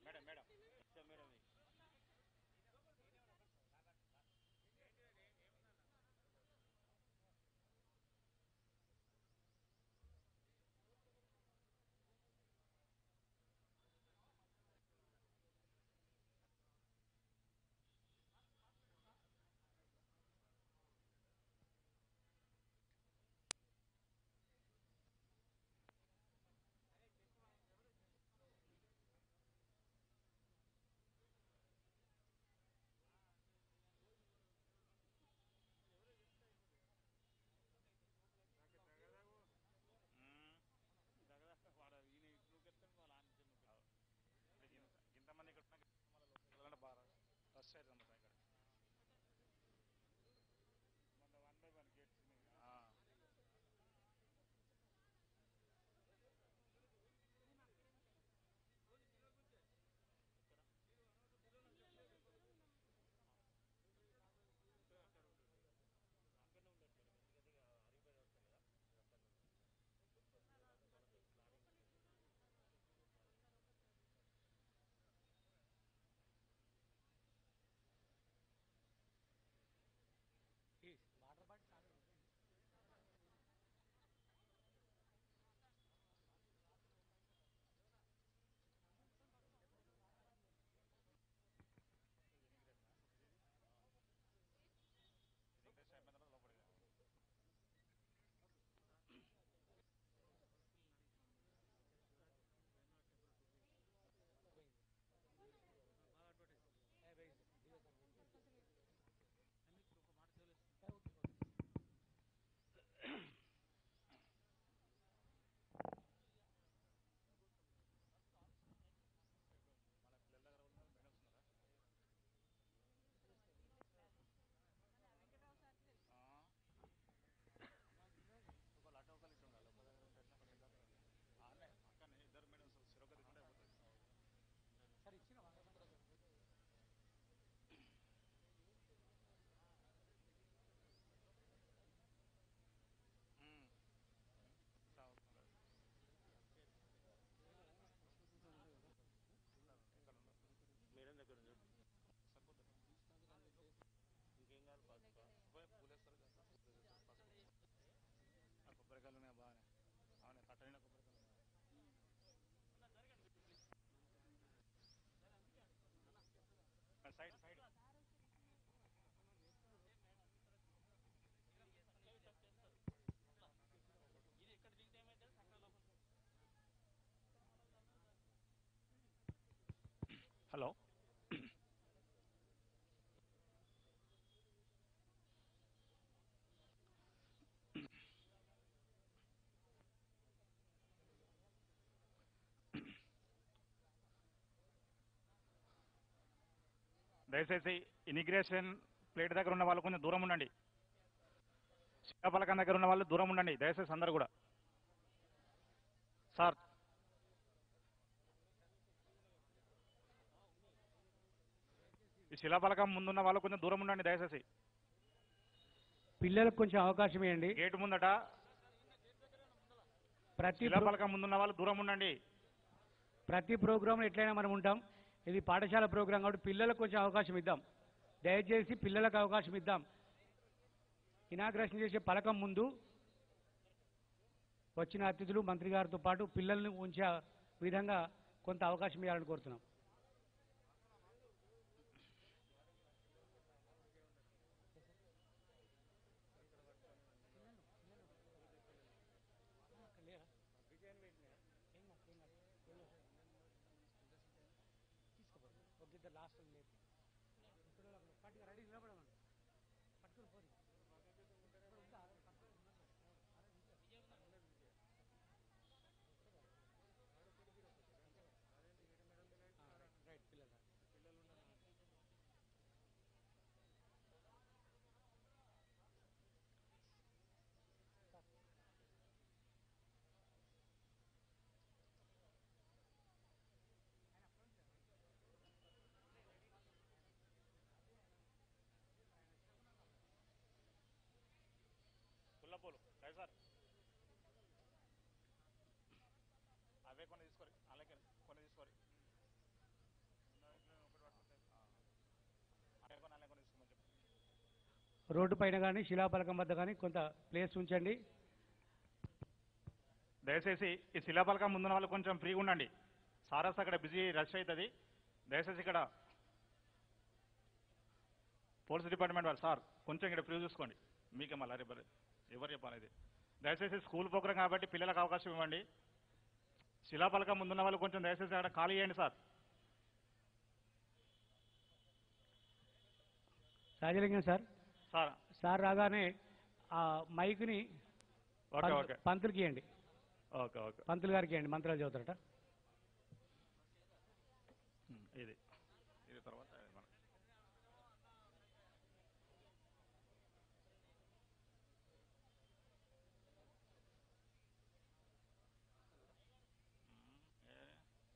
Madam madam madam వాడు ఈయన ఇప్పుడు చెప్తాను వాళ్ళ ఆయన ఇంతమంది ఇక్కడ ఉన్నా మళ్ళీ బాగా రష్ అవుతుంది మొత్తం ఇక్కడ మొన్న one by one gates water bottle interest అయిపోయిన తర్వాత లోపలికి బాగా అడ్వర్టైజ్ అన్ని ఇప్పుడు ఒక మాట తెలియదు మన పిల్లల దగ్గర ఉన్న మేడం ఉన్నారా ఆ. ఒకళ్ళు అటు ఒకళ్ళు ఇటు ఉండాలి ఒక దగ్గర ఉంటే ఎట్లా, ఒకళ్ళు ఇటు దగ్గర ఉండాలి. ఆనే పక్కనే ఇద్దరు మేడం సిరొక దిగుంటే అయిపోతుంది సార్ ఇచ్చిన ఉమ్. సాగుతున్నారు. ఎక్కడ ఉన్నారు? మేడం దగ్గర ఉంది సరిపోతుంది ఇంకేం కాదు పసుపు పోయి పూలేస్తారు కదా పసుపు. ఆ కొబ్బరికాయలు ఉన్నాయి బాగానే అవునే కట్టలిన కొబ్బరికాయలు ఉన్నాయి. ఆ, సైడ్ సైడ్ ఇది ఇక్కడ దిగితే ఏమైతే అక్కడ లోపల హలో దయచేసి ఇమిగ్రేషన్ ప్లేట్ దగ్గర ఉన్న వాళ్ళు కొంచెం దూరం ఉండండి శిలాపలకం దగ్గర ఉన్న వాళ్ళు దూరం ఉండండి దయచేసి అందరు కూడా సార్ ఈ శిలాపలకం ముందున్న వాళ్ళు కొంచెం దూరం ఉండండి దయచేసి పిల్లలకు కొంచెం అవకాశం ఇవ్వండి గేటు ముందట ప్రతి ప్రో- శిలాపలకం ముందున్న వాళ్ళు దూరం ఉండండి ప్రతి ప్రోగ్రాంలో ఎట్లయినా మనం ఉంటాం ఇది పాఠశాల ప్రోగ్రాం కాబట్టి పిల్లలకు కొంచెం అవకాశం ఇద్దాం దయచేసి పిల్లలకు అవకాశం ఇద్దాం ఇనాగ్రేషన్ చేసే పలకం ముందు వచ్చిన అతిథులు మంత్రి గారితో పాటు పిల్లల్ని ఉంచే విధంగా కొంత అవకాశం ఇవ్వాలని కోరుతున్నాం తీసుకోబోదు లాస్ట్ లేదు పట్టుకు రెడీ నిలబడమని పట్టుకుని పోదు రైట్ పిల్లలు రోడ్డు పైన కానీ శిలాఫలకం వద్ద కానీ కొంత ప్లేస్ ఉంచండి దయచేసి ఈ శిలాపలకం ముందున్న వాళ్ళు కొంచెం ఫ్రీగా ఉండండి సారస్ అక్కడ బిజీ రష్ అవుతుంది దయచేసి ఇక్కడ పోలీస్ డిపార్ట్మెంట్ వాళ్ళు సార్ కొంచెం ఇక్కడ ఫ్రీ చూసుకోండి మీకే మళ్ళీ రేపు ఎవరు చెప్పాలి ఇది దయచేసి స్కూల్ ప్రోగ్రాం కాబట్టి పిల్లలకు అవకాశం ఇవ్వండి శిలాపలకం ముందున్న వాళ్ళు కొంచెం దయచేసి అక్కడ ఖాళీ చేయండి sir Rajalingam sir sir sir రాగానే ఆ మైక్ని ఓకే పంత్- ఓకే పంతులకి ఇవ్వండి ఓకే ఓకే పంతులు గారికి ఇవ్వండి మంత్రాలు చదువుతారట ఉమ్, ఇది ఇది తర్వాత మన- ఉమ్, ఏ.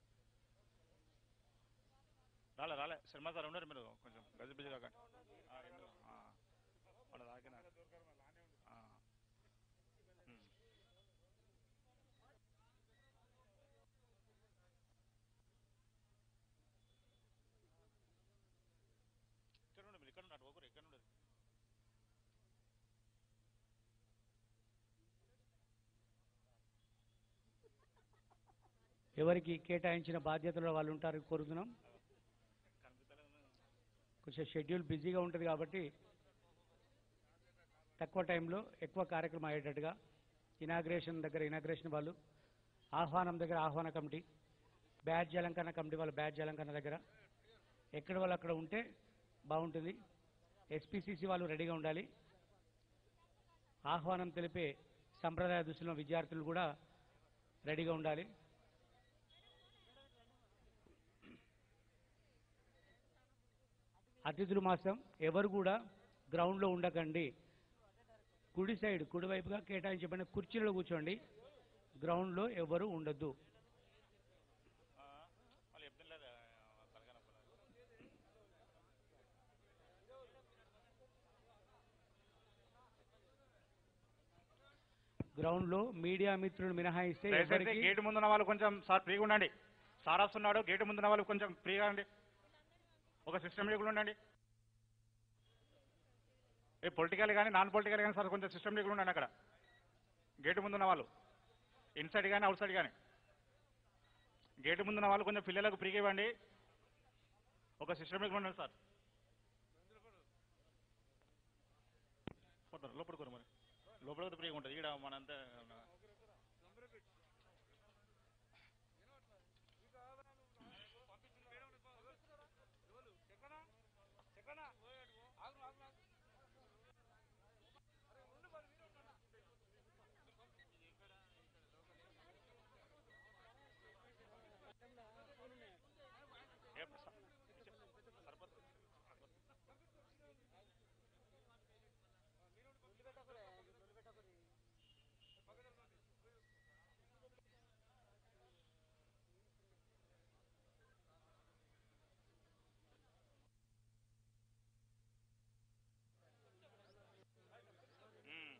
రాలే రాలే శర్మ సార్ ఉన్నారు మీరు కొంచెం గజ బిజీ కాకండి ఆ, రెండు ఆ. వాళ్ళ దాకిన ఆ. ఉమ్. ఇక్కడ ఉండండి మీరు ఇక్కడ ఉన్నారు ఒకరు ఇక్కడ ఉండదు ఎవరికి కేటాయించిన బాధ్యతలో వాళ్ళు ఉంటారు కోరుతున్నాం కొంచెం షెడ్యూల్ బిజీగా ఉంటుంది కాబట్టి తక్కువ టైంలో ఎక్కువ కార్యక్రమం అయ్యేటట్టుగా ఇనాగ్రేషన్ దగ్గర ఇనాగ్రేషన్ వాళ్ళు ఆహ్వానం దగ్గర ఆహ్వాన కమిటీ బ్యాడ్జ్ అలంకరణ కమిటీ వాళ్ళ బ్యాడ్జ్ అలంకరణ దగ్గర ఎక్కడ వాళ్ళు అక్కడ ఉంటే బాగుంటుంది ఎస్పీసీసీ వాళ్ళు రెడీగా ఉండాలి ఆహ్వానం తెలిపే సంప్రదాయ దుస్తుల విద్యార్థులు కూడా రెడీగా ఉండాలి అతిథులు మాత్రం ఎవరు కూడా గ్రౌండ్లో ఉండకండి కుడి సైడ్ కుడివైపుగా కేటాయించబడిన కుర్చీలలో కూర్చోండి గ్రౌండ్లో ఎవరు ఉండొద్దు ఆ, వాళ్ళు చెప్తాను లేదా తలకాయ నొప్పులు. గ్రౌండ్లో మీడియా మిత్రులు మినహాయిస్తే దయచేసి ఎవరికి గేటు ముందున్న వాళ్ళు కొంచెం సార్ ఫ్రీగా ఉండండి సార్ వస్తున్నాడు గేటు ముందున్న వాళ్ళు కొంచెం ఫ్రీగా ఉండండి ఒక సిస్టమ్ కూడా ఉండండి ఏ పొలిటికల్ కానీ నాన్ పొలిటికల్ కానీ సార్ కొంచెం సిస్టమ్ కూడా ఉండండి అక్కడ గేటు ముందున్న వాళ్ళు ఇన్సైడ్ కానీ అవుట్ సైడ్ కానీ గేటు ముందున్న వాళ్ళు కొంచెం పిల్లలకు ఫ్రీగా ఇవ్వండి ఒక సిస్టమ్ కూడా ఉండండి సార్ పోతారు లోపలికి పోరు మరి లోపల కూడా ఫ్రీగా ఉంటుంది ఇక్కడ మనంతా ఏ స- సరిపోతుంది. మ్మ్.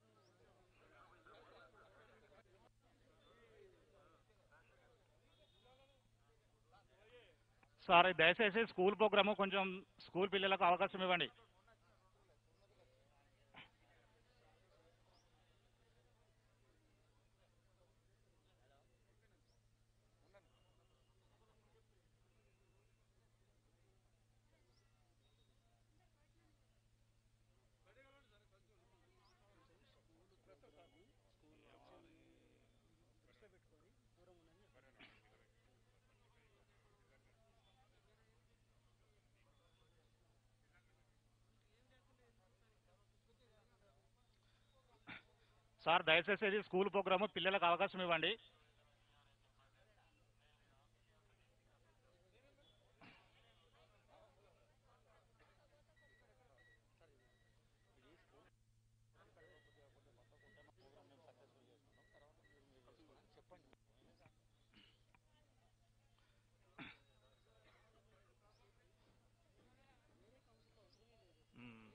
సార్ దయచేసి స్కూల్ ప్రోగ్రాము కొంచెం స్కూల్ పిల్లలకు అవకాశం ఇవ్వండి సార్ దయచేసి ఇది స్కూల్ ప్రోగ్రాము పిల్లలకు అవకాశం ఇవ్వండి మ్మ్.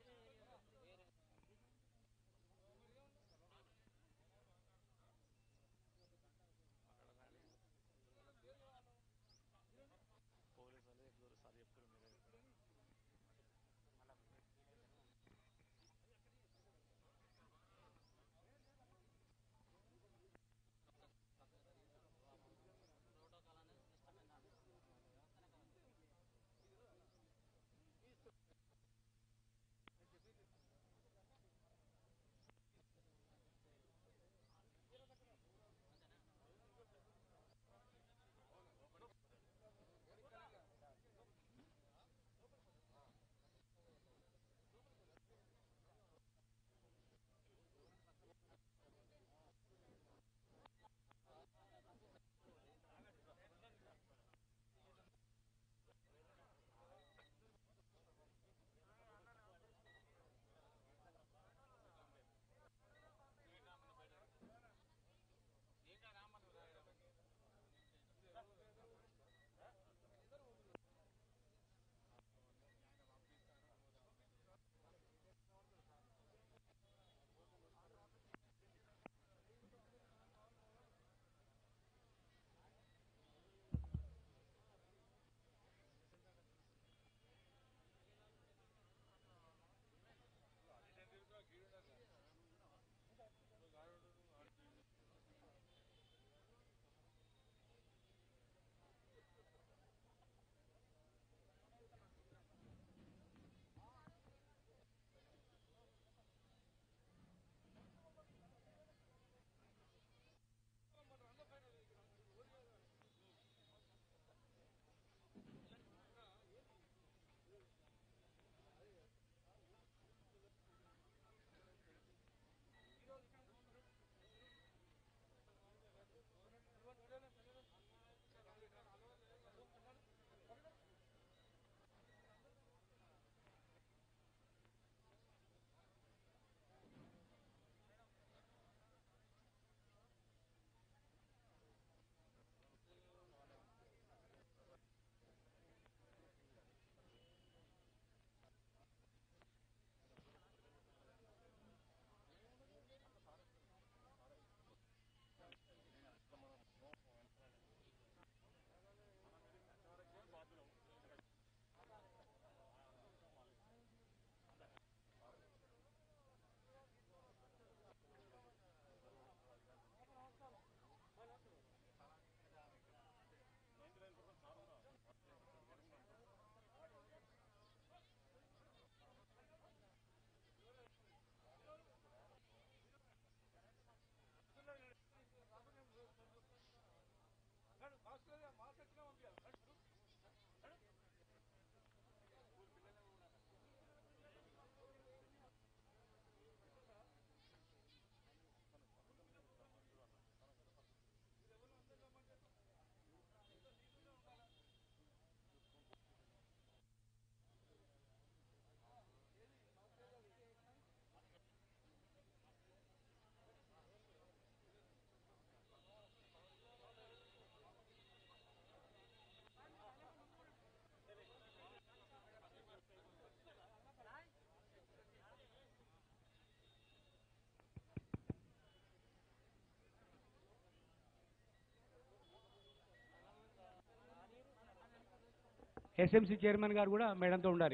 ఎస్ఎంసీ చైర్మన్ గారు కూడా మేడంతో ఉండాలి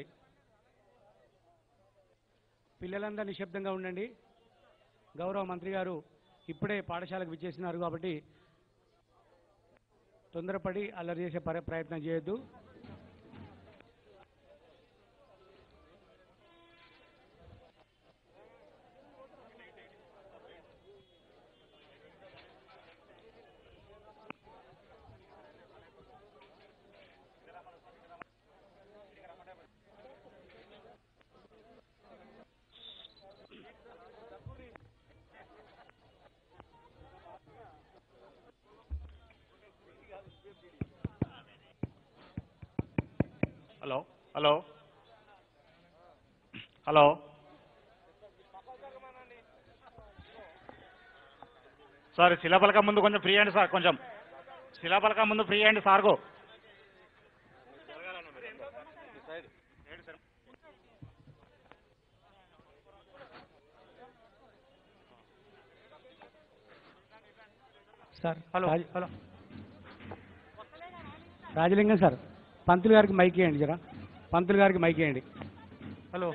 పిల్లలందరూ నిశ్శబ్దంగా ఉండండి గౌరవ మంత్రి గారు ఇప్పుడే పాఠశాలకు విచ్చేసినారు కాబట్టి తొందరపడి అల్లరి చేసే పర- ప్రయత్నం చేయొద్దు హలో హలో హలో సార్ శిలాపలక ముందు కొంచెం ఫ్రీ అండి సార్ కొంచెం శిలాపలక ముందు ఫ్రీ అండి సార్కు sir hello hello Rajalingam sir పంతులు గారికి మైక్ ఇవ్వండి జరా పంతులు గారికి మైక్ ఇవ్వండి హలో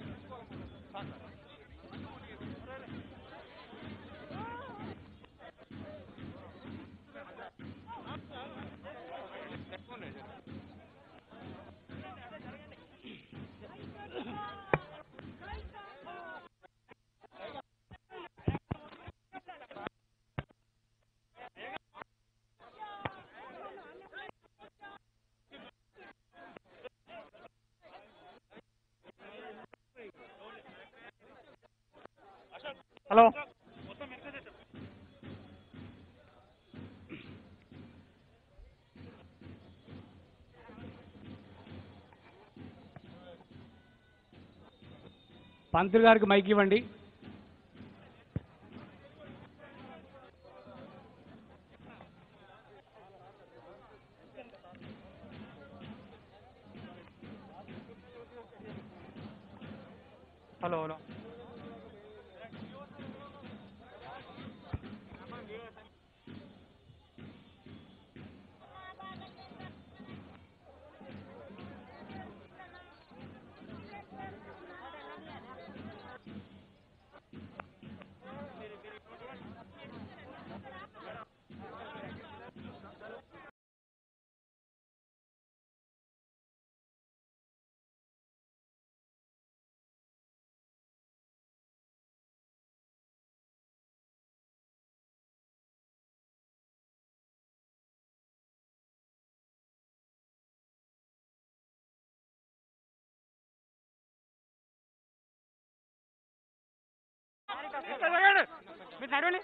హలో పంతులు గారికి మైక్ ఇవ్వండి హలో హలో మీరు నడవండి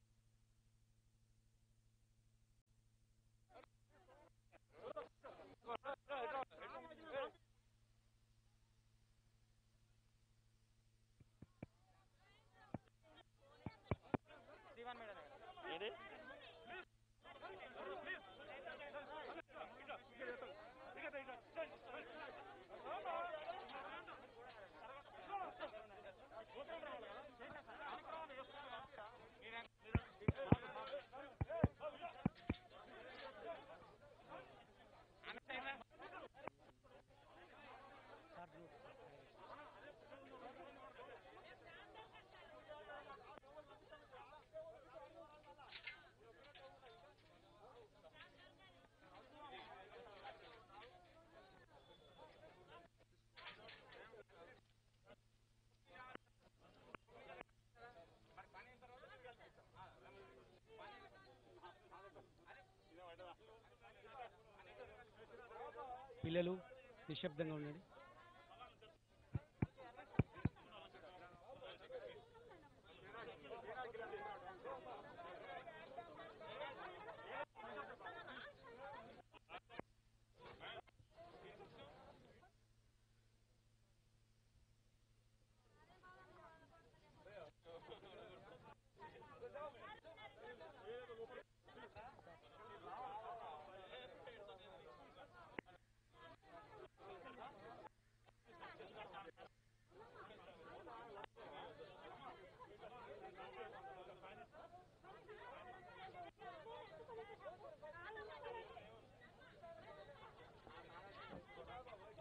పిల్లలు నిశ్శబ్దంగా ఉండండి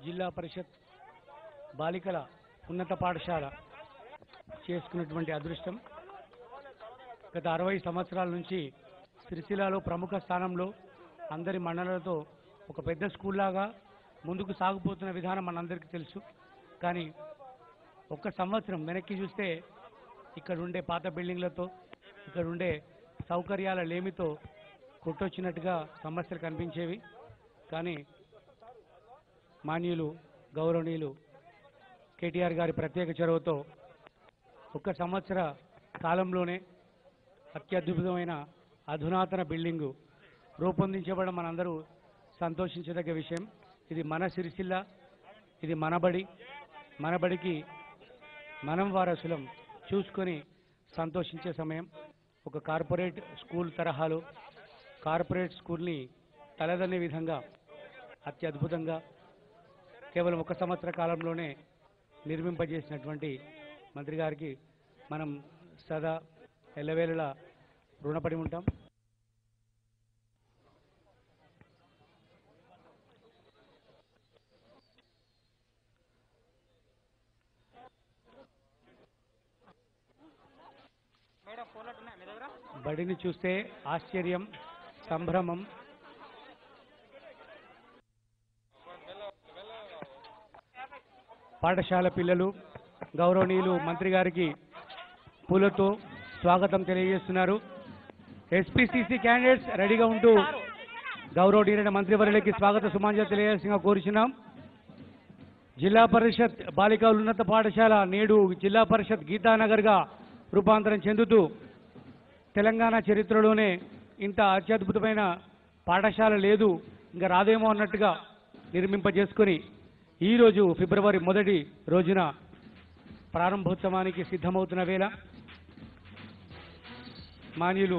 జిల్లా పరిషత్ బాలికల ఉన్నత పాఠశాల చేసుకున్నటువంటి అదృష్టం గత అరవై సంవత్సరాల నుంచి సిరిసిల్లాలో ప్రముఖ స్థానంలో అందరి మండలాలతో ఒక పెద్ద స్కూల్లాగా ముందుకు సాగుపోతున్న విధానం మనందరికీ తెలుసు కానీ ఒక్క సంవత్సరం వెనక్కి చూస్తే ఇక్కడ ఉండే పాత బిల్డింగ్లతో ఇక్కడ ఉండే సౌకర్యాల లేమితో కొట్టొచ్చినట్టుగా సమస్యలు కనిపించేవి కానీ మాన్యులు గౌరవనీయులు కేటీఆర్ గారి ప్రత్యేక చొరవతో ఒక్క సంవత్సర కాలంలోనే అత్యద్భుతమైన అధునాతన బిల్డింగు రూపొందించబడడం మనందరూ సంతోషించదగ్గ విషయం ఇది మన సిరిసిల్ల ఇది మనబడి మనబడికి మనం వారసులం చూసుకొని సంతోషించే సమయం ఒక కార్పొరేట్ స్కూల్ తరహాలో కార్పొరేట్ స్కూల్ని తలదన్నే విధంగా అత్యద్భుతంగా కేవలం ఒక సంవత్సర కాలంలోనే నిర్మింపజేసినటువంటి మంత్రి గారికి మనం సదా ఎల్లవేళలా రుణపడి ఉంటాం మేడం ఫోన్లో ఉన్నాయి మీ దగ్గర బడిని చూస్తే ఆశ్చర్యం సంభ్రమం పాఠశాల పిల్లలు గౌరవనీయులు మంత్రి గారికి పూలతో స్వాగతం తెలియజేస్తున్నారు ఎస్పీసీసీ క్యాండిడేట్స్ రెడీగా ఉంటూ గౌరవనీయులైన మంత్రివర్యులకి స్వాగత సుమాంజలి తెలియజేసిందిగా కోరుచున్నాం జిల్లా పరిషత్ బాలికల ఉన్నత పాఠశాల నేడు జిల్లా పరిషత్ గీతానగర్గా రూపాంతరం చెందుతూ తెలంగాణ చరిత్రలోనే ఇంత అత్యద్భుతమైన పాఠశాల లేదు ఇంకా రాదేమో అన్నట్టుగా నిర్మింపజేసుకొని ఈరోజు ఫిబ్రవరి మొదటి రోజున ప్రారంభోత్సవానికి సిద్ధమవుతున్న వేళ మాన్యులు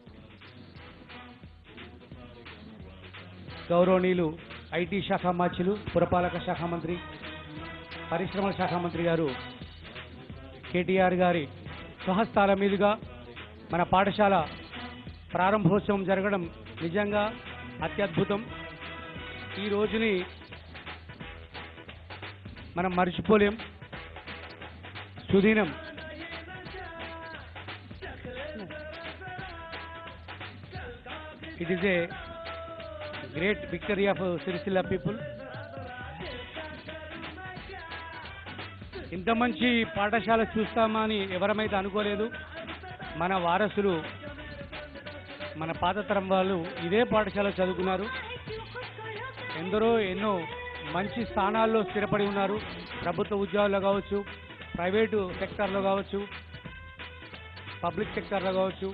గౌరవనీయులు ఐటీ శాఖ మార్చులు పురపాలక శాఖ మంత్రి పరిశ్రమల శాఖ మంత్రి గారు కేటీఆర్ గారి స్వహస్తాల మీదుగా మన పాఠశాల ప్రారంభోత్సవం జరగడం నిజంగా అత్యద్భుతం ఈ రోజుని మనం మర్చిపోలేం సుదీనం it is a great victory of Sircilla people ఇంత మంచి పాఠశాల చూస్తామా అని ఎవరమైతే అనుకోలేదు మన వారసులు మన పాత తరం వాళ్ళు ఇదే పాఠశాల చదువుకున్నారు ఎందరో ఎన్నో మంచి స్థానాల్లో స్థిరపడి ఉన్నారు ప్రభుత్వ ఉద్యోగాల్లో కావచ్చు ప్రైవేటు సెక్టార్లో కావచ్చు పబ్లిక్ సెక్టార్లో కావచ్చు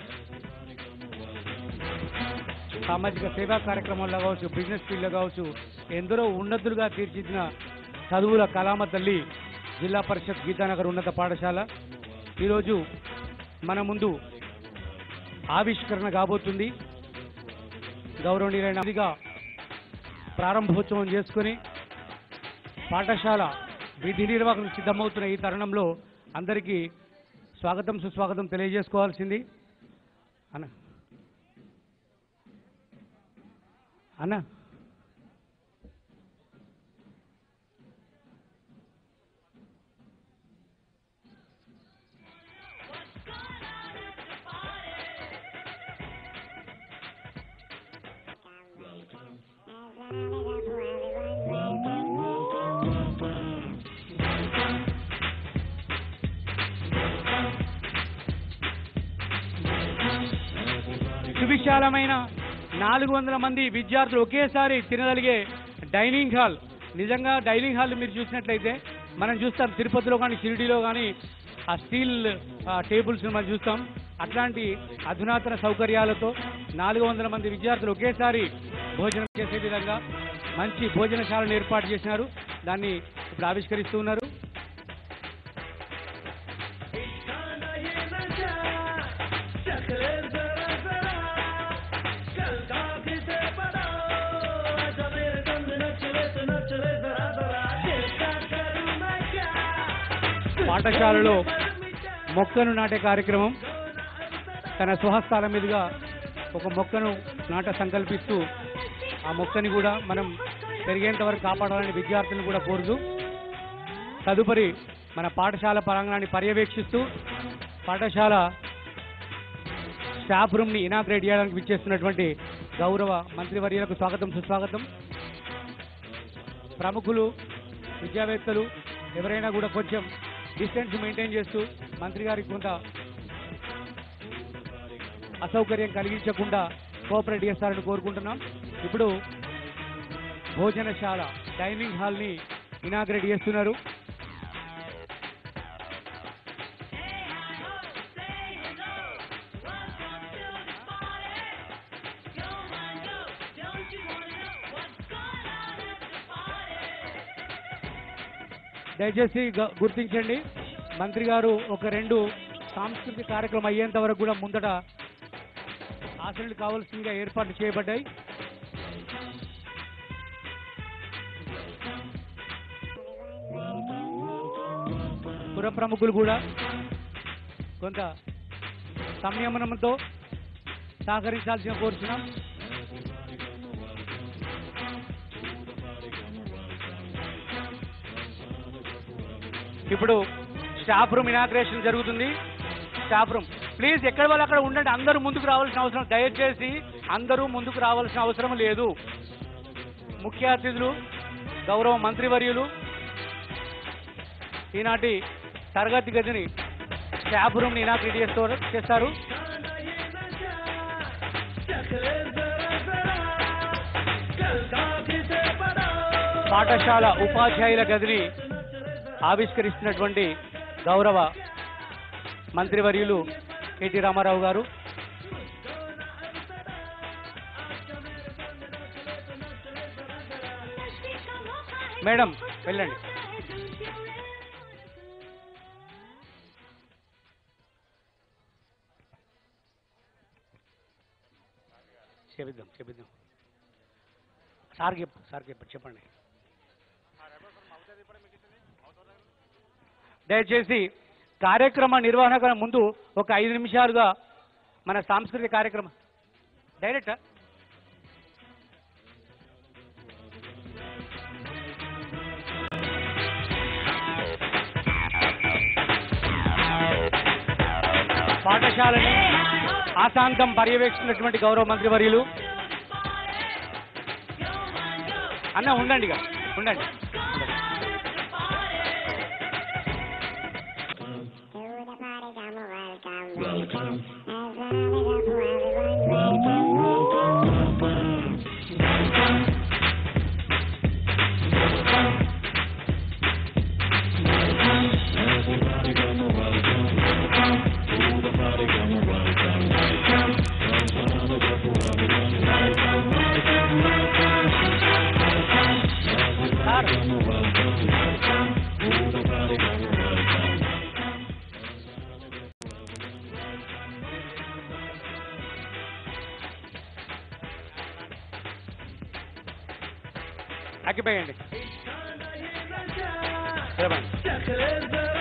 సామాజిక సేవా కార్యక్రమాల్లో కావచ్చు బిజినెస్ ఫీల్డ్లో కావచ్చు ఎందరో ఉన్నతులుగా తీర్చిదిద్దిన చదువుల కళామ తల్లి జిల్లా పరిషత్ గీతానగర్ ఉన్నత పాఠశాల ఈరోజు మన ముందు ఆవిష్కరణ కాబోతుంది గౌరవనీయులైన అతిథిగా ప్రారంభోత్సవం చేసుకొని పాఠశాల విధి నిర్వహణ సిద్ధమవుతున్న ఈ తరుణంలో అందరికీ స్వాగతం సుస్వాగతం తెలియజేసుకోవాల్సింది అన్న అన్న సువిశాలమైన నాలుగు వందల మంది విద్యార్థులు ఒకేసారి తినగలిగే డైనింగ్ హాల్ నిజంగా డైనింగ్ హాల్ మీరు చూసినట్లయితే మనం చూస్తాం తిరుపతిలో కానీ షిరిడీలో కానీ ఆ స్టీల్ టేబుల్స్ మనం చూస్తాం అట్లాంటి అధునాతన సౌకర్యాలతో నాలుగు వందల మంది విద్యార్థులు ఒకేసారి భోజనం చేసే విధంగా మంచి భోజనశాలను ఏర్పాటు చేసినారు దాన్ని ఇప్పుడు ఆవిష్కరిస్తూ ఉన్నారు పాఠశాలలో మొక్కను నాటే కార్యక్రమం తన స్వహస్తాల మీదుగా ఒక మొక్కను నాట సంకల్పిస్తూ ఆ మొక్కని కూడా మనం పెరిగేంత వరకు కాపాడాలని విద్యార్థులను కూడా కోరుతూ తదుపరి మన పాఠశాల ప్రాంగణాన్ని పర్యవేక్షిస్తూ పాఠశాల స్టాఫ్ రూమ్ని ఇనాగ్రేట్ చేయడానికి విచ్చేస్తున్నటువంటి గౌరవ మంత్రివర్యులకు స్వాగతం సుస్వాగతం ప్రముఖులు విద్యావేత్తలు ఎవరైనా కూడా కొంచెం డిస్టెన్స్ మెయింటైన్ చేస్తూ మంత్రి గారికి కొంత అసౌకర్యం కలిగించకుండా కోఆపరేట్ చేస్తారని కోరుకుంటున్నాం ఇప్పుడు భోజనశాల డైనింగ్ హాల్ని ఇనాగ్రేట్ చేస్తున్నారు దయచేసి గ- గుర్తించండి మంత్రి గారు ఒక రెండు సాంస్కృతిక కార్యక్రమం అయ్యేంత వరకు కూడా ముందట ఆశలు కావాల్సిందిగా ఏర్పాట్లు చేయబడ్డాయి పుర ప్రముఖులు కూడా కొంత సంయమనంతో సహకరించాల్సిన కోరుచున్నాం ఇప్పుడు స్టాఫ్ రూమ్ ఇనాగ్రేషన్ జరుగుతుంది స్టాఫ్ రూమ్ ప్లీజ్ ఎక్కడ వాళ్ళు అక్కడ ఉండండి అందరూ ముందుకు రావాల్సిన అవసరం దయచేసి అందరూ ముందుకు రావాల్సిన అవసరం లేదు ముఖ్య అతిథులు గౌరవ మంత్రివర్యులు ఈనాటి తరగతి గదిని స్టాఫ్ రూమ్ని ఇనాగ్రేట్ చేస్తారు చేస్తారు పాఠశాల ఉపాధ్యాయుల గదిని ఆవిష్కరిస్తున్నటువంటి గౌరవ మంత్రివర్యులు కేటీ రామారావు గారు మేడం వెళ్ళండి చేపిద్దాం చేపిద్దాం సార్ చెప్పు సార్ చెప్పు చెప్పండి దయచేసి కార్యక్రమ నిర్వహణ కన్నా ముందు ఒక ఐదు నిమిషాలుగా మన సాంస్కృతిక కార్యక్రమం డైరెక్ట్ పాఠశాలని ఆశాంతం పర్యవేక్షిస్తున్నటువంటి గౌరవ మంత్రి వర్యులు అన్న ఉండండి ఇక ఉండండి సార్ అగ్గిపోయండి నిలబడండి.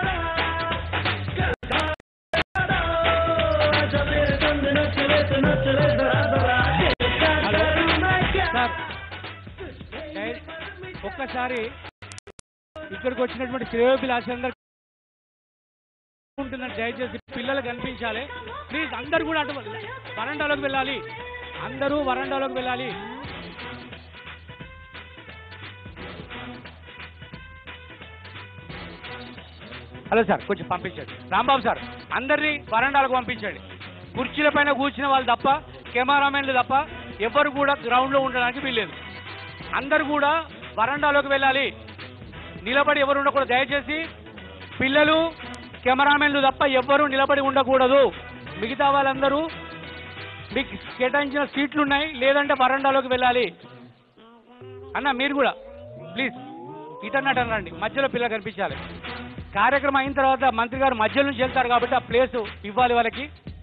హలో సార్ దయ- ఒక్కసారి ఇక్కడికి వచ్చినటువంటి శ్రేయోభిలాషులందరూ ఉంటుందని దయచేసి పిల్లలు కనిపించాలి ప్లీజ్ అందరూ కూడా అటు వరండాలోకి వెళ్ళాలి అందరూ వరండాలోకి వెళ్ళాలి హలో సార్ కొంచెం పంపించండి రాంబాబు సార్ అందరినీ వరండాలకు పంపించండి కుర్చీల పైన కూర్చున్న వాళ్ళు తప్ప కెమెరామెన్లు తప్ప ఎవరు కూడా గ్రౌండ్లో ఉండడానికి వీల్లేదు అందరు కూడా వరండాలోకి వెళ్ళాలి నిలబడి ఎవరు ఉండకూడదు దయచేసి పిల్లలు కెమెరామెన్లు తప్ప ఎవ్వరూ నిలబడి ఉండకూడదు మిగతా వాళ్ళందరూ మీకు కేటాయించిన సీట్లు ఉన్నాయి లేదంటే వరండాలోకి వెళ్ళాలి అన్న మీరు కూడా ప్లీజ్ ఇటన్నట్టు రండి మధ్యలో పిల్లలు కనిపించాలి కార్యక్రమం అయిన తర్వాత మంత్రి గారు మధ్యలో నుంచి వెళ్తారు కాబట్టి ఆ ప్లేస్ ఇవ్వాలి వాళ్ళకి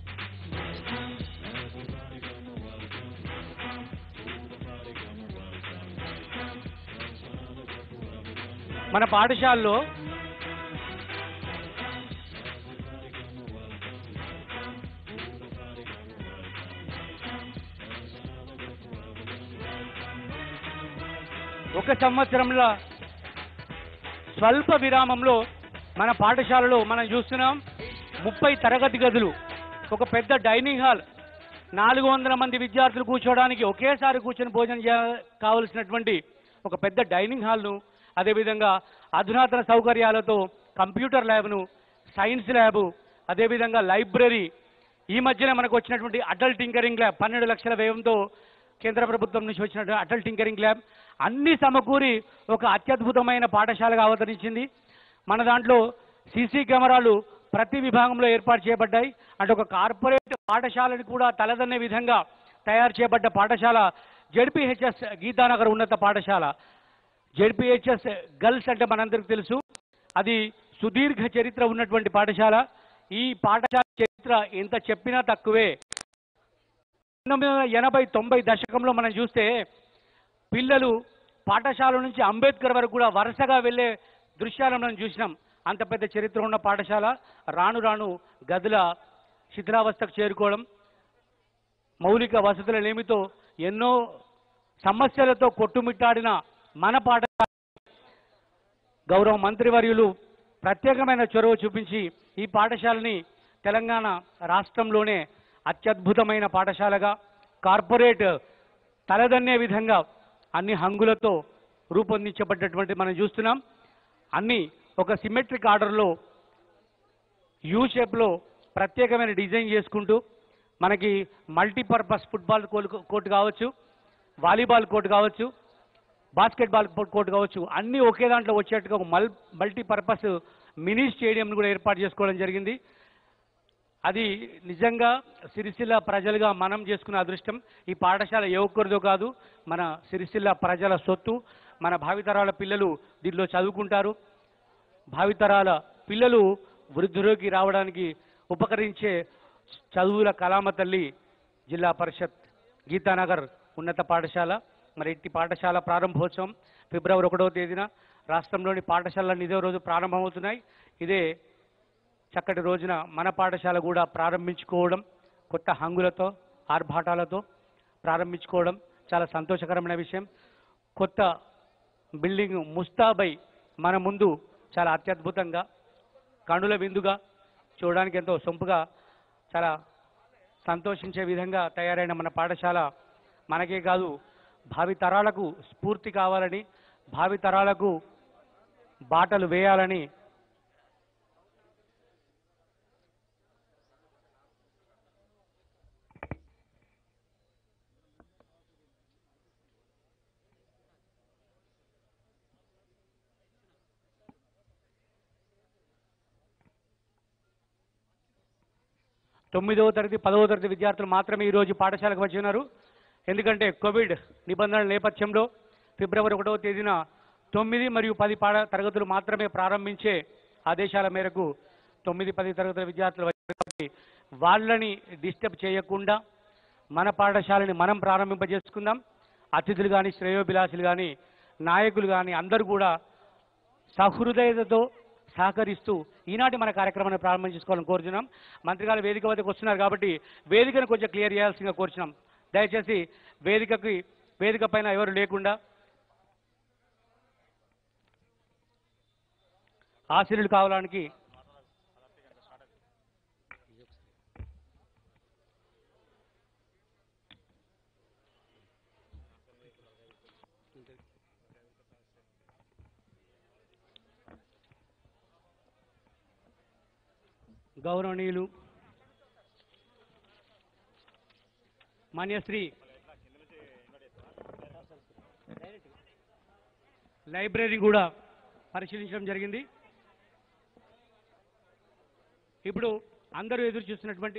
మన పాఠశాలలో ఒక సంవత్సరంలో స్వల్ప విరామంలో మన పాఠశాలలో మనం చూస్తున్నాం ముప్పై తరగతి గదులు ఒక పెద్ద డైనింగ్ హాల్ నాలుగు వందల మంది విద్యార్థులు కూర్చోవడానికి ఒకేసారి కూర్చొని భోజనం చేయ కావలసినటువంటి ఒక పెద్ద డైనింగ్ హాల్ను అదేవిధంగా అధునాతన సౌకర్యాలతో కంప్యూటర్ ల్యాబ్ను సైన్స్ ల్యాబు అదేవిధంగా లైబ్రరీ ఈ మధ్యనే మనకు వచ్చినటువంటి అటల్ టింకరింగ్ ల్యాబ్ పన్నెండు లక్షల వ్యయంతో కేంద్ర ప్రభుత్వం నుంచి వచ్చినటువంటి అటల్ టింకరింగ్ ల్యాబ్ అన్ని సమకూరి ఒక అత్యద్భుతమైన పాఠశాలగా అవతరించింది మన దాంట్లో సీసీ కెమెరాలు ప్రతి విభాగంలో ఏర్పాటు చేయబడ్డాయి అంటే ఒక కార్పొరేట్ పాఠశాలని కూడా తలదన్నే విధంగా తయారు చేయబడ్డ పాఠశాల జెడ్పీహెచ్ఎస్ గీతానగర్ ఉన్నత పాఠశాల జెడ్పీహెచ్ఎస్ గర్ల్స్ అంటే మనందరికి తెలుసు అది సుదీర్ఘ చరిత్ర ఉన్నటువంటి పాఠశాల ఈ పాఠశాల చరిత్ర ఎంత చెప్పినా తక్కువే పంతొమ్మిది వందల ఎనభై తొంభై దశకంలో మనం చూస్తే పిల్లలు పాఠశాల నుంచి అంబేద్కర్ వరకు కూడా వరుసగా వెళ్ళే దృశ్యాలను మనం చూసినాం అంత పెద్ద చరిత్ర ఉన్న పాఠశాల రాను రాను గదుల శిథిలావస్థకు చేరుకోవడం మౌలిక వసతుల లేమితో ఎన్నో సమస్యలతో కొట్టుమిట్టాడిన మన పాఠశాల గౌరవ మంత్రివర్యులు ప్రత్యేకమైన చొరవ చూపించి ఈ పాఠశాలని తెలంగాణ రాష్ట్రంలోనే అత్యద్భుతమైన పాఠశాలగా కార్పొరేట్ తలదన్నే విధంగా అన్ని హంగులతో రూపొందించబడ్డటువంటి మనం చూస్తున్నాం అన్ని ఒక సిమెట్రిక్ ఆర్డర్లో యూ షేప్లో ప్రత్యేకమైన డిజైన్ చేసుకుంటూ మనకి మల్టీపర్పస్ ఫుట్బాల్ కోల్- కోర్టు కావచ్చు వాలీబాల్ కోర్టు కావచ్చు బాస్కెట్బాల్ కోర్టు కావచ్చు అన్నీ ఒకే దాంట్లో వచ్చేట్టుగా ఒక మల్ మల్టీపర్పస్ మినీ స్టేడియంను కూడా ఏర్పాటు చేసుకోవడం జరిగింది అది నిజంగా సిరిసిల్ల ప్రజలుగా మనం చేసుకున్న అదృష్టం ఈ పాఠశాల ఏ ఒక్కరిదో కాదు మన సిరిసిల్ల ప్రజల సొత్తు మన భావితరాల పిల్లలు దీనిలో చదువుకుంటారు భావితరాల పిల్లలు వృద్ధిలోకి రావడానికి ఉపకరించే చదువుల కలామ తల్లి జిల్లా పరిషత్ గీతానగర్ ఉన్నత పాఠశాల మరి ఇట్టి పాఠశాల ప్రారంభోత్సవం ఫిబ్రవరి ఒకటవ తేదీన రాష్ట్రంలోని పాఠశాలలు ఇదే రోజు ప్రారంభమవుతున్నాయి ఇదే చక్కటి రోజున మన పాఠశాల కూడా ప్రారంభించుకోవడం కొత్త హంగులతో ఆర్భాటాలతో ప్రారంభించుకోవడం చాలా సంతోషకరమైన విషయం కొత్త బిల్డింగ్ ముస్తాబై మన ముందు చాలా అత్యద్భుతంగా కనుల విందుగా చూడడానికి ఎంతో సొంపుగా చాలా సంతోషించే విధంగా తయారైన మన పాఠశాల మనకే కాదు భావి తరాలకు స్ఫూర్తి కావాలని భావి తరాలకు బాటలు వేయాలని తొమ్మిదవ తరగతి పదవ తరగతి విద్యార్థులు మాత్రమే ఈరోజు పాఠశాలకు వచ్చి ఉన్నారు ఎందుకంటే కోవిడ్ నిబంధనల నేపథ్యంలో ఫిబ్రవరి ఒకటవ తేదీన తొమ్మిది మరియు పది పాఠ తరగతులు మాత్రమే ప్రారంభించే ఆదేశాల మేరకు తొమ్మిది పది తరగతుల విద్యార్థులు వచ్చారు కాబట్టి వాళ్ళని డిస్టర్బ్ చేయకుండా మన పాఠశాలని మనం ప్రారంభింపజేసుకుందాం అతిథులు కానీ శ్రేయోభిలాషులు కానీ నాయకులు కానీ అందరూ కూడా సహృదయతతో సహకరిస్తూ ఈనాటి మన కార్యక్రమాన్ని ప్రారంభం చేసుకోవాలని కోరుచున్నాం మంత్రి గారు వేదిక వద్దకు వస్తున్నారు కాబట్టి వేదికను కొంచెం క్లియర్ చేయాల్సిందిగా కోరుచున్నాం దయచేసి వేదికకి వేదిక పైన ఎవరు లేకుండా ఆశీనులు కావడానికి గౌరవనీయులు మాన్యశ్రీ లైబ్రరీ కూడా పరిశీలించడం జరిగింది ఇప్పుడు అందరూ ఎదురు చూస్తున్నటువంటి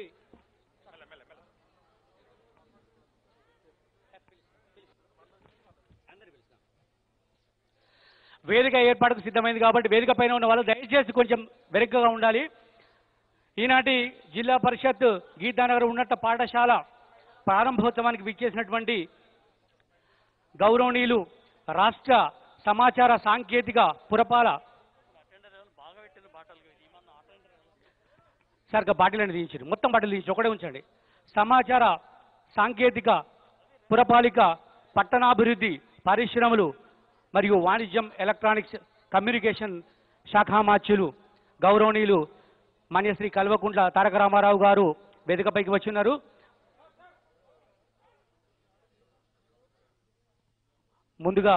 వేదిక ఏర్పాటుకు సిద్ధమైంది కాబట్టి వేదిక పైన ఉన్న వాళ్ళు దయచేసి కొంచెం వెనుకగా ఉండాలి ఈనాటి జిల్లా పరిషత్ గీతానగర్ ఉన్నత పాఠశాల ప్రారంభోత్సవానికి విచ్చేసినటువంటి గౌరవనీయులు రాష్ట్ర సమాచార సాంకేతిక పురపాల సార్ బాటిల్ అనేది దించారు మొత్తం బాటిల్ దించి ఒకటే ఉంచండి సమాచార సాంకేతిక పురపాలిక పట్టణాభివృద్ధి పరిశ్రమలు మరియు వాణిజ్యం ఎలక్ట్రానిక్స్ కమ్యూనికేషన్ శాఖామాత్యులు గౌరవనీయులు మాన్యశ్రీ కల్వకుంట్ల తారక రామారావు గారు వేదికపైకి వచ్చిన్నారు ముందుగా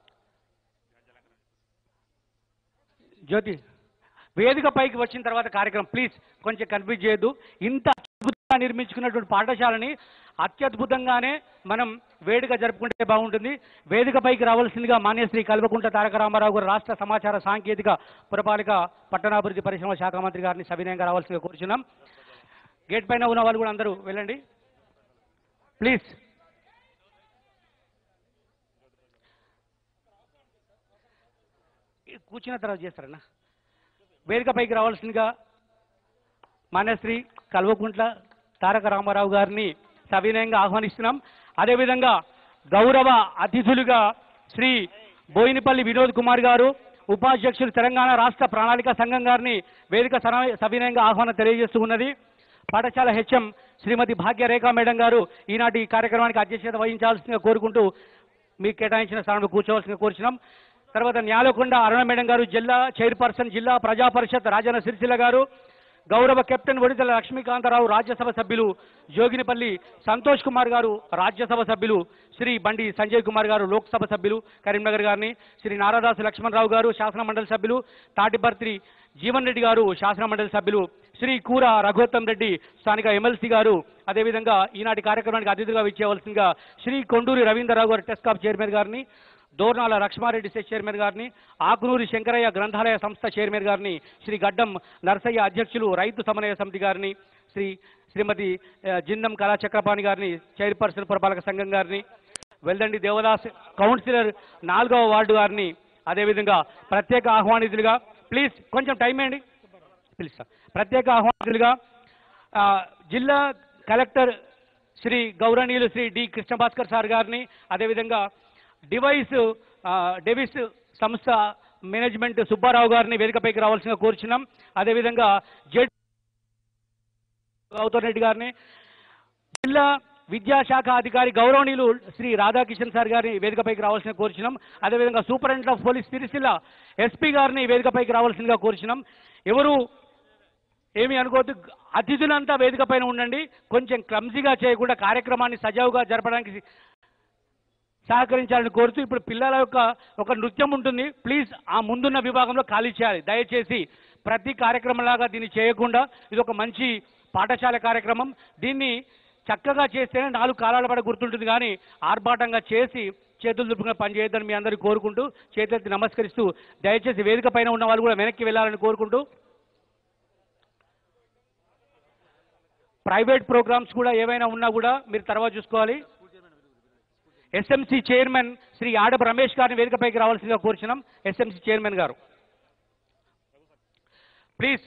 జ్యోతి వేదిక పైకి వచ్చిన తర్వాత కార్యక్రమం ప్లీజ్ కొంచెం కన్ఫ్యూజ్ చేయొద్దు ఇంత అద్భుతంగా నిర్మించుకున్నటువంటి పాఠశాలని అత్యద్భుతంగానే మనం వేడుక జరుపుకుంటే బాగుంటుంది వేదిక పైకి రావాల్సిందిగా మాన్యశ్రీ కల్వకుంట్ల తారక రామారావు గారు రాష్ట్ర సమాచార సాంకేతిక పురపాలిక పట్టణాభివృద్ధి పరిశ్రమ శాఖ మంత్రి గారిని సవినయంగా రావాల్సిందిగా కోరుచున్నాం గేట్ పైన ఉన్న వాళ్ళు కూడా అందరూ వెళ్ళండి ప్లీజ్ కూర్చున్న తర్వాత చేస్తారన్నా వేదిక పైకి రావాల్సిందిగా మాన్యశ్రీ కల్వకుంట్ల తారక రామారావు గారిని సవినయంగా ఆహ్వానిస్తున్నాం అదేవిధంగా గౌరవ అతిథులుగా శ్రీ బోయినపల్లి వినోద్ కుమార్ గారు ఉపాధ్యక్షులు తెలంగాణ రాష్ట్ర ప్రణాళిక సంఘం గారిని వేదిక సన- సవినయంగా ఆహ్వానం తెలియజేస్తూ ఉన్నది పాఠశాల హెచ్ఎం శ్రీమతి భాగ్యరేఖ మేడం గారు ఈనాటి ఈ కార్యక్రమానికి అధ్యక్షత వహించాల్సిందిగా కోరుకుంటూ మీకు కేటాయించిన స్థానంలో కూర్చోవలసిందిగా కోరుచున్నాం తర్వాత న్యాలకొండ అరుణ మేడం గారు జిల్లా చైర్పర్సన్ జిల్లా ప్రజా పరిషత్ రాజన్న సిరిసిల్ల గారు గౌరవ కెప్టెన్ ఒడితల లక్ష్మీకాంతరావు రాజ్యసభ సభ్యులు జోగినిపల్లి సంతోష్ కుమార్ గారు రాజ్యసభ సభ్యులు శ్రీ బండి సంజయ్ కుమార్ గారు లోక్సభ సభ్యులు కరీంనగర్ గారిని శ్రీ నారాదాసు లక్ష్మణరావు గారు శాసన మండలి సభ్యులు తాటిపర్తి జీవన్ రెడ్డి గారు శాసన మండలి సభ్యులు శ్రీ కూర రఘోత్తం రెడ్డి స్థానిక ఎమ్మెల్సీ గారు అదేవిధంగా ఈనాటి కార్యక్రమానికి అతిథిగా విచ్చేయవలసిందిగా శ్రీ కొండూరి రవీంద్రరావు గారు టెస్కాప్ చైర్మన్ గారిని దోర్నాల లక్ష్మారెడ్డి సెస్ చైర్మన్ గారిని ఆకునూరి శంకరయ్య గ్రంథాలయ సంస్థ చైర్మన్ గారిని శ్రీ గడ్డం నరసయ్య అధ్యక్షులు రైతు సమన్వయ సమితి గారిని శ్రీ శ్రీమతి ఆ, జిన్నం కళా చక్రపాణి గారిని చైర్పర్సన్ పురపాలక సంఘం గారిని వెల్దండి దేవదాస్ కౌన్సిలర్ నాలుగవ వార్డు గారిని అదేవిధంగా ప్రత్యేక ఆహ్వానితులుగా ప్లీజ్ కొంచెం టైం వేయండి పిలుస్తా ప్రత్యేక ఆహ్వానితులుగా ఆ, జిల్లా కలెక్టర్ శ్రీ గౌరవనీయులు శ్రీ డి కృష్ణభాస్కర్ సార్ గారిని అదేవిధంగా డివైస్ ఆ, డెవిస్ సంస్థ మేనేజ్మెంట్ సుబ్బారావు గారిని వేదికపైకి రావాల్సిందిగా కోరుచున్నాం అదేవిధంగా జెడ్ గౌతమ్ రెడ్డి గారిని జిల్లా విద్యాశాఖ అధికారి గౌరవనీయులు శ్రీ రాధాకిషన్ సార్ గారిని వేదికపైకి రావాల్సిన కోరుచున్నాం అదేవిధంగా superintendent of police Sircilla SP గారిని వేదికపైకి రావాల్సిందిగా కోరుచున్నాం ఎవరు ఏమి అనుకోవద్దు అతిథులంతా వేదిక పైన ఉండండి కొంచెం క్లమ్జీగా చేయకుండా కార్యక్రమాన్ని సజావుగా జరపడానికి సహకరించాలని కోరుతూ ఇప్పుడు పిల్లల యొక్క ఒక నృత్యం ఉంటుంది ప్లీజ్ ఆ ముందున్న విభాగంలో ఖాళీ చేయాలి దయచేసి ప్రతి కార్యక్రమంలాగా దీన్ని చేయకుండా ఇది ఒక మంచి పాఠశాల కార్యక్రమం దీన్ని చక్కగా చేస్తేనే నాలుగు కాలాల పడ గుర్తుంటుంది కానీ ఆర్భాటంగా చేసి చేతులు దుప్పుగా పనిచేయొద్దని మీ అందరికీ కోరుకుంటూ చేతులెత్తి నమస్కరిస్తూ దయచేసి వేదిక పైన ఉన్న వాళ్ళు కూడా వెనక్కి వెళ్ళాలని కోరుకుంటూ ప్రైవేట్ ప్రోగ్రామ్స్ కూడా ఏవైనా ఉన్నా కూడా మీరు తర్వాత చూసుకోవాలి ఎస్ఎంసి చైర్మన్ శ్రీ ఆడపు రమేష్ గారిని వేదికపైకి రావాల్సిందిగా కోరుచున్నాం ఎస్ఎంసి చైర్మన్ గారు ప్లీజ్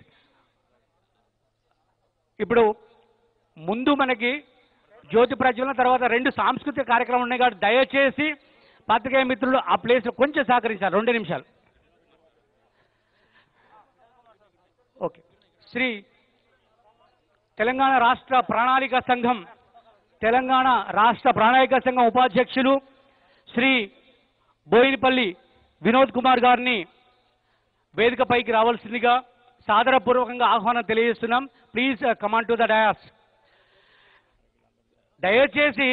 ఇప్పుడు ముందు మనకి జ్యోతి ప్రజ్వలన తర్వాత రెండు సాంస్కృతిక కార్యక్రమాలు ఉన్నాయి కాబట్టి దయచేసి పాత్రికేయ మిత్రులు ఆ ప్లేస్లో కొంచెం సహకరించాలి రెండు నిమిషాలు ఓకే శ్రీ తెలంగాణ రాష్ట్ర ప్రణాళిక సంఘం తెలంగాణ రాష్ట్ర ప్రణాళిక సంఘం ఉపాధ్యక్షులు శ్రీ బోయినపల్లి వినోద్ కుమార్ గారిని వేదికపైకి రావాల్సిందిగా సాదరపూర్వకంగా ఆహ్వానం తెలియజేస్తున్నాం please come to the dais దయచేసి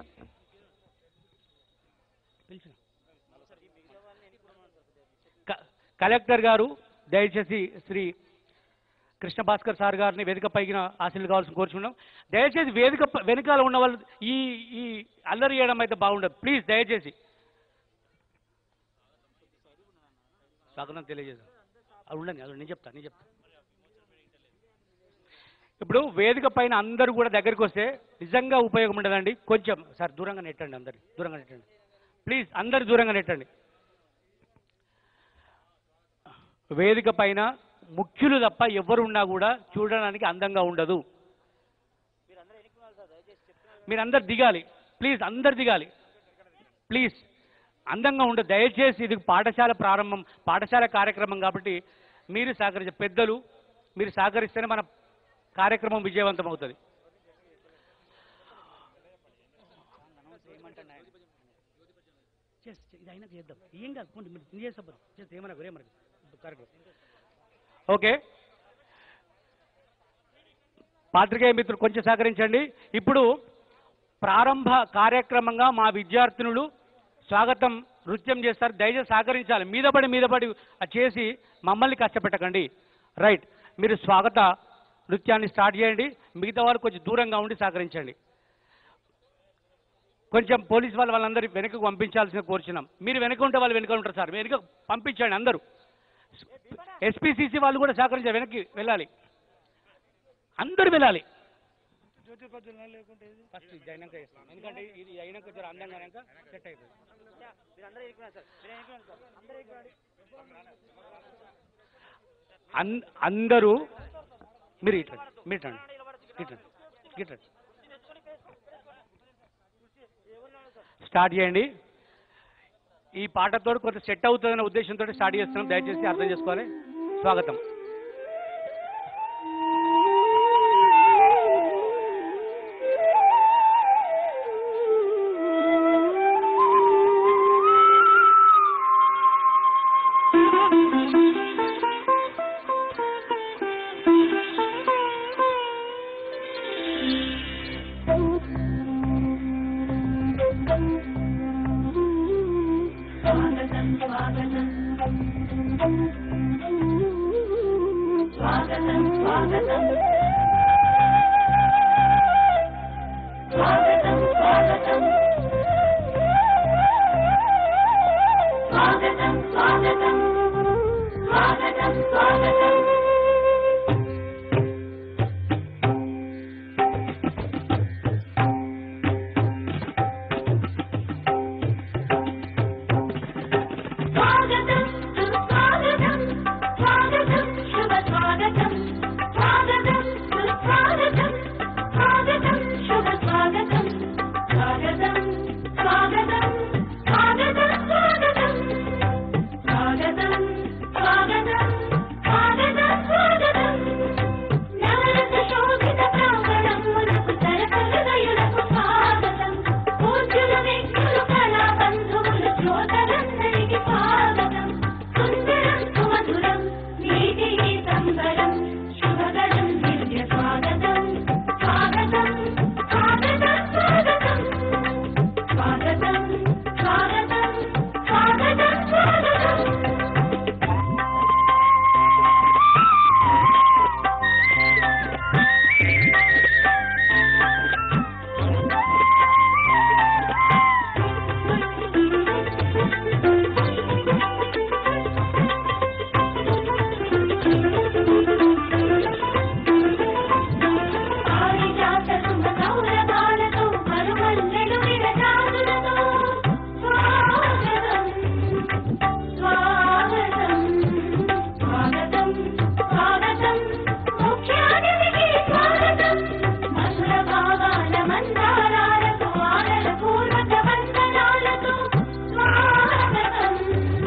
క- కలెక్టర్ గారు దయచేసి శ్రీ కృష్ణ భాస్కర్ సార్ గారిని వేదిక పైన ఆశలు కావాల్సి కోరుచున్నాం దయచేసి వేదిక ప- వెనకాల ఉన్న వాళ్ళు ఈ ఈ అల్లరి చేయడం అయితే బాగుండదు ప్లీజ్ దయచేసి స్వాగతం తెలియజేద్దాం అది ఉండండి అది నేను చెప్తాను నేను చెప్తాను ఇప్పుడు వేదిక పైన అందరూ కూడా దగ్గరికి వస్తే నిజంగా ఉపయోగం ఉండదండి కొంచెం సార్ దూరంగా నెట్టండి అందరు దూరంగా నెట్టండి ప్లీజ్ అందరు దూరంగా నెట్టండి వేదిక పైన ముఖ్యులు తప్ప ఎవరున్నా కూడా చూడడానికి అందంగా ఉండదు మీరందరు దిగాలి ప్లీజ్ అందరు దిగాలి ప్లీజ్ అందంగా ఉండదు దయచేసి ఇది పాఠశాల ప్రారంభం పాఠశాల కార్యక్రమం కాబట్టి మీరు సహకరించ పెద్దలు మీరు సహకరిస్తేనే మన కార్యక్రమం విజయవంతం అవుతుంది చేసి ఇది అయినా చేద్దాం ఏం కాదు పోండి మీరు తిని చేస్తాం చేస్తే ఏమన్నా ఏమన్నా కార్యక్రమం ఓకే పాత్రికేయ మిత్రులు కొంచెం సహకరించండి ఇప్పుడు ప్రారంభ కార్యక్రమంగా మా విద్యార్థినులు స్వాగతం నృత్యం చేస్తారు దయచేసి సహకరించాలి మీద పడి మీద పడి అది చేసి మమ్మల్ని కష్టపెట్టకండి రైట్ మీరు స్వాగత నృత్యాన్ని స్టార్ట్ చేయండి మిగతా వాళ్ళు కొంచెం దూరంగా ఉండి సహకరించండి కొంచెం పోలీస్ వాళ్ళు వాళ్ళందరూ వెనకకు పంపించాల్సిన కోరుచున్నాం మీరు వెనక ఉంటే వాళ్ళు వెనక ఉంటారు సార్ వెనక పంపించండి అందరూ ఎస్పీసీసీ వాళ్ళు కూడా సహకరించాలి వెనక్కి వెళ్ళాలి అందరూ వెళ్ళాలి ఫస్ట్ ఇది అయినాక చేస్తాం ఎందుకంటే ఇది అయినాక జర అందంగా అయినాక సెట్ అయిపోయింది మీరందరూ ఇరుక్కున్నారు సార్ మీరు ఇరుక్కున్నారు సార్ అందరూ ఇరుక్కున్నారు అన్ అందరూ మీరు ఇట్లా మీరు ఇట్లా ఇట్లా ఇట్లా స్టార్ట్ చేయండి ఈ పాటతో కొంత సెట్ అవుతుందనే ఉద్దేశంతో స్టార్ట్ చేస్తున్నాం దయచేసి అర్థం చేసుకోవాలి స్వాగతం స్వాగతం స్వాగతం స్వాగతం స్వాగతం స్వాగతం స్వాగతం స్వాగతం స్వాగతం స్వాగతం స్వాగతం స్వాగతం సుస్వాగతం స్వాగతం శుభ స్వాగతం స్వాగతం సుస్వాగతం స్వాగతం శుభ స్వాగతం స్వాగతం స్వాగతం స్వాగతం స్వాగతం స్వాగతం స్వాగతం స్వాగతం స్వాగతం నవరస శోభిత ప్రాంగణమునకు సరసహృదయులకు స్వాగతం పూజ్యుల వ్యక్తులు కళా బంధువులు శ్రోతలందరికీ స్వాగతం సుందరం సుమధురం నీటికి సంబరం శుభకరం దివ్య స్వాగతం స్వాగతం స్వాగతం స్వాగతం స్వాగతం స్వాగతం స్వాగతం స్వాగతం పారిజాత సుమ సౌరభాలతో మరుమల్లెలు విరజాజులతో స్వాగతం స్వాగతం స్వాగతం స్వాగతం ముఖ్యాతిథికి స్వాగతం మధుర భావాల మందారాలతో ఆరల పూర్వక వందనాలతో స్వాగతం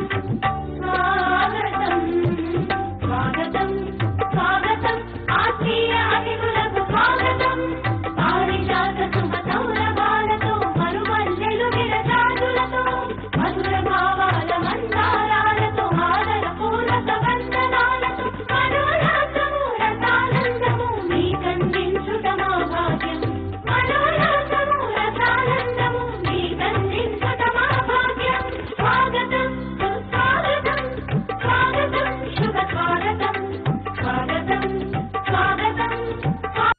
స్వాగతం స్వాగతం స్వాగతం ఆత్మీయ అతిథులకు స్వాగతం పారిజాత శుభ సౌరభాలతో మరుమల్లెలు విరజాజులతో మధుర భావాల మందారాలతో ఆదర పూర్వక వందనాలతో మనోరాసము రసానందము మీకందించుట మా భాగ్యం మనోరాసము రసానందము మీకందించుట మా భాగ్యం స్వాగతం సుస్వాగతం స్వాగతం శుభ స్వాగతం స్వాగతం స్వాగతం స్వాగతం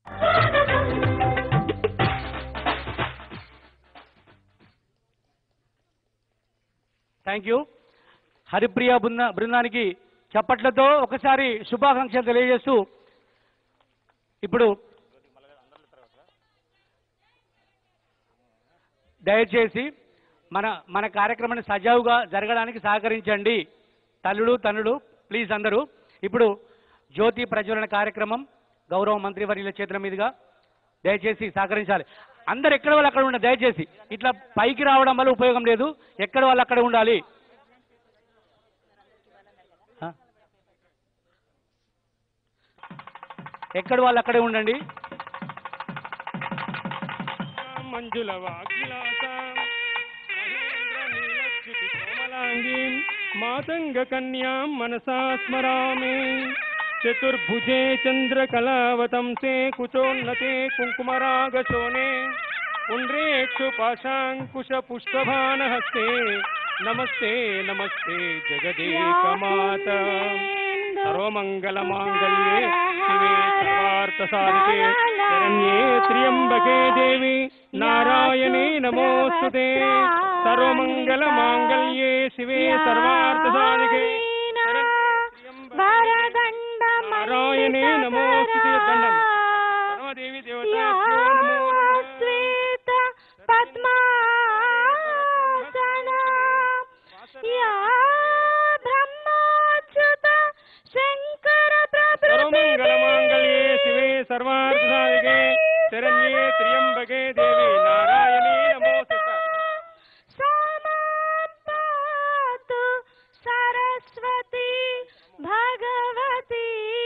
థ్యాంక్ యూ హరిప్రియ బృంద బృందానికి చప్పట్లతో ఒకసారి శుభాకాంక్షలు తెలియజేస్తూ ఇప్పుడు దయచేసి మన మన కార్యక్రమాన్ని సజావుగా జరగడానికి సహకరించండి తల్లుడు తన్నుడు ప్లీజ్ అందరూ ఇప్పుడు జ్యోతి ప్రజ్వలన కార్యక్రమం గౌరవ మంత్రివర్యుల చేతుల మీదుగా దయచేసి సహకరించాలి అందరు ఎక్కడ వాళ్ళు అక్కడ ఉండాలి దయచేసి ఇట్లా పైకి రావడం వల్ల ఉపయోగం లేదు ఎక్కడ వాళ్ళు అక్కడ ఉండాలి ఆ? ఎక్కడ వాళ్ళు అక్కడే ఉండండి మంజుల వాగ్విలాస మహేంద్ర నీల मातङ्गकन्यां मनसा स्मरामि चतुर्भुजे चन्द्रकलावतंसे कुचोन्नते कुङ्कुमरागशोने पुण्ड्रेक्षु पाशाङ्कुशपुष्पभानहस्ते नमस्ते नमस्ते जगदेकमाता सर्वमङ्गलमाङ्गल्ये शिवे सर्वार्थसाधिके शरण्ये त्र्यम्बके देवी नारायणे नमोऽस्तुते सर्वमङ्गलमाङ्गल्ये शिवे सर्वार्थसाधिके नारायणे नमोऽस्तुते दण्डम् सर्वदेवी देवताभ्यो नमो नमः। सर्वमङ्गलमाङ्गल्ये शिवे सर्वार्थसाधिके शरण्ये त्र्यम्बके देवी नारायणे नमोऽस्तुते सरस्वती भगवती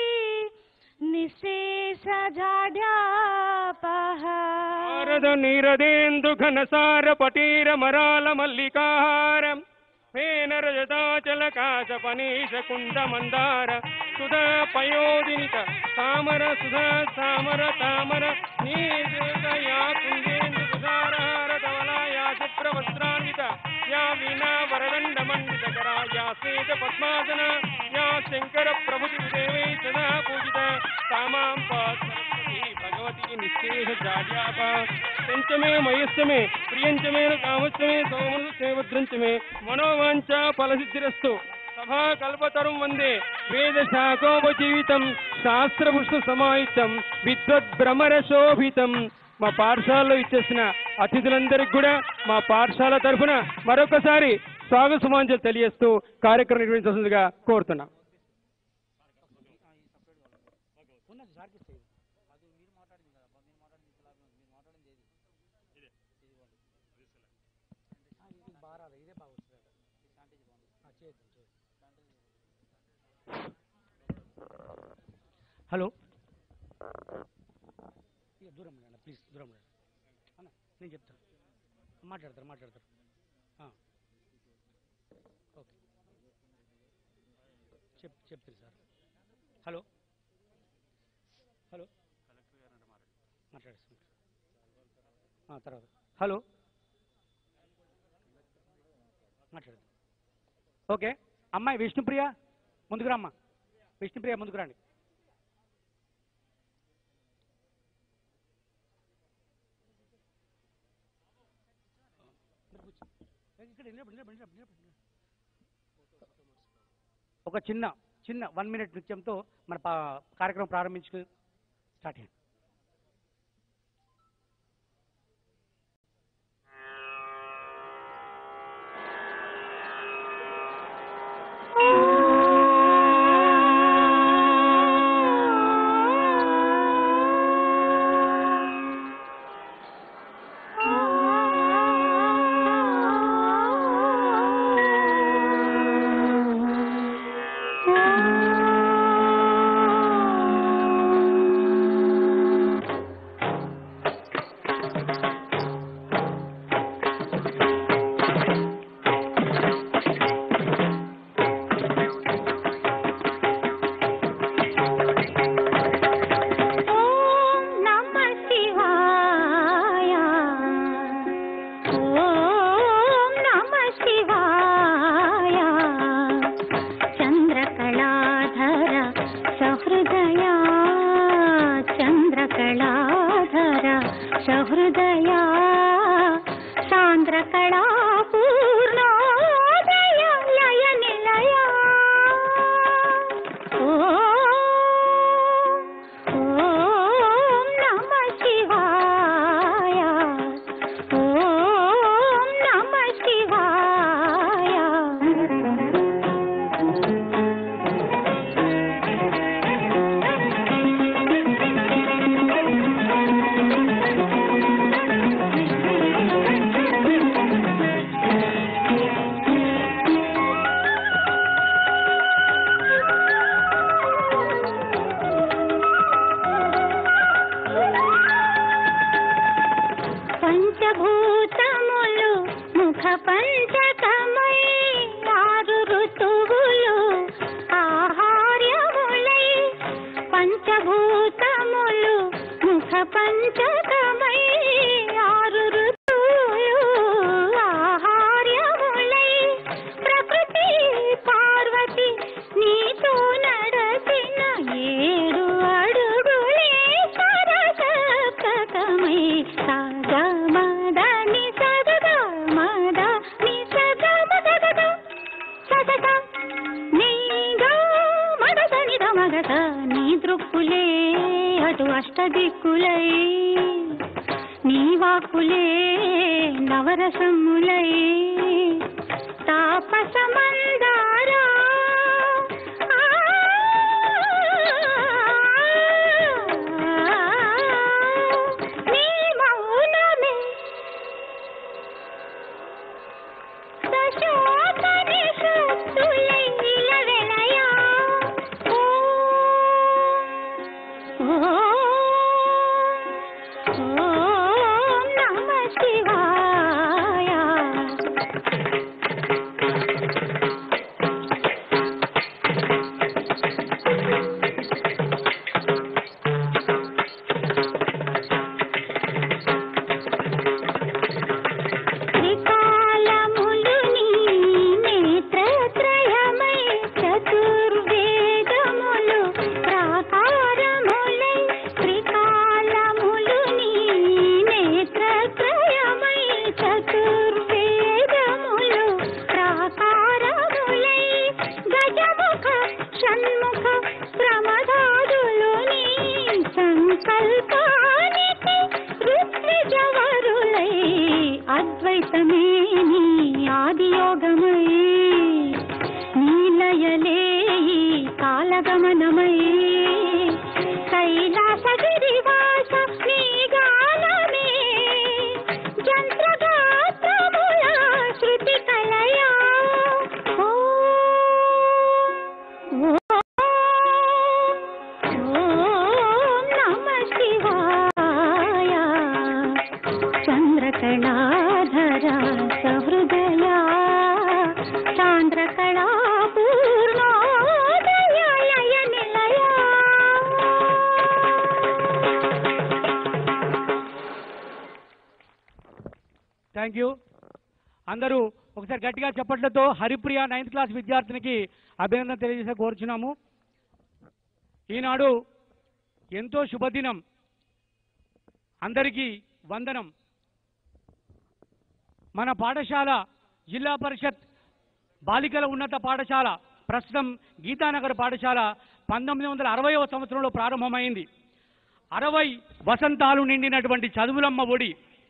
निशेषजाड्यापः శారద నీరదేందు ఘనసార పటీర మరాల మల్లికాహారం ఫేన రజతాచల కాశ పనీష కుంద మందార సుధా పయోదినిక తామర సుధా సామర తామర నీయా కుందేందు తుషారహార ధవలా యా శుభ్రవస్త్రాన్విత యా వీణా వరదండ మండిత కరా యా శ్వేత పద్మాసన యా శంకర ప్రభుతి దేవై సదా పూజిత తామాం పాత్ సరస్వతి భగవతి నిశ్చేష జాడ్యాప పంచమే మయస్సమే ప్రియంచమే కామస్సమే సౌమృతమే భద్రంచమే మనోవాంఛ ఫలసిద్ధిరస్తు సభా కల్పతరం వందే వేద శాఖోపజీవితం శాస్త్రపుష్ప సమాహితం విద్వద్ భ్రమర శోభితం మా పాఠశాలలో ఇచ్చేసిన అతిథులందరికీ కూడా మా పాఠశాల తరఫున మరొకసారి స్వాగత సమాంజలు తెలియజేస్తూ కార్యక్రమం నిర్వహించాల్సిందిగా కోరుతున్నాం ఉన్నది సార్కి ఇస్తే అది మీరు మాట్లాడింది కదా మీరు మాట్లాడింది ఇట్లా మీరు మాట్లాడింది ఏది ఇదే ఇది బాగా రాదు ఇదే బాగా వస్తుంది శాంతిజ్ బాగుంది చేద్దాం చేద్దాం హలో ఇక దూరం రండి ప్లీజ్ దూరం రండి అన్న నేను చెప్తాను మాట్లాడతారు మాట్లాడతారు ఆ. ఓకే చెప్ చెప్తారు సార్ హలో హలో మాట్లాడేస్తాను ఆ, తర్వాత హలో మాట్లాడదాం ఓకే అమ్మాయి విష్ణుప్రియ ముందుకు రమ్మా విష్ణుప్రియ ముందుకు రండి ఇక్కడ నిలబడి, నిలబడి, నిలబడి, నిలబడి. ఒక చిన్న చిన్న వన్ మినిట్ నృత్యంతో మన పా- కార్యక్రమం ప్రారంభించుకు స్టార్ట్ చేయండి ఓం నమ శివాయ ఓం నమ శివాయ చంద్రకళాధర సహృదయ చంద్రకళాధర సహృదయ సాంద్రకళా పూర్ణోదయ లయ నిలయ ఓం నమ శివాయ ఓం నమ శివాయ పంచభూతములు ముఖ పంచకమై ఆరు ఋతు సరసములై తాపసమందారా నీ మౌనమే సశోకని శక్తులై నిలవెలయా ఓ ఓం నమ శివాయ త్రికాలములు నీ నేత్రత్రయమై చతుర్వేదములు ప్రాకారములై త్రికాలములు నీ నేత్రత్రయమై చతుర్వేదములు ప్రాకారములై గజముఖ షణ్ముఖ ప్రమదాదులు నీ సంకల్పానికి ఋత్విజవరులై అద్వైతమే నీ ఆదియోగమై నీలయలే ఈ కాలగమనమై కైలాసగిరివాస నీ గానమే జంత్రగాత్రముల శృతి కలయా ఓ ఓం నమ శివాయ చంద్రకళాధర సహృదయ చాంద్రకళా పూర్ణోదయ లయ నిలయ థ్యాంక్ యూ అందరూ ఒకసారి గట్టిగా చెప్పట్లతో హరిప్రియ నైన్త్ క్లాస్ విద్యార్థినికి అభినందన తెలియజేసే కోరుచున్నాము ఈనాడు ఎంతో శుభదినం అందరికీ వందనం మన పాఠశాల జిల్లా పరిషత్ బాలికల ఉన్నత పాఠశాల ప్రస్తుతం గీతానగర్ పాఠశాల పంతొమ్మిది వందల అరవైవ సంవత్సరంలో ప్రారంభమైంది అరవై వసంతాలు నిండినటువంటి చదువులమ్మ ఒడి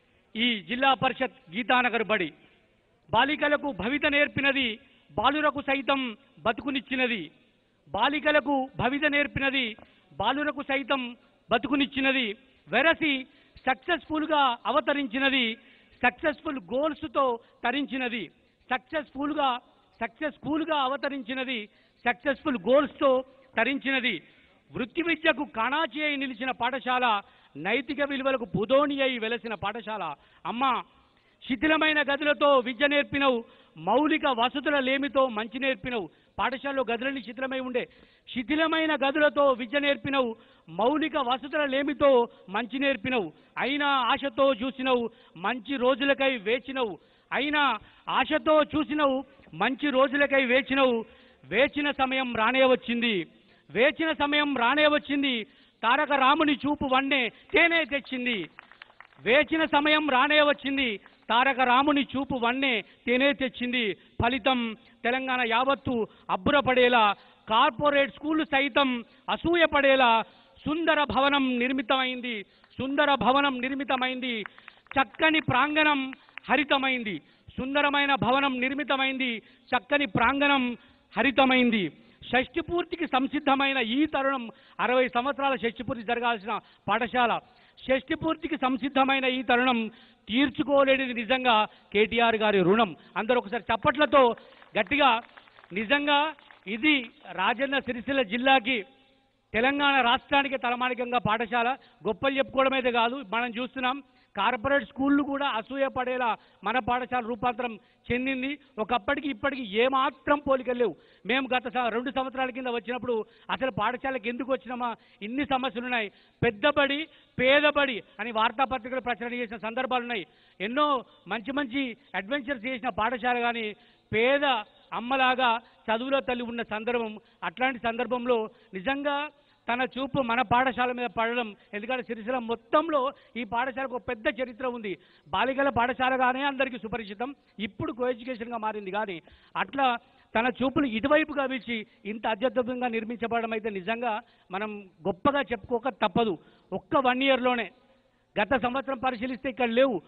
ఈ జిల్లా పరిషత్ గీతానగర్ బడి బాలికలకు భవిత నేర్పినది బాలురకు సైతం బతుకునిచ్చినది బాలికలకు భవిత నేర్పినది బాలురకు సైతం బతుకునిచ్చినది వెరసి సక్సెస్ఫుల్గా అవతరించినది సక్సెస్ఫుల్ గోల్స్తో తరించినది సక్సెస్ఫుల్గా సక్సెస్ఫుల్గా అవతరించినది సక్సెస్ఫుల్ గోల్స్తో తరించినది వృత్తి విద్యకు కాణాచి అయి నిలిచిన పాఠశాల నైతిక విలువలకు పుదోని అయి వెలసిన పాఠశాల అమ్మ శిథిలమైన గదులతో విద్య నేర్పినవు మౌలిక వసతుల లేమితో మంచి నేర్పినవు పాఠశాలలో గదులన్నీ శిథిలమై ఉండే శిథిలమైన గదులతో విద్య నేర్పినవు మౌలిక వసతుల లేమితో మంచి నేర్పినవు అయినా ఆశతో చూసినవు మంచి రోజులకై వేచినవు అయినా ఆశతో చూసినవు మంచి రోజులకై వేచినవు వేచిన సమయం రానే వచ్చింది వేచిన సమయం రానే వచ్చింది తారక రాముని చూపు వన్నే తేనే తెచ్చింది వేచిన సమయం రానే వచ్చింది తారక రాముని చూపు వన్నే తేనే తెచ్చింది ఫలితం తెలంగాణ యావత్తు అబ్బురపడేలా కార్పొరేట్ స్కూల్ సైతం అసూయపడేలా సుందర భవనం నిర్మితమైంది సుందర భవనం నిర్మితమైంది చక్కని ప్రాంగణం హరితమైంది సుందరమైన భవనం నిర్మితమైంది చక్కని ప్రాంగణం హరితమైంది షష్ఠి పూర్తికి సంసిద్ధమైన ఈ తరుణం అరవై సంవత్సరాల షష్ఠి పూర్తి జరగాల్సిన పాఠశాల షష్ఠి పూర్తికి సంసిద్ధమైన ఈ తరుణం తీర్చుకోలేనిది నిజంగా కేటీఆర్ గారి రుణం అందరూ ఒకసారి చప్పట్లతో గట్టిగా నిజంగా ఇది రాజన్న సిరిసిల్ల జిల్లాకి తెలంగాణ రాష్ట్రానికి తలమానికంగా పాఠశాల గొప్పలు చెప్పుకోవడమైతే కాదు మనం చూస్తున్నాం కార్పొరేట్ స్కూళ్ళు కూడా అసూయపడేలా మన పాఠశాల రూపాంతరం చెందింది ఒకప్పటికి ఇప్పటికి ఏమాత్రం పోలికలు లేవు మేము గత స- రెండు సంవత్సరాల కింద వచ్చినప్పుడు అసలు పాఠశాలకు ఎందుకు వచ్చినామా ఇన్ని సమస్యలు ఉన్నాయి పెద్దబడి పేదబడి అని వార్తాపత్రికలు ప్రచురణ చేసిన సందర్భాలు ఉన్నాయి ఎన్నో మంచి మంచి అడ్వెంచర్స్ చేసిన పాఠశాల కానీ పేద అమ్మలాగా చదువులో తల్లి ఉన్న సందర్భం అట్లాంటి సందర్భంలో నిజంగా తన చూపు మన పాఠశాల మీద పడడం ఎందుకంటే సిరిసిల్ల మొత్తంలో ఈ పాఠశాలకు ఒక పెద్ద చరిత్ర ఉంది బాలికల పాఠశాలగానే అందరికీ సుపరిచితం ఇప్పుడు కో ఎడ్యుకేషన్గా మారింది కానీ అట్లా తన చూపులు ఇటువైపుగా వీల్చి ఇంత అత్యద్భుతంగా నిర్మించబడడం అయితే నిజంగా మనం గొప్పగా చెప్పుకోక తప్పదు ఒక్క వన్ ఇయర్లోనే గత సంవత్సరం పరిశీలిస్తే ఇక్కడ లేవు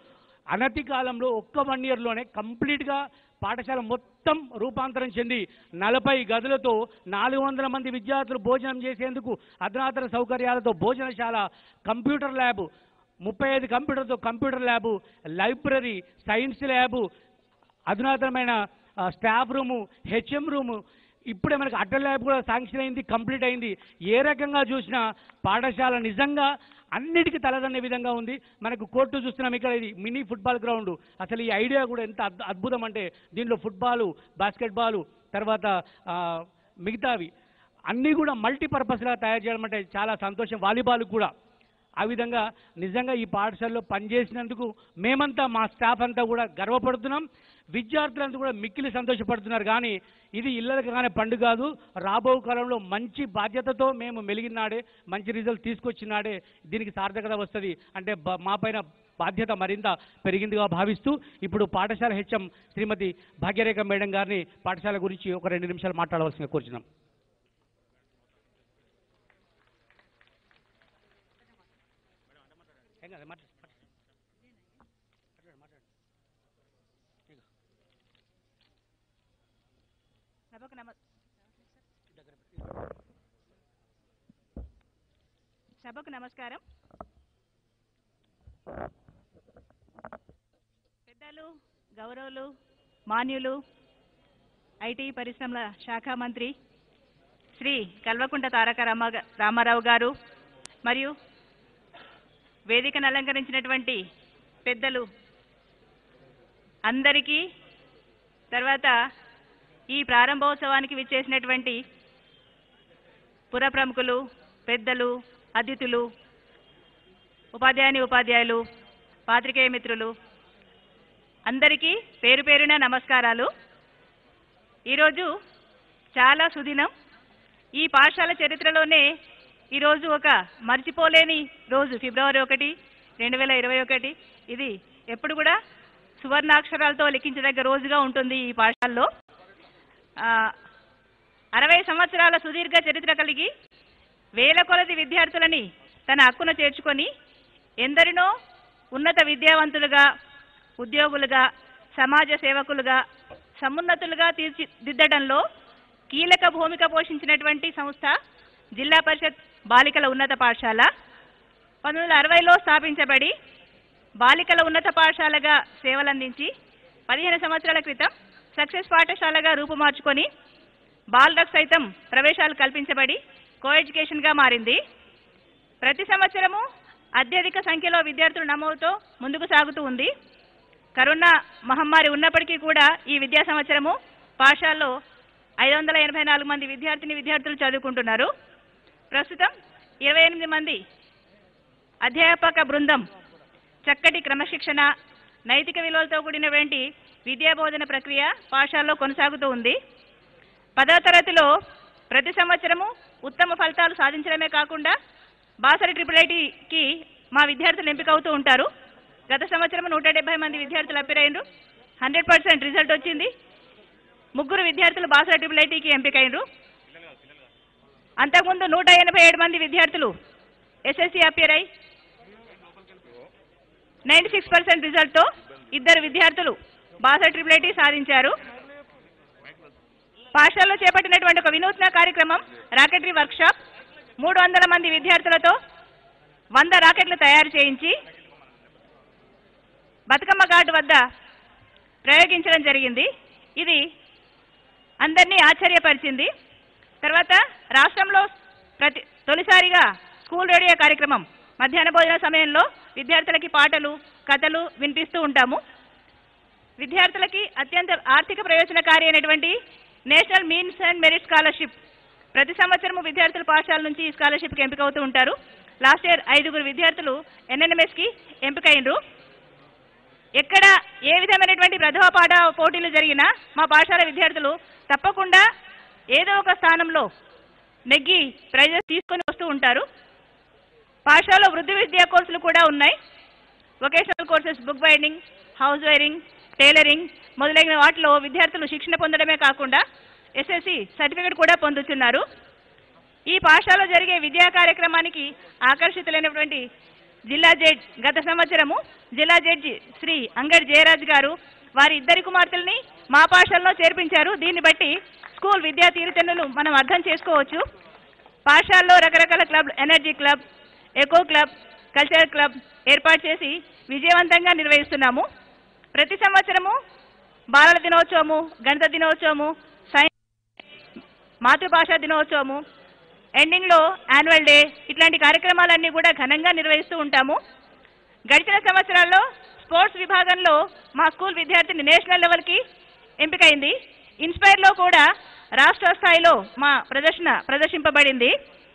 అనతి కాలంలో ఒక్క వన్ ఇయర్లోనే కంప్లీట్గా పాఠశాల మొత్తం రూపాంతరం చెంది నలభై గదులతో నాలుగు వందల మంది విద్యార్థులు భోజనం చేసేందుకు అధునాతన సౌకర్యాలతో భోజనశాల కంప్యూటర్ ల్యాబ్ ముప్పై ఐదు కంప్యూటర్తో computer lab library science lab అధునాతనమైన ఆ, స్టాఫ్ రూము హెచ్ఎం రూము ఇప్పుడే మనకి అడ్డ ల్యాబ్ కూడా శాంక్షన్ అయింది కంప్లీట్ అయింది ఏ రకంగా చూసినా పాఠశాల నిజంగా అన్నిటికీ తలదన్నే విధంగా ఉంది మనకు కోర్టు చూస్తున్నాం ఇక్కడ ఇది మినీ ఫుట్బాల్ గ్రౌండ్ అసలు ఈ ఐడియా కూడా ఎంత అద్భు- అద్భుతం అంటే దీనిలో ఫుట్బాలు బాస్కెట్బాలు తర్వాత ఆ, మిగతావి అన్నీ కూడా మల్టీపర్పస్గా తయారు చేయడం అంటే చాలా సంతోషం వాలీబాల్ కూడా ఆ విధంగా నిజంగా ఈ పాఠశాలలో పనిచేసినందుకు మేమంతా మా స్టాఫ్ అంతా కూడా గర్వపడుతున్నాం విద్యార్థులంతా కూడా మిక్కిలి సంతోషపడుతున్నారు కానీ ఇది ఇళ్ళకి కానీ పండుగ కాదు రాబో కాలంలో మంచి బాధ్యతతో మేము మెలిగినాడే మంచి రిజల్ట్ తీసుకొచ్చినాడే దీనికి సార్థకత వస్తుంది అంటే బ- మా పైన బాధ్యత మరింత పెరిగిందిగా భావిస్తూ ఇప్పుడు పాఠశాల హెచ్ఎం శ్రీమతి భాగ్యరేఖ మేడం గారిని పాఠశాల గురించి ఒక రెండు నిమిషాలు మాట్లాడవలసిందిగా కోరుచున్నాం ఏం కాదు, మాట్లాడు, మాట్లాడు. మాట్లాడు, మాట్లాడు. సభకు నమ సభకు నమస్కారం పెద్దలు గౌరవులు మాన్యులు ఐటీ పరిశ్రమల శాఖ మంత్రి శ్రీ కల్వకుంట తారక రామ రామారావు గారు మరియు వేదికను అలంకరించినటువంటి పెద్దలు అందరికీ తర్వాత ఈ ప్రారంభోత్సవానికి విచ్చేసినటువంటి పుర ప్రముఖులు పెద్దలు అతిథులు ఉపాధ్యాయుని ఉపాధ్యాయులు పాత్రికేయ మిత్రులు అందరికీ పేరు పేరున నమస్కారాలు ఈరోజు చాలా సుదినం ఈ పాఠశాల చరిత్రలోనే ఈరోజు ఒక మర్చిపోలేని రోజు ఫిబ్రవరి ఒకటి రెండు వేల ఇరవై ఒకటి ఇది ఎప్పుడు కూడా సువర్ణాక్షరాలతో లిఖించదగ్గ రోజుగా ఉంటుంది ఈ పాఠశాలలో ఆ, అరవై సంవత్సరాల సుదీర్ఘ చరిత్ర కలిగి వేల కొలది విద్యార్థులని తన హక్కున చేర్చుకొని ఎందరినో ఉన్నత విద్యావంతులుగా ఉద్యోగులుగా సమాజ సేవకులుగా సమున్నతులుగా తీర్చిదిద్దడంలో కీలక భూమిక పోషించినటువంటి సంస్థ జిల్లా పరిషత్ బాలికల ఉన్నత పాఠశాల పంతొమ్మిది వందల అరవైలో స్థాపించబడి బాలికల ఉన్నత పాఠశాలగా సేవలందించి పదిహేను సంవత్సరాల క్రితం సక్సెస్ పాఠశాలగా రూపుమార్చుకొని బాలలకు సైతం ప్రవేశాలు కల్పించబడి కో ఎడ్యుకేషన్గా మారింది ప్రతి సంవత్సరము అత్యధిక సంఖ్యలో విద్యార్థుల నమోదుతో ముందుకు సాగుతూ ఉంది కరోనా మహమ్మారి ఉన్నప్పటికీ కూడా ఈ విద్యా సంవత్సరము పాఠశాలలో ఐదు వందల ఎనభై నాలుగు మంది విద్యార్థిని విద్యార్థులు చదువుకుంటున్నారు ప్రస్తుతం ఇరవై ఎనిమిది మంది అధ్యాపక బృందం చక్కటి క్రమశిక్షణ నైతిక విలువలతో కూడినటువంటి విద్యాబోధన ప్రక్రియ పాఠశాలలో కొనసాగుతూ ఉంది పదవ తరగతిలో ప్రతి సంవత్సరము ఉత్తమ ఫలితాలు సాధించడమే కాకుండా బాసరి ట్రిపుల్ ఐటీకి మా విద్యార్థులు ఎంపిక అవుతూ ఉంటారు గత సంవత్సరం నూట డెబ్బై మంది విద్యార్థులు అప్పీర్ అయ్యారు హండ్రెడ్ పర్సెంట్ రిజల్ట్ వచ్చింది ముగ్గురు విద్యార్థులు బాసర ట్రిపుల్ ఐటీకి ఎంపికైనరు అంతకుముందు నూట ఎనభై ఏడు మంది విద్యార్థులు ఎస్ఎస్సి అపియర్ అయి నైంటీ సిక్స్ పర్సెంట్ రిజల్ట్తో ఇద్దరు విద్యార్థులు బాసర ట్రిపుల్ ఐటీ సాధించారు పాఠశాలలో చేపట్టినటువంటి ఒక వినూత్న కార్యక్రమం రాకెటరీ వర్క్షాప్ మూడు వందల మంది విద్యార్థులతో వంద రాకెట్లు తయారు చేయించి బతుకమ్మ ఘాట్ వద్ద ప్రయోగించడం జరిగింది ఇది అందరినీ ఆశ్చర్యపరిచింది తర్వాత రాష్ట్రంలో ప్రతి తొలిసారిగా స్కూల్ రేడియో కార్యక్రమం మధ్యాహ్న భోజన సమయంలో విద్యార్థులకి పాటలు కథలు వినిపిస్తూ ఉంటాము విద్యార్థులకి అత్యంత ఆర్థిక ప్రయోజనకారి అయినటువంటి national means and merit scholarship ప్రతి సంవత్సరము విద్యార్థుల పాఠశాల నుంచి ఈ స్కాలర్షిప్కి ఎంపిక అవుతూ ఉంటారు లాస్ట్ ఇయర్ ఐదుగురు విద్యార్థులు ఎన్ఎన్ఎంఎస్కి ఎంపికైనరు ఎక్కడ ఏ విధమైనటువంటి ప్రథమ పాఠ పోటీలు జరిగినా మా పాఠశాల విద్యార్థులు తప్పకుండా ఏదో ఒక స్థానంలో నెగ్గి ప్రైజెస్ తీసుకొని వస్తూ ఉంటారు పాఠశాలలో వృద్ధి విద్యా కోర్సులు కూడా ఉన్నాయి vocational courses book binding house wiring tailoring మొదలైన వాటిలో విద్యార్థులు శిక్షణ పొందడమే కాకుండా ఎస్ఎస్సి సర్టిఫికేట్ కూడా పొందుతున్నారు ఈ పాఠశాలలో జరిగే విద్యా కార్యక్రమానికి ఆకర్షితులైనటువంటి జిల్లా జడ్జ్ గత సంవత్సరము జిల్లా జడ్జి శ్రీ అంగడి జయరాజ్ గారు వారి ఇద్దరి కుమార్తెల్ని మా పాఠశాలలో చేర్పించారు దీన్ని బట్టి స్కూల్ విద్యా తీరుతెన్నులు మనం అర్థం చేసుకోవచ్చు పాఠశాలలో రకరకాల club energy club eco club cultural club ఏర్పాటు చేసి విజయవంతంగా నిర్వహిస్తున్నాము ప్రతి సంవత్సరము బాలల దినోత్సవము గణిత దినోత్సవము సైన్స్ మాతృభాషా దినోత్సవము ఎండింగ్లో యాన్యువల్ డే ఇట్లాంటి కార్యక్రమాలన్నీ కూడా ఘనంగా నిర్వహిస్తూ ఉంటాము గడిచిన సంవత్సరాల్లో స్పోర్ట్స్ విభాగంలో మా స్కూల్ విద్యార్థిని నేషనల్ లెవెల్కి ఎంపికైంది ఇన్స్పైర్లో కూడా రాష్ట్ర స్థాయిలో మా ప్రదర్శన ప్రదర్శింపబడింది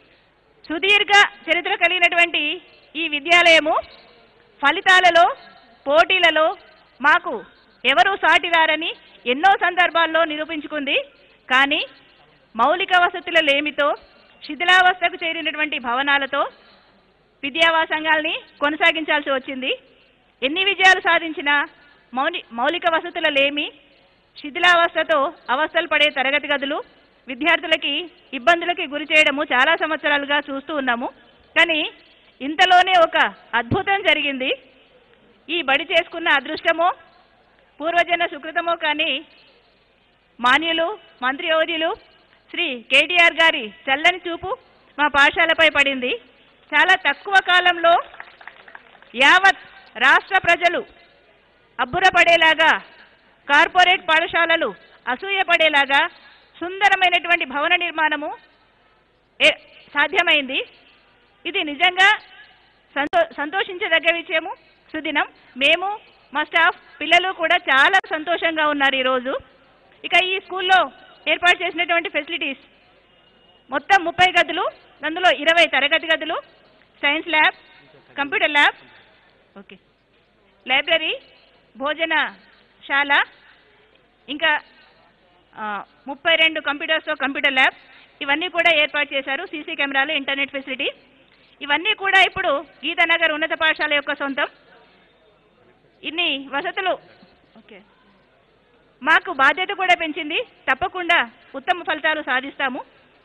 సుదీర్ఘ చరిత్ర కలిగినటువంటి ఈ విద్యాలయము ఫలితాలలో పోటీలలో మాకు ఎవరూ సాటిరారని ఎన్నో సందర్భాల్లో నిరూపించుకుంది కానీ మౌలిక వసతుల లేమితో శిథిలావస్థకు చేరినటువంటి భవనాలతో విద్యావా సంఘాలని కొనసాగించాల్సి వచ్చింది ఎన్ని విజయాలు సాధించినా మౌలి మౌలిక వసతుల లేమి శిథిలావస్థతో అవస్థలు పడే తరగతి గదులు విద్యార్థులకి ఇబ్బందులకి గురి చేయడము చాలా సంవత్సరాలుగా చూస్తూ ఉన్నాము కానీ ఇంతలోనే ఒక అద్భుతం జరిగింది ఈ బడి చేసుకున్న అదృష్టమో పూర్వజన సుకృతమో కానీ మాన్యులు మంత్రివర్యులు శ్రీ కేటీఆర్ గారి చల్లని చూపు మా పాఠశాలపై పడింది చాలా తక్కువ కాలంలో యావత్ రాష్ట్ర ప్రజలు అబ్బురపడేలాగా కార్పొరేట్ పాఠశాలలు అసూయపడేలాగా సుందరమైనటువంటి భవన నిర్మాణము ఏ- సాధ్యమైంది ఇది నిజంగా సంతో సంతోషించదగ్గ విషయము సుదినం మేము మా స్టాఫ్ పిల్లలు కూడా చాలా సంతోషంగా ఉన్నారు ఈరోజు ఇక ఈ స్కూల్లో ఏర్పాటు చేసినటువంటి ఫెసిలిటీస్ మొత్తం ముప్పై గదులు అందులో ఇరవై తరగతి గదులు science lab computer lab okay library భోజనశాల ఇంకా ఆ, ముప్పై రెండు కంప్యూటర్స్తో కంప్యూటర్ ల్యాబ్ ఇవన్నీ కూడా ఏర్పాటు చేశారు సీసీ కెమెరాలు ఇంటర్నెట్ ఫెసిలిటీ ఇవన్నీ కూడా ఇప్పుడు గీతానగర్ ఉన్నత పాఠశాల యొక్క సొంతం ఇన్ని వసతులు ఓకే మాకు బాధ్యత కూడా పెంచింది తప్పకుండా ఉత్తమ ఫలితాలు సాధిస్తాము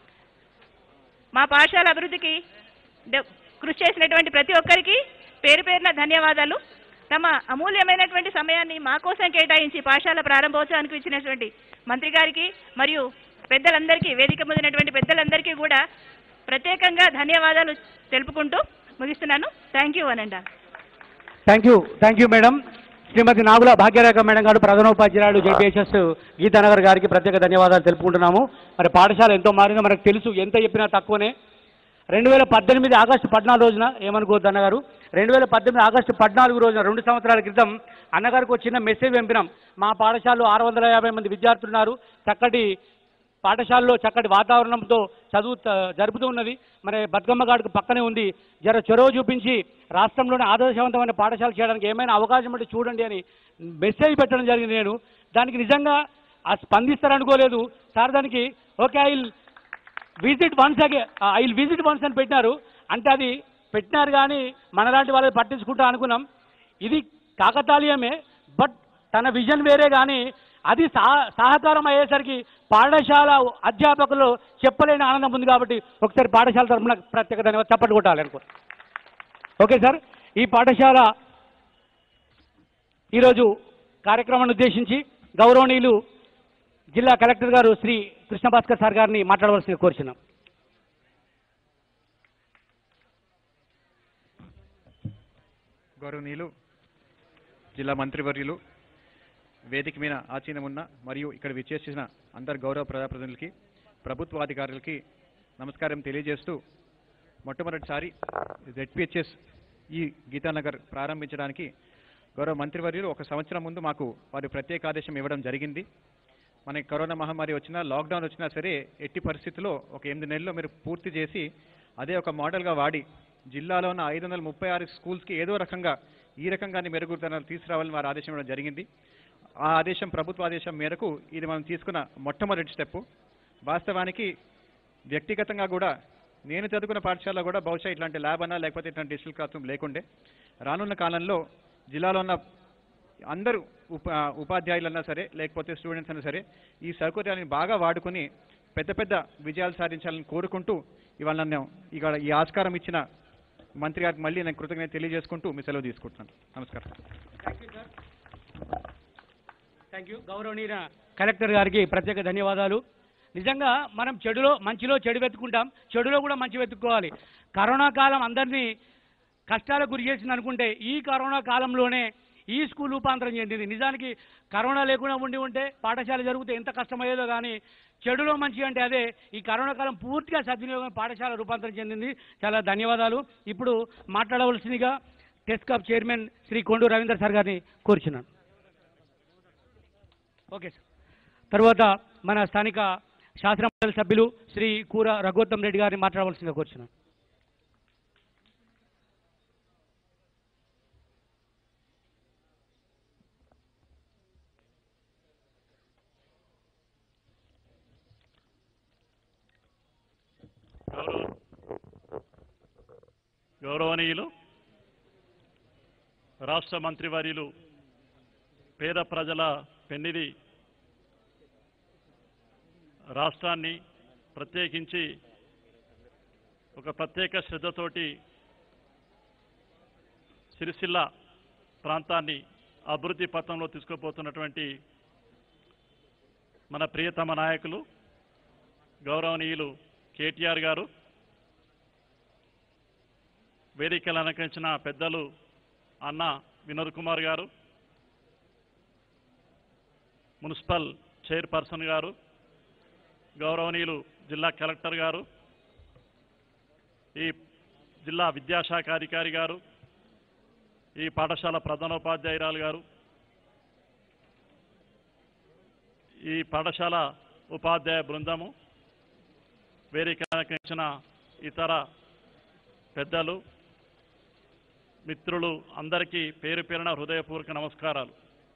మా పాఠశాల అభివృద్ధికి డ- కృషి చేసినటువంటి ప్రతి ఒక్కరికి పేరు పేరున ధన్యవాదాలు తమ అమూల్యమైనటువంటి సమయాన్ని మా కోసం కేటాయించి పాఠశాల ప్రారంభోత్సవానికి ఇచ్చినటువంటి మంత్రి గారికి మరియు పెద్దలందరికీ వేదిక ముందున్నటువంటి పెద్దలందరికీ కూడా ప్రత్యేకంగా ధన్యవాదాలు తెలుపుకుంటూ ముగిస్తున్నాను థ్యాంక్ యూ అనండా thank you thank you madam Shrimati Nagula Bhagyarekha madam గారు ప్రధానోపాధ్యాయులు జేపీహెచ్ఎస్ గీతానగర్ గారికి ప్రత్యేక ధన్యవాదాలు తెలుపుకుంటున్నాము మరి పాఠశాల ఎంతో మారిందో మనకు తెలుసు ఎంత చెప్పినా తక్కువనే రెండు వేల పద్దెనిమిది ఆగస్టు పద్నాలుగు రోజున ఏమనుకోవద్దు అన్నగారు రెండు వేల పద్దెనిమిది ఆగస్టు పద్నాలుగు రోజున రెండు సంవత్సరాల క్రితం అన్నగారికి ఒక చిన్న మెసేజ్ పంపినాం మా పాఠశాలలో ఆరు వందల యాభై మంది విద్యార్థులు ఉన్నారు చక్కటి పాఠశాలలో చక్కటి వాతావరణంతో చదువు త- జరుపుతూ ఉన్నది మరి బతుకమ్మ గాడికి పక్కనే ఉంది జర చొరవ చూపించి రాష్ట్రంలోనే ఆదర్శవంతమైన పాఠశాల చేయడానికి ఏమైనా అవకాశం ఉంటే చూడండి అని మెసేజ్ పెట్టడం జరిగింది నేను దానికి నిజంగా ఆ స్పందిస్తారనుకోలేదు సార్ దానికి okay I visit once again I visit once అని పెట్టినారు అంటే అది పెట్టినారు కానీ మనలాంటి వాళ్ళు పట్టించుకుంటా అనుకున్నాం ఇది కాకతాళీయమే బట్ తన విజన్ వేరే కానీ అది సహ సహకారం అయ్యేసరికి పాఠశాల అధ్యాపకులు చెప్పలేని ఆనందం ఉంది కాబట్టి ఒకసారి పాఠశాల తరఫున ప్రత్యేక ధన్యవాదాలు చప్పట్లు కొట్టాలి అనుకో ఓకే సార్ ఈ పాఠశాల ఈరోజు కార్యక్రమాన్ని ఉద్దేశించి గౌరవనీయులు జిల్లా కలెక్టర్ గారు శ్రీ కృష్ణ భాస్కర్ సార్ గారిని మాట్లాడవలసింది కోరుచున్నాం గౌరవనీయులు జిల్లా మంత్రివర్యులు వేదిక మీద ఆచీనం ఉన్న మరియు ఇక్కడ విచ్చేసిన అందరు గౌరవ ప్రజాప్రతినిధులకి ప్రభుత్వ అధికారులకి నమస్కారం తెలియజేస్తూ మొట్టమొదటిసారి జెడ్పిహెచ్ఎస్ ఈ గీతానగర్ ప్రారంభించడానికి గౌరవ మంత్రివర్యులు ఒక సంవత్సరం ముందు మాకు వారి ప్రత్యేక ఆదేశం ఇవ్వడం జరిగింది మనకి కరోనా మహమ్మారి వచ్చినా లాక్డౌన్ వచ్చినా సరే ఎట్టి పరిస్థితుల్లో ఒక ఎనిమిది నెలల్లో మీరు పూర్తి చేసి అదే ఒక మోడల్గా వాడి జిల్లాలో ఉన్న ఐదు వందల ముప్పై ఆరు స్కూల్స్కి ఏదో రకంగా ఈ రకంగానే మెరుగుదనాలు తీసుకురావాలని వారు ఆదేశం ఇవ్వడం జరిగింది ఆ ఆదేశం ప్రభుత్వ ఆదేశం మేరకు ఇది మనం తీసుకున్న మొట్టమొదటి స్టెప్ వాస్తవానికి వ్యక్తిగతంగా కూడా నేను చదువుకున్న పాఠశాలలో కూడా బహుశా ఇట్లాంటి ల్యాబ్ అన్నా లేకపోతే ఇట్లాంటి డిజిటల్ క్లాస్ రూమ్ లేకుండే రానున్న కాలంలో జిల్లాలో ఉన్న అందరూ ఉప ఉపాధ్యాయులన్నా సరే లేకపోతే స్టూడెంట్స్ అయినా సరే ఈ సౌకర్యాలను బాగా వాడుకొని పెద్ద పెద్ద విజయాలు సాధించాలని కోరుకుంటూ ఇవాళ నన్ను ఇక్కడ ఈ ఆస్కారం ఇచ్చిన మంత్రి గారికి మళ్ళీ నేను కృతజ్ఞత తెలియజేసుకుంటూ మీ సెలవు తీసుకుంటున్నాను నమస్కారం thank you sir thank you గౌరవనీయ కలెక్టర్ గారికి ప్రత్యేక ధన్యవాదాలు నిజంగా మనం చెడులో మంచిలో చెడు వెతుకుంటాం చెడులో కూడా మంచి వెతుక్కోవాలి కరోనా కాలం అందరినీ కష్టాలకు గురి చేసింది అనుకుంటే ఈ కరోనా కాలంలోనే ఈ స్కూల్ రూపాంతరం చెందింది నిజానికి కరోనా లేకుండా ఉండి ఉంటే పాఠశాల జరిగితే ఎంత కష్టమయ్యేదో కానీ చెడులో మంచి అంటే అదే ఈ కరోనా కాలం పూర్తిగా సద్వినియోగం పాఠశాల రూపాంతరం చెందింది చాలా ధన్యవాదాలు ఇప్పుడు మాట్లాడవలసిందిగా టెస్కాప్ చైర్మన్ శ్రీ కొండు రవీందర్ సార్ గారిని కోరుచున్నాను ఓకే సార్ తర్వాత మన స్థానిక శాసనమండలి సభ్యులు శ్రీ కూర రఘుత్తం రెడ్డి గారిని మాట్లాడవలసిందిగా కోరుచున్నాను గౌరవ గౌరవనీయులు రాష్ట్ర మంత్రివర్యులు పేద ప్రజల పెన్నిది రాష్ట్రాన్ని ప్రత్యేకించి ఒక ప్రత్యేక శ్రద్ధతోటి సిరిసిల్ల ప్రాంతాన్ని అభివృద్ధి పథంలో తీసుకుపోతున్నటువంటి మన ప్రియతమ నాయకులు గౌరవనీయులు కేటీఆర్ గారు వేదికలు అలంకరించిన పెద్దలు అన్న వినోద్ కుమార్ గారు మున్సిపల్ చైర్పర్సన్ గారు గౌరవనీయులు జిల్లా కలెక్టర్ గారు ఈ జిల్లా విద్యాశాఖ అధికారి గారు ఈ పాఠశాల ప్రధానోపాధ్యాయురాలు గారు ఈ పాఠశాల ఉపాధ్యాయ బృందము వేదికన ఇతర పెద్దలు మిత్రులు అందరికీ పేరు పేరున హృదయపూర్వక నమస్కారాలు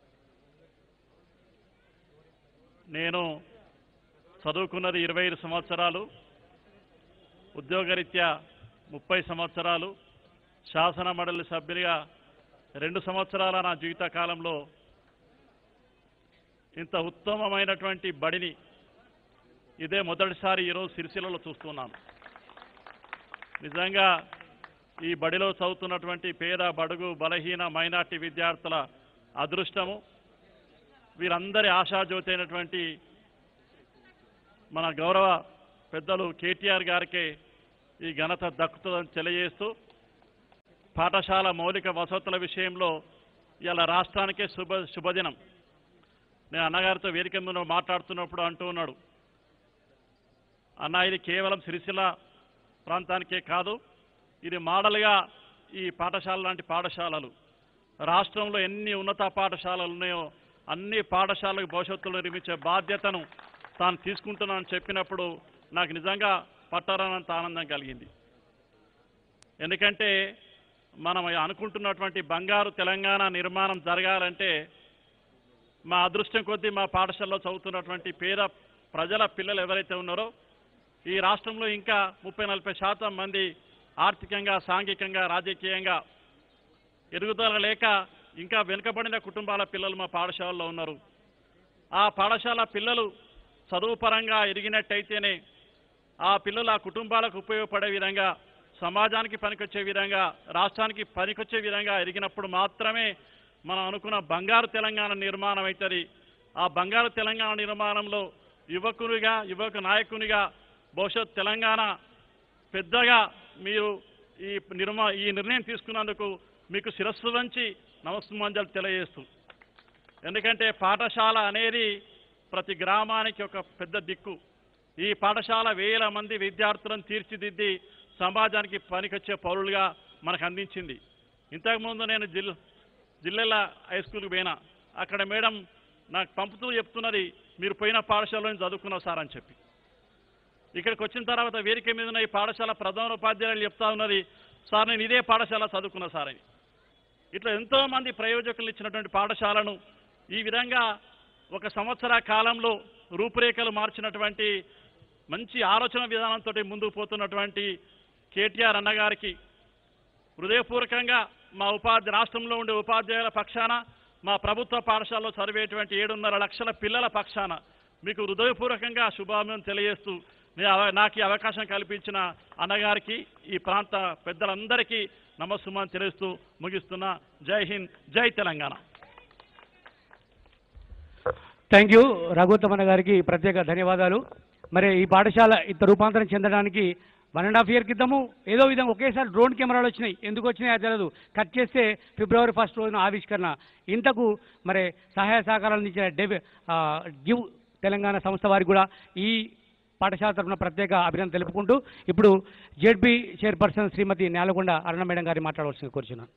నేను చదువుకున్నది ఇరవై ఐదు సంవత్సరాలు ఉద్యోగరీత్యా ముప్పై సంవత్సరాలు శాసన మండలి సభ్యునిగా రెండు సంవత్సరాల నా జీవిత కాలంలో ఇంత ఉత్తమమైనటువంటి బడిని ఇదే మొదటిసారి ఈరోజు సిరిసిల్లలో చూస్తున్నాను నిజంగా ఈ బడిలో చదువుతున్నటువంటి పేద బడుగు బలహీన మైనార్టీ విద్యార్థుల అదృష్టము వీరందరి ఆశాజ్యోతి అయినటువంటి మన గౌరవ పెద్దలు కేటీఆర్ గారికే ఈ ఘనత దక్కుతుందని తెలియజేస్తూ పాఠశాల మౌలిక వసతుల విషయంలో ఇలా రాష్ట్రానికే శుభ శుభదినం నేను అన్నగారితో వేదిక మీద మాట్లాడుతున్నప్పుడు అంటూ ఉన్నాడు అన్న ఇది కేవలం సిరిసిల్ల ప్రాంతానికే కాదు ఇది మోడల్గా ఈ పాఠశాల లాంటి పాఠశాలలు రాష్ట్రంలో ఎన్ని ఉన్నత పాఠశాలలు ఉన్నాయో అన్ని పాఠశాలకు భవిష్యత్తులో నిర్మించే బాధ్యతను తాను తీసుకుంటున్నానని చెప్పినప్పుడు నాకు నిజంగా పట్టరానంత ఆనందం కలిగింది ఎందుకంటే మనం అనుకుంటున్నటువంటి బంగారు తెలంగాణ నిర్మాణం జరగాలంటే మా అదృష్టం కొద్దీ మా పాఠశాలలో చదువుతున్నటువంటి పేద ప్రజల పిల్లలు ఎవరైతే ఉన్నారో ఈ రాష్ట్రంలో ఇంకా ముప్పై నలభై శాతం మంది ఆర్థికంగా సాంఘికంగా రాజకీయంగా ఎదుగుదల లేక ఇంకా వెనుకబడిన కుటుంబాల పిల్లలు మా పాఠశాలలో ఉన్నారు ఆ పాఠశాల పిల్లలు చదువు పరంగా ఎదిగినట్టయితేనే ఆ పిల్లలు ఆ కుటుంబాలకు ఉపయోగపడే విధంగా సమాజానికి పనికొచ్చే విధంగా రాష్ట్రానికి పనికొచ్చే విధంగా ఎదిగినప్పుడు మాత్రమే మనం అనుకున్న బంగారు తెలంగాణ నిర్మాణం అవుతుంది ఆ బంగారు తెలంగాణ నిర్మాణంలో యువకునిగా యువక నాయకునిగా భవిష్యత్ తెలంగాణ పెద్దగా మీరు ఈ నిర్మా ఈ నిర్ణయం తీసుకున్నందుకు మీకు శిరస్సు వంచి నమస్సుమంజలు తెలియజేస్తూ ఎందుకంటే పాఠశాల అనేది ప్రతి గ్రామానికి ఒక పెద్ద దిక్కు ఈ పాఠశాల వేల మంది విద్యార్థులను తీర్చిదిద్ది సమాజానికి పనికొచ్చే పౌరులుగా మనకు అందించింది ఇంతకుముందు నేను జిల్ జిల్లెల హై స్కూల్కి పోయినా అక్కడ మేడం నాకు పంపుతూ చెప్తున్నది మీరు పోయిన పాఠశాలలో చదువుకున్నారు సార్ అని చెప్పి ఇక్కడికి వచ్చిన తర్వాత వేదిక మీద ఉన్న ఈ పాఠశాల ప్రధాన ఉపాధ్యాయులు చెప్తా ఉన్నది సార్ నేను ఇదే పాఠశాల చదువుకున్నా సార్ అని ఇట్లా ఎంతో మంది ప్రయోజకులు ఇచ్చినటువంటి పాఠశాలను ఈ విధంగా ఒక సంవత్సర కాలంలో రూపురేఖలు మార్చినటువంటి మంచి ఆలోచన విధానంతో ముందుకు పోతున్నటువంటి కేటీఆర్ అన్నగారికి హృదయపూర్వకంగా మా ఉపాధ్యాయ రాష్ట్రంలో ఉండే ఉపాధ్యాయుల పక్షాన మా ప్రభుత్వ పాఠశాలలో చదివేటువంటి ఏడున్నర లక్షల పిల్లల పక్షాన మీకు హృదయపూర్వకంగా శుభాభినందనలు తెలియజేస్తూ నే- అవ- నాకు ఈ అవకాశం కల్పించిన అన్నగారికి ఈ ప్రాంత పెద్దలందరికీ నమస్సుమని తెలుస్తూ ముగిస్తున్నా జై హింద్ జై తెలంగాణ థ్యాంక్ యూ రఘుత్తమన్న గారికి ప్రత్యేక ధన్యవాదాలు మరి ఈ పాఠశాల ఇంత రూపాంతరం చెందడానికి వన్ అండ్ హాఫ్ ఇయర్ క్రితము ఏదో విధంగా ఒకేసారి డ్రోన్ కెమెరాలు వచ్చినాయి ఎందుకు వచ్చినాయో అది తెలియదు కట్ చేస్తే ఫిబ్రవరి ఫస్ట్ రోజున ఆవిష్కరణ ఇంతకు మరి సహాయ సహకారాలు అందించిన డెబి ఆ, గివ్ తెలంగాణ సంస్థ వారికి కూడా ఈ పాఠశాల తరఫున ప్రత్యేక అభినందన తెలుపుకుంటూ ఇప్పుడు ZP chairperson Shrimati Nelakonda Aruna madam గారి మాట్లాడవలసింది కోరుచున్నాను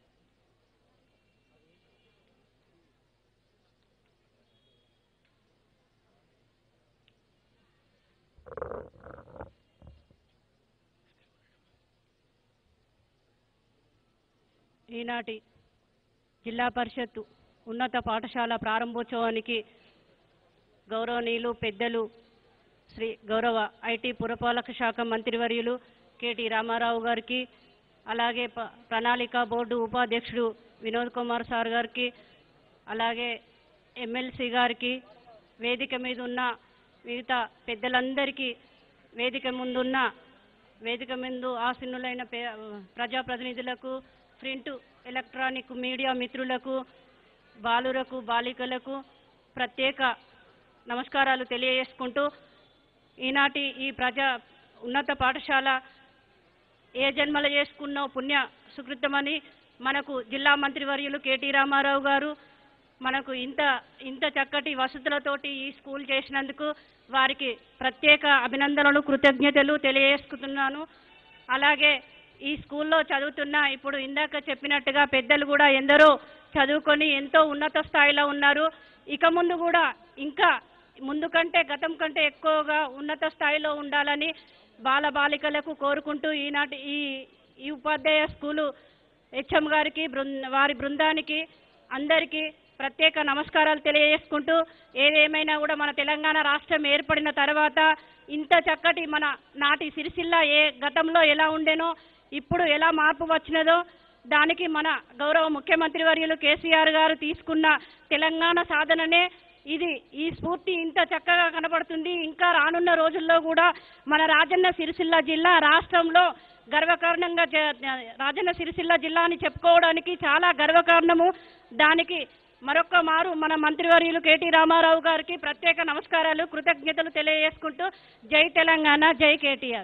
ఈనాటి జిల్లా పరిషత్ ఉన్నత పాఠశాల ప్రారంభోత్సవానికి గౌరవనీయులు పెద్దలు శ్రీ గౌరవ ఐటీ పురపాలక శాఖ మంత్రివర్యులు కేటీ రామారావు గారికి అలాగే ప ప్రణాళిక బోర్డు ఉపాధ్యక్షుడు వినోద్ కుమార్ సార్ గారికి అలాగే ఎమ్మెల్సీ గారికి వేదిక మీద ఉన్న మిగతా పెద్దలందరికీ వేదిక ముందున్న వేదిక ముందు ఆసీనులైన పే ప్రజాప్రతినిధులకు ప్రింట్ ఎలక్ట్రానిక్ మీడియా మిత్రులకు బాలురకు బాలికలకు ప్రత్యేక నమస్కారాలు తెలియజేసుకుంటూ ఈనాటి ఈ ప్రజా ఉన్నత పాఠశాల ఏ జన్మల చేసుకున్నో పుణ్య సుకృతమని మనకు జిల్లా మంత్రివర్యులు కేటీ రామారావు గారు మనకు ఇంత ఇంత చక్కటి వసతులతోటి ఈ స్కూల్ చేసినందుకు వారికి ప్రత్యేక అభినందనలు కృతజ్ఞతలు తెలియజేసుకుంటున్నాను అలాగే ఈ స్కూల్లో చదువుతున్న ఇప్పుడు ఇందాక చెప్పినట్టుగా పెద్దలు కూడా ఎందరో చదువుకొని ఎంతో ఉన్నత స్థాయిలో ఉన్నారు ఇక ముందు కూడా ఇంకా ముందు కంటే గతం కంటే ఎక్కువగా ఉన్నత స్థాయిలో ఉండాలని బాల బాలికలకు కోరుకుంటూ ఈనాటి ఈ ఈ ఉపాధ్యాయ స్కూలు హెచ్ఎం గారికి బృంద వారి బృందానికి అందరికీ ప్రత్యేక నమస్కారాలు తెలియజేసుకుంటూ ఏదేమైనా కూడా మన తెలంగాణ రాష్ట్రం ఏర్పడిన తర్వాత ఇంత చక్కటి మన నాటి సిరిసిల్ల ఏ గతంలో ఎలా ఉండేనో ఇప్పుడు ఎలా మార్పు వచ్చినదో దానికి మన గౌరవ ముఖ్యమంత్రి వర్యులు కేసీఆర్ గారు తీసుకున్న తెలంగాణ సాధననే ఇది ఈ స్ఫూర్తి ఇంత చక్కగా కనబడుతుంది ఇంకా రానున్న రోజుల్లో కూడా మన రాజన్న సిరిసిల్ల జిల్లా రాష్ట్రంలో గర్వకారణంగా జ- రాజన్న సిరిసిల్ల జిల్లా అని చెప్పుకోవడానికి చాలా గర్వకారణము దానికి మరొక్క మారు మన మంత్రివర్యులు కేటీ రామారావు గారికి ప్రత్యేక నమస్కారాలు కృతజ్ఞతలు తెలియజేసుకుంటూ జై తెలంగాణ జై KTR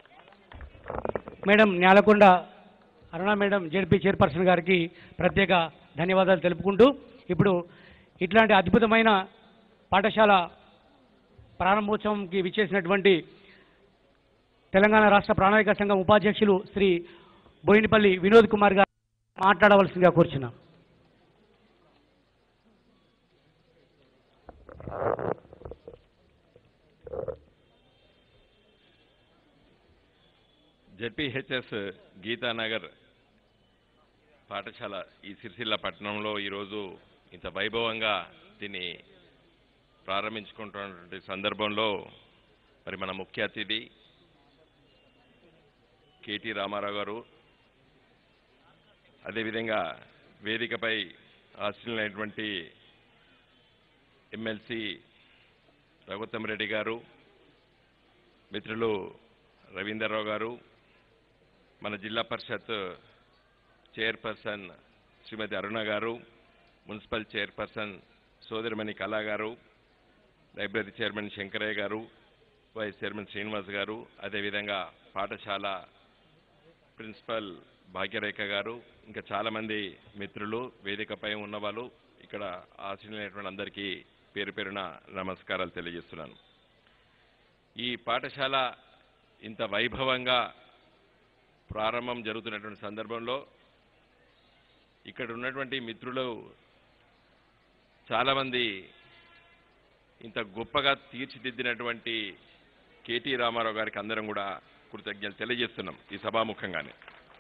madam Nyalakonda Aruna madam ZP chairperson గారికి ప్రత్యేక ధన్యవాదాలు తెలుపుకుంటూ ఇప్పుడు ఇట్లాంటి అద్భుతమైన పాఠశాల ప్రారంభోత్సవంకి విచ్చేసినటువంటి తెలంగాణ రాష్ట్ర ప్రణాళిక సంఘం ఉపాధ్యక్షులు శ్రీ బోయినపల్లి వినోద్ కుమార్ గారు మాట్లాడవలసిందిగా కోరుచున్నాం జెడ్పీహెచ్ఎస్ గీతానగర్ పాఠశాల ఈ సిరిసిల్ల పట్టణంలో ఈరోజు ఇంత వైభవంగా దీన్ని ప్రారంభించుకుంటున్నటువంటి సందర్భంలో మరి మన ముఖ్య అతిథి కేటీ రామారావు గారు అదేవిధంగా వేదికపై ఆశీనులైనటువంటి ఎమ్మెల్సీ రఘుత్తం రెడ్డి గారు మిత్రులు రవీందర్రావు గారు మన జిల్లా పరిషత్ చైర్పర్సన్ శ్రీమతి అరుణ గారు మున్సిపల్ చైర్పర్సన్ సోదరిమణి కళా గారు లైబ్రరీ చైర్మన్ శంకరయ్య గారు వైస్ చైర్మన్ శ్రీనివాస్ గారు అదేవిధంగా పాఠశాల ప్రిన్సిపల్ భాగ్యరేఖ గారు ఇంకా చాలామంది మిత్రులు వేదికపై ఉన్నవాళ్ళు ఇక్కడ ఆశీనులైనటువంటి అందరికీ పేరు పేరున నమస్కారాలు తెలియజేస్తున్నాను ఈ పాఠశాల ఇంత వైభవంగా ప్రారంభం జరుగుతున్నటువంటి సందర్భంలో ఇక్కడ ఉన్నటువంటి మిత్రులు చాలామంది ఇంత గొప్పగా తీర్చిదిద్దినటువంటి కేటీ రామారావు గారికి అందరం కూడా కృతజ్ఞతలు తెలియజేస్తున్నాం ఈ సభాముఖంగానే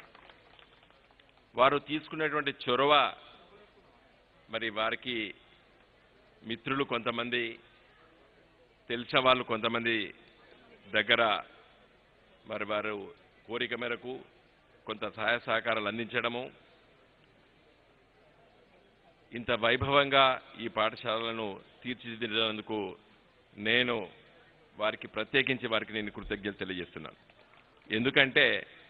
వారు తీసుకున్నటువంటి చొరవ మరి వారికి మిత్రులు కొంతమంది తెలిసిన వాళ్ళు కొంతమంది దగ్గర మరి వారు కోరిక మేరకు కొంత సహాయ సహకారాలు అందించడము ఇంత వైభవంగా ఈ పాఠశాలను తీర్చిదిద్దేందుకు నేను వారికి ప్రత్యేకించి వారికి నేను కృతజ్ఞత తెలియజేస్తున్నాను ఎందుకంటే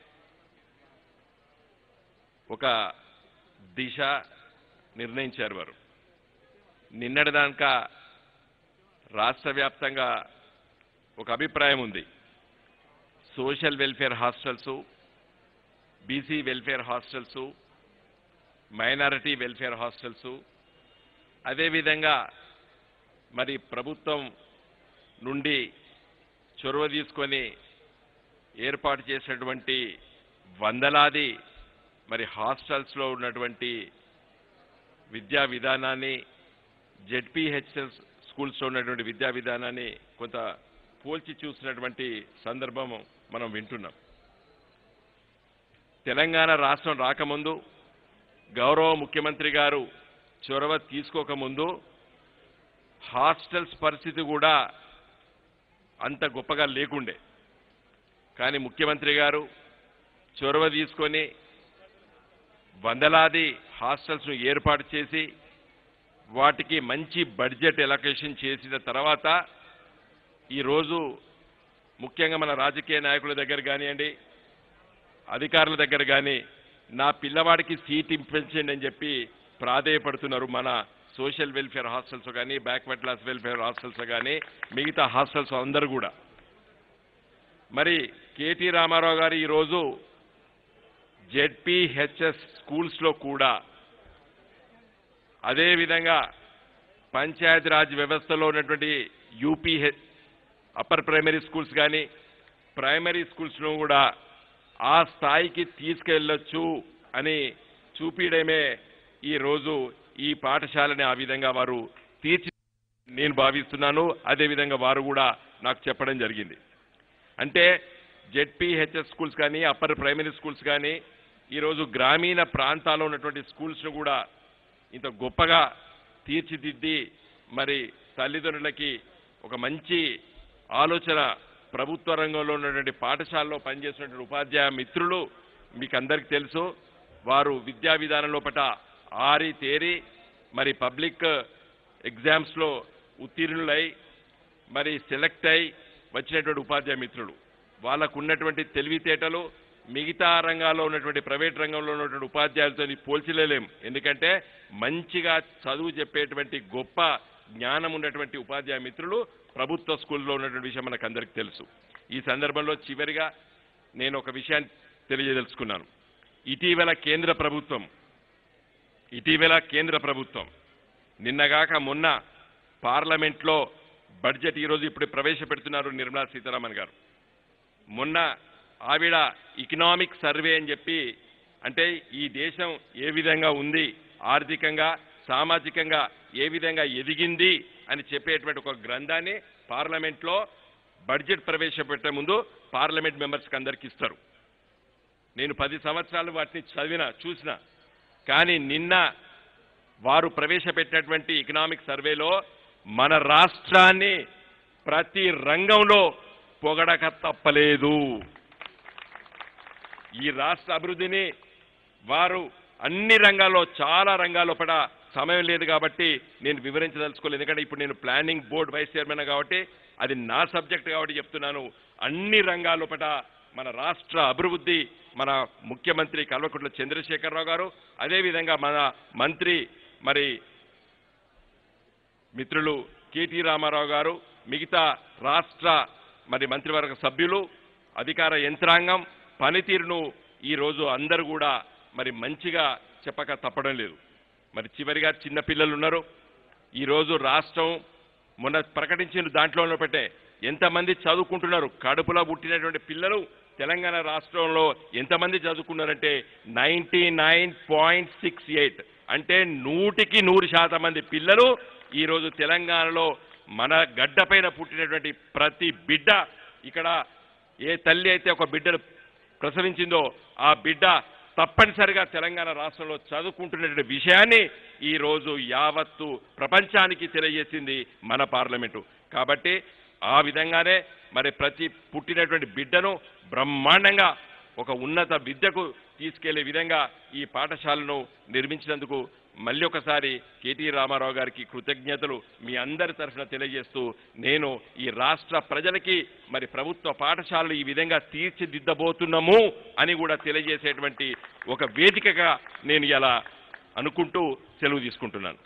ఒక దిశ నిర్ణయించారు వారు నిన్నటిదాక రాష్ట్ర వ్యాప్తంగా ఒక అభిప్రాయం ఉంది social welfare hostels BC welfare hostels minority welfare hostels అదేవిధంగా మరి ప్రభుత్వం నుండి చొరవ తీసుకొని ఏర్పాటు చేసినటువంటి వందలాది మరి హాస్టల్స్లో ఉన్నటువంటి విద్యా విధానాన్ని జెడ్పీహెచ్ఎల్ స్కూల్స్లో ఉన్నటువంటి విద్యా విధానాన్ని కొంత పోల్చి చూసినటువంటి సందర్భం మనం వింటున్నాం తెలంగాణ రాష్ట్రం రాకముందు గౌరవ ముఖ్యమంత్రి గారు చొరవ తీసుకోకముందు హాస్టల్స్ పరిస్థితి కూడా అంత గొప్పగా లేకుండే కానీ ముఖ్యమంత్రి గారు చొరవ తీసుకొని వందలాది హాస్టల్స్ను ఏర్పాటు చేసి వాటికి మంచి బడ్జెట్ ఎలకేషన్ చేసిన తర్వాత ఈరోజు ముఖ్యంగా మన రాజకీయ నాయకుల దగ్గర కానివ్వండి అధికారుల దగ్గర కానీ నా పిల్లవాడికి సీట్ ఇప్పించండి అని చెప్పి ప్రాధేయపడుతున్నారు మన సోషల్ వెల్ఫేర్ హాస్టల్స్ కానీ బ్యాక్వర్డ్ క్లాస్ వెల్ఫేర్ హాస్టల్స్ కానీ మిగతా హాస్టల్స్ అందరూ కూడా మరి కేటీ రామారావు గారు ఈరోజు జెడ్పీహెచ్ఎస్ స్కూల్స్లో కూడా అదేవిధంగా పంచాయతీరాజ్ వ్యవస్థలో ఉన్నటువంటి యూపీహె అప్పర్ ప్రైమరీ స్కూల్స్ కానీ ప్రైమరీ స్కూల్స్ను కూడా ఆ స్థాయికి తీసుకెళ్ళొచ్చు అని చూపించడమే ఈరోజు ఈ పాఠశాలని ఆ విధంగా వారు తీర్చి నేను భావిస్తున్నాను అదేవిధంగా వారు కూడా నాకు చెప్పడం జరిగింది అంటే జెడ్పీహెచ్ఎస్ స్కూల్స్ కానీ అప్పర్ ప్రైమరీ స్కూల్స్ కానీ ఈరోజు గ్రామీణ ప్రాంతాల్లో ఉన్నటువంటి స్కూల్స్ను కూడా ఇంత గొప్పగా తీర్చిదిద్ది మరి తల్లిదండ్రులకి ఒక మంచి ఆలోచన ప్రభుత్వ రంగంలో ఉన్నటువంటి పాఠశాలలో పనిచేసినటువంటి ఉపాధ్యాయ మిత్రులు మీకు అందరికీ తెలుసు వారు విద్యా విధానం లోపట ఆరి తేరి మరి పబ్లిక్ ఎగ్జామ్స్లో ఉత్తీర్ణులై మరి సెలెక్ట్ అయి వచ్చినటువంటి ఉపాధ్యాయ మిత్రులు వాళ్ళకు ఉన్నటువంటి తెలివితేటలు మిగతా రంగాల్లో ఉన్నటువంటి ప్రైవేట్ రంగంలో ఉన్నటువంటి ఉపాధ్యాయులతో పోల్చలేలేం ఎందుకంటే మంచిగా చదువు చెప్పేటువంటి గొప్ప జ్ఞానం ఉన్నటువంటి ఉపాధ్యాయ మిత్రులు ప్రభుత్వ స్కూల్లో ఉన్నటువంటి విషయం మనకు అందరికీ తెలుసు ఈ సందర్భంలో చివరిగా నేను ఒక విషయాన్ని తెలియదలుచుకున్నాను ఇటీవల కేంద్ర ప్రభుత్వం ఇటీవల కేంద్ర ప్రభుత్వం నిన్నగాక మొన్న పార్లమెంట్లో బడ్జెట్ ఈరోజు ఇప్పుడు ప్రవేశపెడుతున్నారు నిర్మలా సీతారామన్ గారు మొన్న ఆవిడ ఇకనామిక్ సర్వే అని చెప్పి అంటే ఈ దేశం ఏ విధంగా ఉంది ఆర్థికంగా సామాజికంగా ఏ విధంగా ఎదిగింది అని చెప్పేటువంటి ఒక గ్రంథాన్ని పార్లమెంట్లో బడ్జెట్ ప్రవేశపెట్టే ముందు పార్లమెంట్ మెంబర్స్కి అందరికి ఇస్తారు నేను పది సంవత్సరాలు వాటిని చదివిన చూసిన కానీ నిన్న వారు ప్రవేశపెట్టినటువంటి ఎకనామిక్ సర్వేలో మన రాష్ట్రాన్ని ప్రతి రంగంలో పొగడక తప్పలేదు ఈ రాష్ట్ర అభివృద్ధిని వారు అన్ని రంగాల్లో చాలా రంగాల్లో పడ సమయం లేదు కాబట్టి నేను వివరించదలుచుకోలేదు ఎందుకంటే ఇప్పుడు నేను ప్లానింగ్ బోర్డు వైస్ చైర్మన్ కాబట్టి అది నా సబ్జెక్ట్ కాబట్టి చెప్తున్నాను అన్ని రంగాల్లో పట మన రాష్ట్ర అభివృద్ధి మన ముఖ్యమంత్రి కల్వకుంట్ల చంద్రశేఖరరావు గారు అదేవిధంగా మన మంత్రి మరి మిత్రులు కేటీ రామారావు గారు మిగతా రాష్ట్ర మరి మంత్రివర్గ సభ్యులు అధికార యంత్రాంగం పనితీరును ఈరోజు అందరూ కూడా మరి మంచిగా చెప్పక తప్పడం లేదు మరి చివరిగా చిన్న పిల్లలు ఉన్నారు ఈరోజు రాష్ట్రం మొన్న ప్రకటించిన దాంట్లో పెట్టే ఎంతమంది చదువుకుంటున్నారు కడుపులో పుట్టినటువంటి పిల్లలు తెలంగాణ రాష్ట్రంలో ఎంతమంది చదువుకున్నారంటే ninety nine point six eight అంటే నూటికి నూరు శాతం మంది పిల్లలు ఈరోజు తెలంగాణలో మన గడ్డపైన పుట్టినటువంటి ప్రతి బిడ్డ ఇక్కడ ఏ తల్లి అయితే ఒక బిడ్డను ప్రసవించిందో ఆ బిడ్డ తప్పనిసరిగా తెలంగాణ రాష్ట్రంలో చదువుకుంటున్నటువంటి విషయాన్ని ఈ రోజు యావత్తు ప్రపంచానికి తెలియజేసింది మన పార్లమెంటు కాబట్టి ఆ విధంగానే మరి ప్రతి పుట్టినటువంటి బిడ్డను బ్రహ్మాండంగా ఒక ఉన్నత విద్యకు తీసుకెళ్లే విధంగా ఈ పాఠశాలను నిర్మించినందుకు మళ్ళీ ఒకసారి కేటీ రామారావు గారికి కృతజ్ఞతలు మీ అందరి తరఫున తెలియజేస్తూ నేను ఈ రాష్ట్ర ప్రజలకి మరి ప్రభుత్వ పాఠశాలలు ఈ విధంగా తీర్చిదిద్దబోతున్నాము అని కూడా తెలియజేసేటువంటి ఒక వేదికగా నేను ఇలా అనుకుంటూ సెలవు తీసుకుంటున్నాను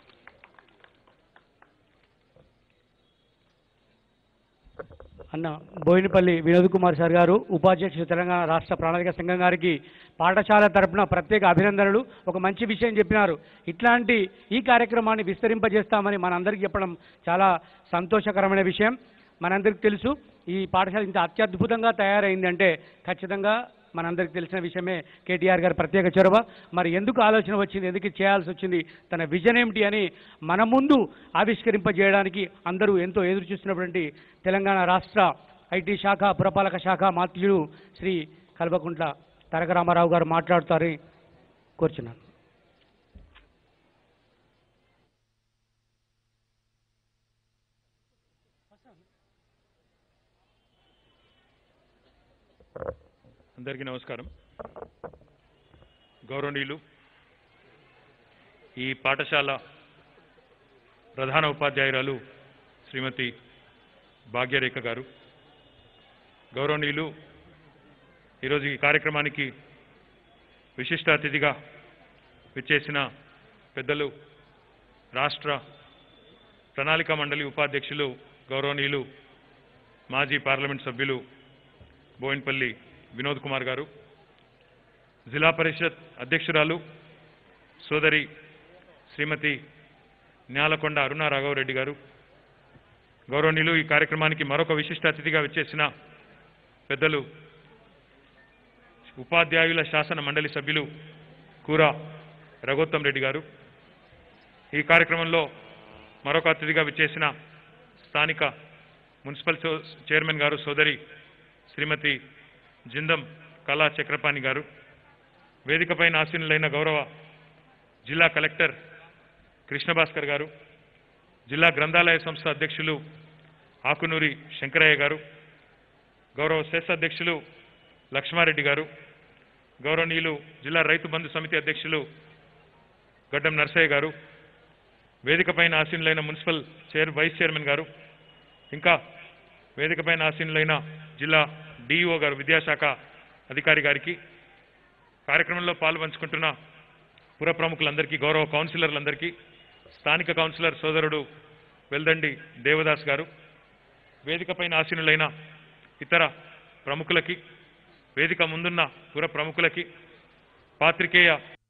అన్న బోయినపల్లి వినోద్ కుమార్ సార్ గారు ఉపాధ్యక్షుడు తెలంగాణ రాష్ట్ర ప్రణాళిక సంఘం గారికి పాఠశాల తరపున ప్రత్యేక అభినందనలు ఒక మంచి విషయం చెప్పినారు ఇట్లాంటి ఈ కార్యక్రమాన్ని విస్తరింపజేస్తామని మనందరికీ చెప్పడం చాలా సంతోషకరమైన విషయం మనందరికీ తెలుసు ఈ పాఠశాల ఇంత అత్యద్భుతంగా తయారైందంటే ఖచ్చితంగా మనందరికీ తెలిసిన విషయమే కేటీఆర్ గారి ప్రత్యేక చొరవ మరి ఎందుకు ఆలోచన వచ్చింది ఎందుకు చేయాల్సి వచ్చింది తన విజన్ ఏమిటి అని మన ముందు ఆవిష్కరింపజేయడానికి అందరూ ఎంతో ఎదురు చూస్తున్నటువంటి తెలంగాణ రాష్ట్ర ఐటీ శాఖ పురపాలక శాఖ మాత్యులు శ్రీ కల్వకుంట్ల తారక రామారావు గారు మాట్లాడుతారని కోరుచున్నాను అందరికీ నమస్కారం గౌరవనీయులు ఈ పాఠశాల ప్రధాన ఉపాధ్యాయురాలు శ్రీమతి భాగ్యరేఖ గారు గౌరవనీయులు ఈరోజు ఈ కార్యక్రమానికి విశిష్ట అతిథిగా విచ్చేసిన పెద్దలు రాష్ట్ర ప్రణాళిక మండలి ఉపాధ్యక్షులు గౌరవనీయులు మాజీ పార్లమెంట్ సభ్యులు బోయిన్పల్లి వినోద్ కుమార్ గారు జిల్లా పరిషత్ అధ్యక్షురాలు సోదరి శ్రీమతి న్యాలకొండ అరుణ రాఘవరెడ్డి గారు గౌరవనీయులు ఈ కార్యక్రమానికి మరొక విశిష్ట అతిథిగా విచ్చేసిన పెద్దలు ఉపాధ్యాయుల శాసన మండలి సభ్యులు కూర రఘోత్తం రెడ్డి గారు ఈ కార్యక్రమంలో మరొక అతిథిగా విచ్చేసిన స్థానిక మున్సిపల్ చో- చైర్మన్ గారు సోదరి శ్రీమతి జిందం కళా చక్రపాణి గారు వేదికపైన ఆసీనులైన గౌరవ జిల్లా కలెక్టర్ కృష్ణభాస్కర్ గారు జిల్లా గ్రంథాలయ సంస్థ అధ్యక్షులు ఆకునూరి శంకరయ్య గారు గౌరవ సెస్ అధ్యక్షులు లక్ష్మారెడ్డి గారు గౌరవనీయులు జిల్లా రైతు బంధు సమితి అధ్యక్షులు గడ్డం నర్సయ్య గారు వేదికపైన ఆసీనులైన మున్సిపల్ చైర్ వైస్ చైర్మన్ గారు ఇంకా వేదికపైన ఆసీనులైన జిల్లా డిఈఓ గారు విద్యాశాఖ అధికారి గారికి కార్యక్రమంలో పాలు పంచుకుంటున్న పుర ప్రముఖులందరికీ గౌరవ కౌన్సిలర్లందరికీ స్థానిక కౌన్సిలర్ సోదరుడు వెల్దండి దేవదాస్ గారు వేదికపైన ఆసీనులైన ఇతర ప్రముఖులకి వేదిక ముందున్న పుర ప్రముఖులకి పాత్రికేయ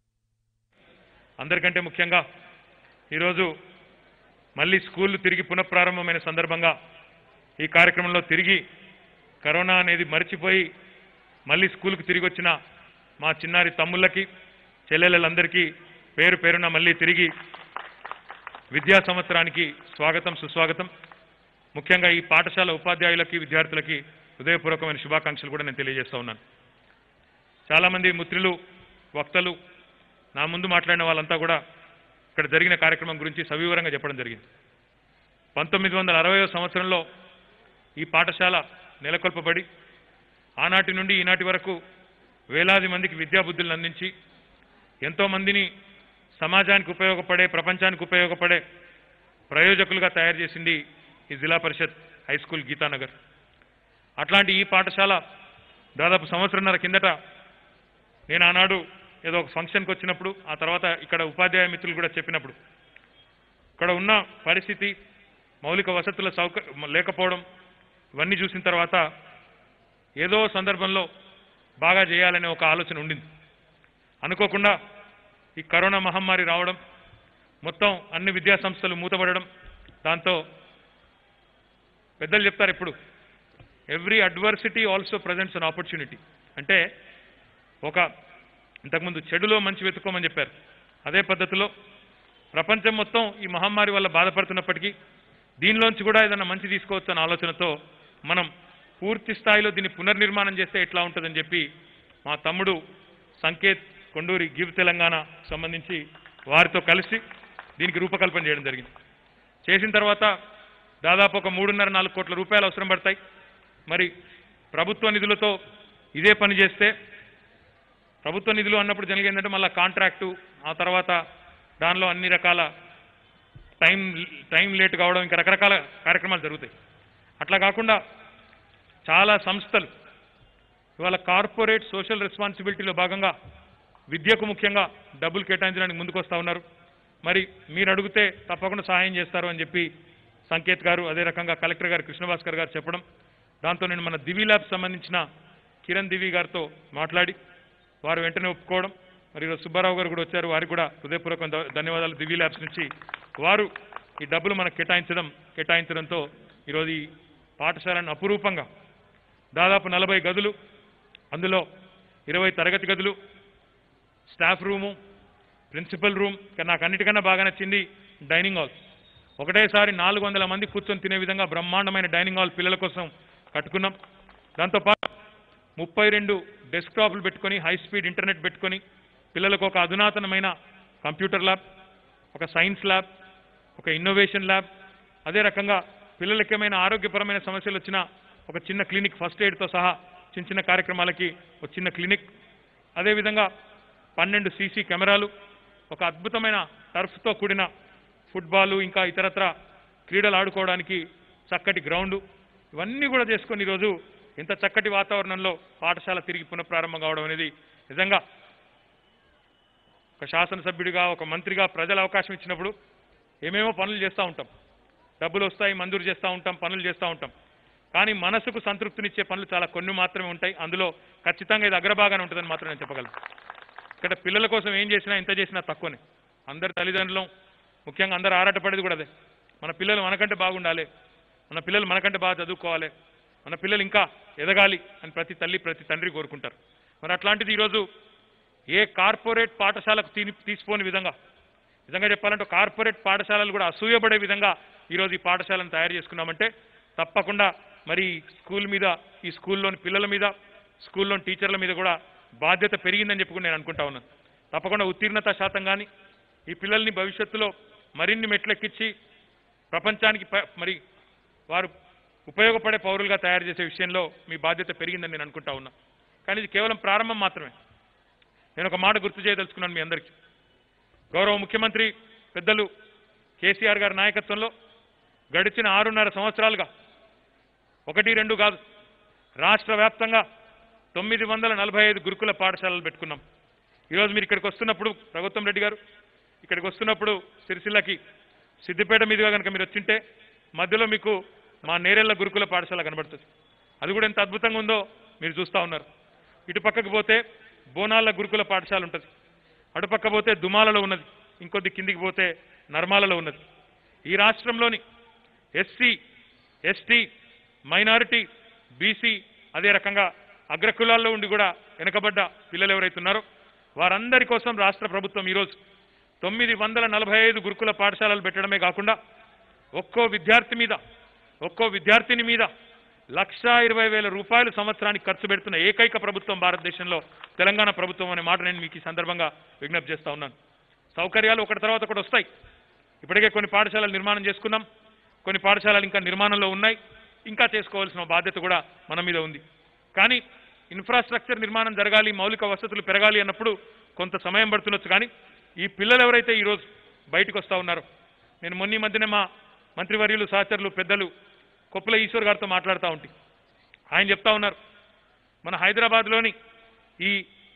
అందరికంటే ముఖ్యంగా ఈరోజు మళ్ళీ స్కూళ్ళు తిరిగి పునఃప్రారంభమైన సందర్భంగా ఈ కార్యక్రమంలో తిరిగి కరోనా అనేది మరిచిపోయి మళ్ళీ స్కూల్కి తిరిగి వచ్చిన మా చిన్నారి తమ్ముళ్ళకి చెల్లెళ్ళందరికీ పేరు పేరున మళ్ళీ తిరిగి విద్యా సంవత్సరానికి స్వాగతం సుస్వాగతం ముఖ్యంగా ఈ పాఠశాల ఉపాధ్యాయులకి విద్యార్థులకి హృదయపూర్వకమైన శుభాకాంక్షలు కూడా నేను తెలియజేస్తా ఉన్నాను చాలామంది మిత్రులు వక్తలు నా ముందు మాట్లాడిన వాళ్ళంతా కూడా ఇక్కడ జరిగిన కార్యక్రమం గురించి సవివరంగా చెప్పడం జరిగింది పంతొమ్మిది వందల అరవయో సంవత్సరంలో ఈ పాఠశాల నెలకొల్పబడి ఆనాటి నుండి ఈనాటి వరకు వేలాది మందికి విద్యాబుద్ధులను అందించి ఎంతోమందిని సమాజానికి ఉపయోగపడే ప్రపంచానికి ఉపయోగపడే ప్రయోజకులుగా తయారు చేసింది ఈ జిల్లా పరిషత్ హై స్కూల్ గీతానగర్ అట్లాంటి ఈ పాఠశాల దాదాపు సంవత్సరంన్నర కిందట నేను ఆనాడు ఏదో ఒక ఫంక్షన్కి వచ్చినప్పుడు ఆ తర్వాత ఇక్కడ ఉపాధ్యాయ మిత్రులు కూడా చెప్పినప్పుడు ఇక్కడ ఉన్న పరిస్థితి మౌలిక వసతుల సౌక లేకపోవడం ఇవన్నీ చూసిన తర్వాత ఏదో సందర్భంలో బాగా చేయాలనే ఒక ఆలోచన ఉండింది అనుకోకుండా ఈ కరోనా మహమ్మారి రావడం మొత్తం అన్ని విద్యా సంస్థలు మూతపడడం దాంతో పెద్దలు చెప్తారు ఇప్పుడు every adversity also presents an opportunity అంటే ఒక ఇంతకుముందు చెడులో మంచి వెతుక్కోమని చెప్పారు అదే పద్ధతిలో ప్రపంచం మొత్తం ఈ మహమ్మారి వల్ల బాధపడుతున్నప్పటికీ దీనిలోంచి కూడా ఏదైనా మంచి తీసుకోవచ్చు అన్న ఆలోచనతో మనం పూర్తి స్థాయిలో దీన్ని పునర్నిర్మాణం చేస్తే ఎట్లా ఉంటుందని చెప్పి మా తమ్ముడు సంకేత్ కొండూరి గివ్ తెలంగాణ సంబంధించి వారితో కలిసి దీనికి రూపకల్పన చేయడం జరిగింది చేసిన తర్వాత దాదాపు ఒక మూడున్నర నాలుగు కోట్ల రూపాయలు అవసరం పడతాయి మరి ప్రభుత్వ నిధులతో ఇదే పని చేస్తే ప్రభుత్వ నిధులు అన్నప్పుడు జనరల్గా ఏంటంటే మళ్ళీ కాంట్రాక్టు ఆ తర్వాత దానిలో అన్ని రకాల టైం టైం లేట్ కావడం ఇంకా రకరకాల కార్యక్రమాలు జరుగుతాయి అట్లా కాకుండా చాలా సంస్థలు ఇవాళ కార్పొరేట్ సోషల్ రెస్పాన్సిబిలిటీలో భాగంగా విద్యకు ముఖ్యంగా డబ్బులు కేటాయించడానికి ముందుకు వస్తూ ఉన్నారు మరి మీరు అడిగితే తప్పకుండా సహాయం చేస్తారు అని చెప్పి సంకేత్ గారు అదే రకంగా కలెక్టర్ గారు కృష్ణభాస్కర్ గారు చెప్పడం దాంతో నేను మన దివి ల్యాబ్ సంబంధించిన కిరణ్ దివి గారితో మాట్లాడి వారు వెంటనే ఒప్పుకోవడం మరి ఈరోజు సుబ్బారావు గారు కూడా వచ్చారు వారికి కూడా హృదయపూర్వక ధ- ధన్యవాదాలు దివి ల్యాబ్స్ నుంచి వారు ఈ డబ్బులు మనకు కేటాయించడం కేటాయించడంతో ఈరోజు ఈ పాఠశాలను అపురూపంగా దాదాపు నలభై గదులు అందులో ఇరవై తరగతి గదులు స్టాఫ్ రూము ప్రిన్సిపల్ రూమ్ ఇక నాకు అన్నిటికన్నా బాగా నచ్చింది డైనింగ్ హాల్ ఒకటేసారి నాలుగు వందల మంది కూర్చొని తినే విధంగా బ్రహ్మాండమైన డైనింగ్ హాల్ పిల్లల కోసం కట్టుకున్నాం దాంతోపాటు ముప్పై రెండు డెస్క్టాప్లు పెట్టుకొని హై స్పీడ్ ఇంటర్నెట్ పెట్టుకొని పిల్లలకు ఒక అధునాతనమైన కంప్యూటర్ ల్యాబ్ ఒక సైన్స్ ల్యాబ్ ఒక ఇన్నోవేషన్ ల్యాబ్ అదే రకంగా పిల్లలకి ఏమైనా ఆరోగ్యపరమైన సమస్యలు వచ్చినా ఒక చిన్న క్లినిక్ ఫస్ట్ ఎయిడ్తో సహా చిన్న చిన్న కార్యక్రమాలకి ఒక చిన్న క్లినిక్ అదేవిధంగా పన్నెండు సీసీ కెమెరాలు ఒక అద్భుతమైన టర్ఫ్తో కూడిన ఫుట్బాల్ ఇంకా ఇతరత్ర క్రీడలు ఆడుకోవడానికి చక్కటి గ్రౌండు ఇవన్నీ కూడా చేసుకొని ఈరోజు ఇంత చక్కటి వాతావరణంలో పాఠశాల తిరిగి పునఃప్రారంభం కావడం అనేది నిజంగా ఒక శాసనసభ్యుడిగా ఒక మంత్రిగా ప్రజలు అవకాశం ఇచ్చినప్పుడు ఏమేమో పనులు చేస్తూ ఉంటాం డబ్బులు వస్తాయి మంజూరు చేస్తూ ఉంటాం పనులు చేస్తూ ఉంటాం కానీ మనసుకు సంతృప్తినిచ్చే పనులు చాలా కొన్ని మాత్రమే ఉంటాయి అందులో ఖచ్చితంగా ఇది అగ్రభాగానే ఉంటుందని మాత్రం నేను చెప్పగలను ఇక్కడ పిల్లల కోసం ఏం చేసినా ఎంత చేసినా తక్కువనే అందరి తల్లిదండ్రులం ముఖ్యంగా అందరు ఆరాటపడేది కూడా అదే మన పిల్లలు మనకంటే బాగుండాలి మన పిల్లలు మనకంటే బాగా చదువుకోవాలి మన పిల్లలు ఇంకా ఎదగాలి అని ప్రతి తల్లి ప్రతి తండ్రి కోరుకుంటారు మరి అట్లాంటిది ఈరోజు ఏ కార్పొరేట్ పాఠశాలకు తీ తీసిపోని విధంగా నిజంగా చెప్పాలంటే కార్పొరేట్ పాఠశాలలు కూడా అసూయపడే విధంగా ఈరోజు ఈ పాఠశాలను తయారు చేసుకున్నామంటే తప్పకుండా మరి ఈ స్కూల్ మీద ఈ స్కూల్లోని పిల్లల మీద స్కూల్లోని టీచర్ల మీద కూడా బాధ్యత పెరిగిందని చెప్పుకుని నేను అనుకుంటా ఉన్నాను తప్పకుండా ఉత్తీర్ణత శాతం కానీ ఈ పిల్లల్ని భవిష్యత్తులో మరిన్ని మెట్లెక్కించి ప్రపంచానికి ప- మరి వారు ఉపయోగపడే పౌరులుగా తయారు చేసే విషయంలో మీ బాధ్యత పెరిగిందని నేను అనుకుంటా ఉన్నా కానీ ఇది కేవలం ప్రారంభం మాత్రమే నేను ఒక మాట గుర్తు చేయదలుచుకున్నాను మీ అందరికీ గౌరవ ముఖ్యమంత్రి పెద్దలు కేసీఆర్ గారి నాయకత్వంలో గడిచిన ఆరున్నర సంవత్సరాలుగా ఒకటి రెండు కాదు రాష్ట్ర వ్యాప్తంగా తొమ్మిది వందల నలభై ఐదు గురుకుల పాఠశాలలు పెట్టుకున్నాం ఈరోజు మీరు ఇక్కడికి వస్తున్నప్పుడు ప్రభుత్వం రెడ్డి గారు ఇక్కడికి వస్తున్నప్పుడు సిరిసిల్లకి సిద్దిపేట మీదుగా కనుక మీరు వచ్చింటే మధ్యలో మీకు మా నేరెళ్ల గురుకుల పాఠశాల కనబడుతుంది అది కూడా ఎంత అద్భుతంగా ఉందో మీరు చూస్తూ ఉన్నారు ఇటు పక్కకు పోతే బోనాల గురుకుల పాఠశాల ఉంటుంది అటుపక్క పోతే దుమాలలో ఉన్నది ఇంకొద్ది కిందికి పోతే నర్మాలలో ఉన్నది ఈ రాష్ట్రంలోని ఎస్సీ ఎస్టీ మైనారిటీ బీసీ అదే రకంగా అగ్రకులాల్లో ఉండి కూడా వెనుకబడ్డ పిల్లలు ఎవరైతే ఉన్నారో వారందరి కోసం రాష్ట్ర ప్రభుత్వం ఈరోజు తొమ్మిది వందల నలభై ఐదు గురుకుల పాఠశాలలు పెట్టడమే కాకుండా ఒక్కో విద్యార్థి మీద ఒక్కో విద్యార్థిని మీద లక్షా ఇరవై వేల రూపాయలు సంవత్సరానికి ఖర్చు పెడుతున్న ఏకైక ప్రభుత్వం భారతదేశంలో తెలంగాణ ప్రభుత్వం అనే మాట నేను మీకు ఈ సందర్భంగా విజ్ఞప్తి చేస్తా ఉన్నాను సౌకర్యాలు ఒకటి తర్వాత ఒకటి వస్తాయి ఇప్పటికే కొన్ని పాఠశాలలు నిర్మాణం చేసుకున్నాం కొన్ని పాఠశాలలు ఇంకా నిర్మాణంలో ఉన్నాయి ఇంకా చేసుకోవాల్సిన బాధ్యత కూడా మన మీద ఉంది కానీ ఇన్ఫ్రాస్ట్రక్చర్ నిర్మాణం జరగాలి మౌలిక వసతులు పెరగాలి అన్నప్పుడు కొంత సమయం పడుతుండొచ్చు కానీ ఈ పిల్లలు ఎవరైతే ఈరోజు బయటకు వస్తూ ఉన్నారో నేను మొన్న ఈ మధ్యనే మా మంత్రివర్యులు సహచరులు పెద్దలు కొప్పుల ఈశ్వర్ గారితో మాట్లాడుతూ ఉంటే ఆయన చెప్తా ఉన్నారు మన హైదరాబాద్లోని ఈ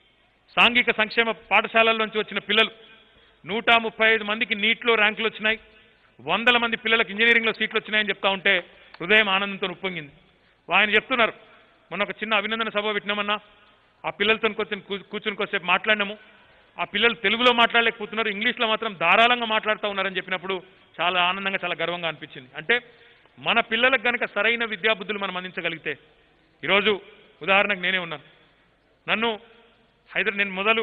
సాంఘిక సంక్షేమ పాఠశాలల్లోంచి వచ్చిన పిల్లలు నూట ముప్పై ఐదు మందికి నీట్లో ర్యాంకులు వచ్చినాయి వందల మంది పిల్లలకు ఇంజనీరింగ్లో సీట్లు వచ్చినాయని చెప్తా ఉంటే హృదయం ఆనందంతో ఉప్పొంగింది ఆయన చెప్తున్నారు మొన్న ఒక చిన్న అభినందన సభ పెట్టినామన్నా ఆ పిల్లలతో కొంచెం కూ- కూర్చుని కొద్దిసేపు మాట్లాడినాము ఆ పిల్లలు తెలుగులో మాట్లాడలేకపోతున్నారు ఇంగ్లీష్లో మాత్రం ధారాళంగా మాట్లాడుతూ ఉన్నారని చెప్పినప్పుడు చాలా ఆనందంగా చాలా గర్వంగా అనిపించింది అంటే మన పిల్లలకు గనక సరైన విద్యాబుద్ధులు మనం అందించగలిగితే ఈరోజు ఉదాహరణకు నేనే ఉన్నాను నన్ను హైదరా నేను మొదలు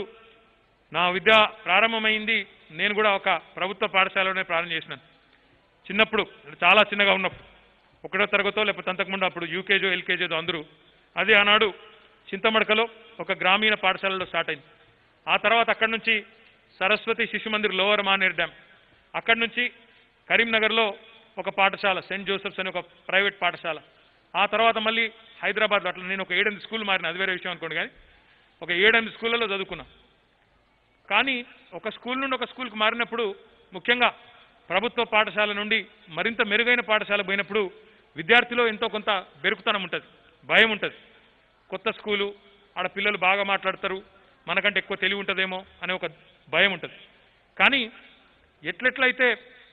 నా విద్య ప్రారంభమైంది నేను కూడా ఒక ప్రభుత్వ పాఠశాలలోనే ప్రారంభం చేసినాను చిన్నప్పుడు చాలా చిన్నగా ఉన్నప్పుడు ఒకటో తరగతో లేకపోతే అంతకుముందు అప్పుడు యూకేజో ఎల్కేజో అందరూ అది ఆనాడు చింతమడకలో ఒక గ్రామీణ పాఠశాలలో స్టార్ట్ అయింది ఆ తర్వాత అక్కడి నుంచి సరస్వతి శిశు మందిర్ లోవర్ మానేర్ డ్యామ్ అక్కడి నుంచి కరీంనగర్లో ఒక పాఠశాల సెయింట్ జోసెఫ్స్ అని ఒక ప్రైవేట్ పాఠశాల ఆ తర్వాత మళ్ళీ హైదరాబాద్లో అట్లా నేను ఒక ఏడెనిమిది స్కూల్ మారిన అది వేరే విషయం అనుకోండి కానీ ఒక ఏడెనిమిది స్కూళ్ళలో చదువుకున్నా కానీ ఒక స్కూల్ నుండి ఒక స్కూల్కి మారినప్పుడు ముఖ్యంగా ప్రభుత్వ పాఠశాల నుండి మరింత మెరుగైన పాఠశాల పోయినప్పుడు విద్యార్థిలో ఎంతో కొంత బెరుకుతనం ఉంటుంది భయం ఉంటుంది కొత్త స్కూలు ఆడ పిల్లలు బాగా మాట్లాడతారు మనకంటే ఎక్కువ తెలివి ఉంటుందేమో అనే ఒక భయం ఉంటుంది కానీ ఎట్లెట్లయితే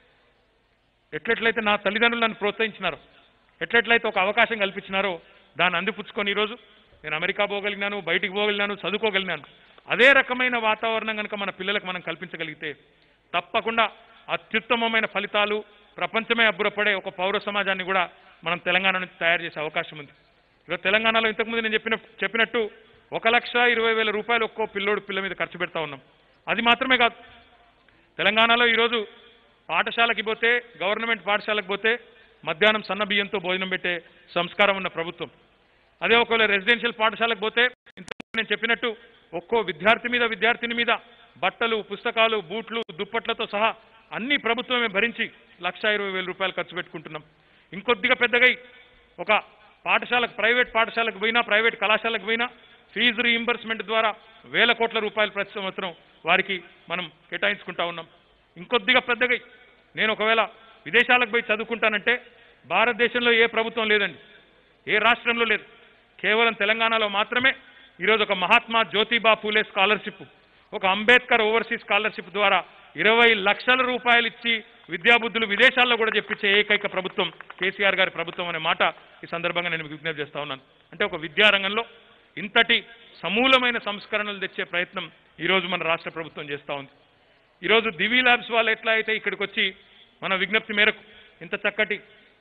ఎట్లెట్లయితే నా తల్లిదండ్రులు నన్ను ప్రోత్సహించినారో ఎట్లెట్లయితే ఒక అవకాశం కల్పించినారో దాన్ని అందిపుచ్చుకొని ఈరోజు నేను అమెరికా పోగలిగినాను బయటికి పోగలిగినాను చదువుకోగలిగినాను అదే రకమైన వాతావరణం కనుక మన పిల్లలకు మనం కల్పించగలిగితే తప్పకుండా అత్యుత్తమమైన ఫలితాలు ప్రపంచమే అబ్బురపడే ఒక పౌర సమాజాన్ని కూడా మనం తెలంగాణ నుంచి తయారు చేసే అవకాశం ఉంది ఈరోజు తెలంగాణలో ఇంతకుముందు నేను చెప్పిన చెప్పినట్టు ఒక లక్ష ఇరవై వేల రూపాయలు ఒక్కో పిల్లోడు పిల్ల మీద ఖర్చు పెడతా ఉన్నాం అది మాత్రమే కాదు తెలంగాణలో ఈరోజు పాఠశాలకి పోతే గవర్నమెంట్ పాఠశాలకు పోతే మధ్యాహ్నం సన్న బియ్యంతో భోజనం పెట్టే సంస్కారం ఉన్న ప్రభుత్వం అదే ఒకవేళ రెసిడెన్షియల్ పాఠశాలకు పోతే ఇంతకు నేను చెప్పినట్టు ఒక్కో విద్యార్థి మీద విద్యార్థిని మీద బట్టలు పుస్తకాలు బూట్లు దుప్పట్లతో సహా అన్ని ప్రభుత్వమే భరించి లక్ష ఇరవై వేల రూపాయలు ఖర్చు పెట్టుకుంటున్నాం ఇంకొద్దిగా పెద్దగా ఒక పాఠశాలకు ప్రైవేట్ పాఠశాలకు పోయినా ప్రైవేట్ కళాశాలకు పోయినా ఫీజు రీయింబర్స్మెంట్ ద్వారా వేల కోట్ల రూపాయలు ప్రతి సంవత్సరం వారికి మనం కేటాయించుకుంటా ఉన్నాం ఇంకొద్దిగా పెద్దగా నేను ఒకవేళ విదేశాలకు పోయి చదువుకుంటానంటే భారతదేశంలో ఏ ప్రభుత్వం లేదండి ఏ రాష్ట్రంలో లేదు కేవలం తెలంగాణలో మాత్రమే ఈరోజు ఒక మహాత్మా జ్యోతిబా పూలే స్కాలర్షిప్ ఒక అంబేద్కర్ ఓవర్సీస్ స్కాలర్షిప్ ద్వారా ఇరవై లక్షల రూపాయలు ఇచ్చి విద్యాబుద్ధులు విదేశాల్లో కూడా చెప్పించే ఏకైక ప్రభుత్వం కేసీఆర్ గారి ప్రభుత్వం అనే మాట ఈ సందర్భంగా నేను మీకు విజ్ఞప్తి చేస్తా ఉన్నాను అంటే ఒక విద్యారంగంలో ఇంతటి సమూలమైన సంస్కరణలు తెచ్చే ప్రయత్నం ఈరోజు మన రాష్ట్ర ప్రభుత్వం చేస్తూ ఉంది ఈరోజు దివి ల్యాబ్స్ వాళ్ళు ఎట్లా అయితే ఇక్కడికి వచ్చి మన విజ్ఞప్తి మేరకు ఇంత చక్కటి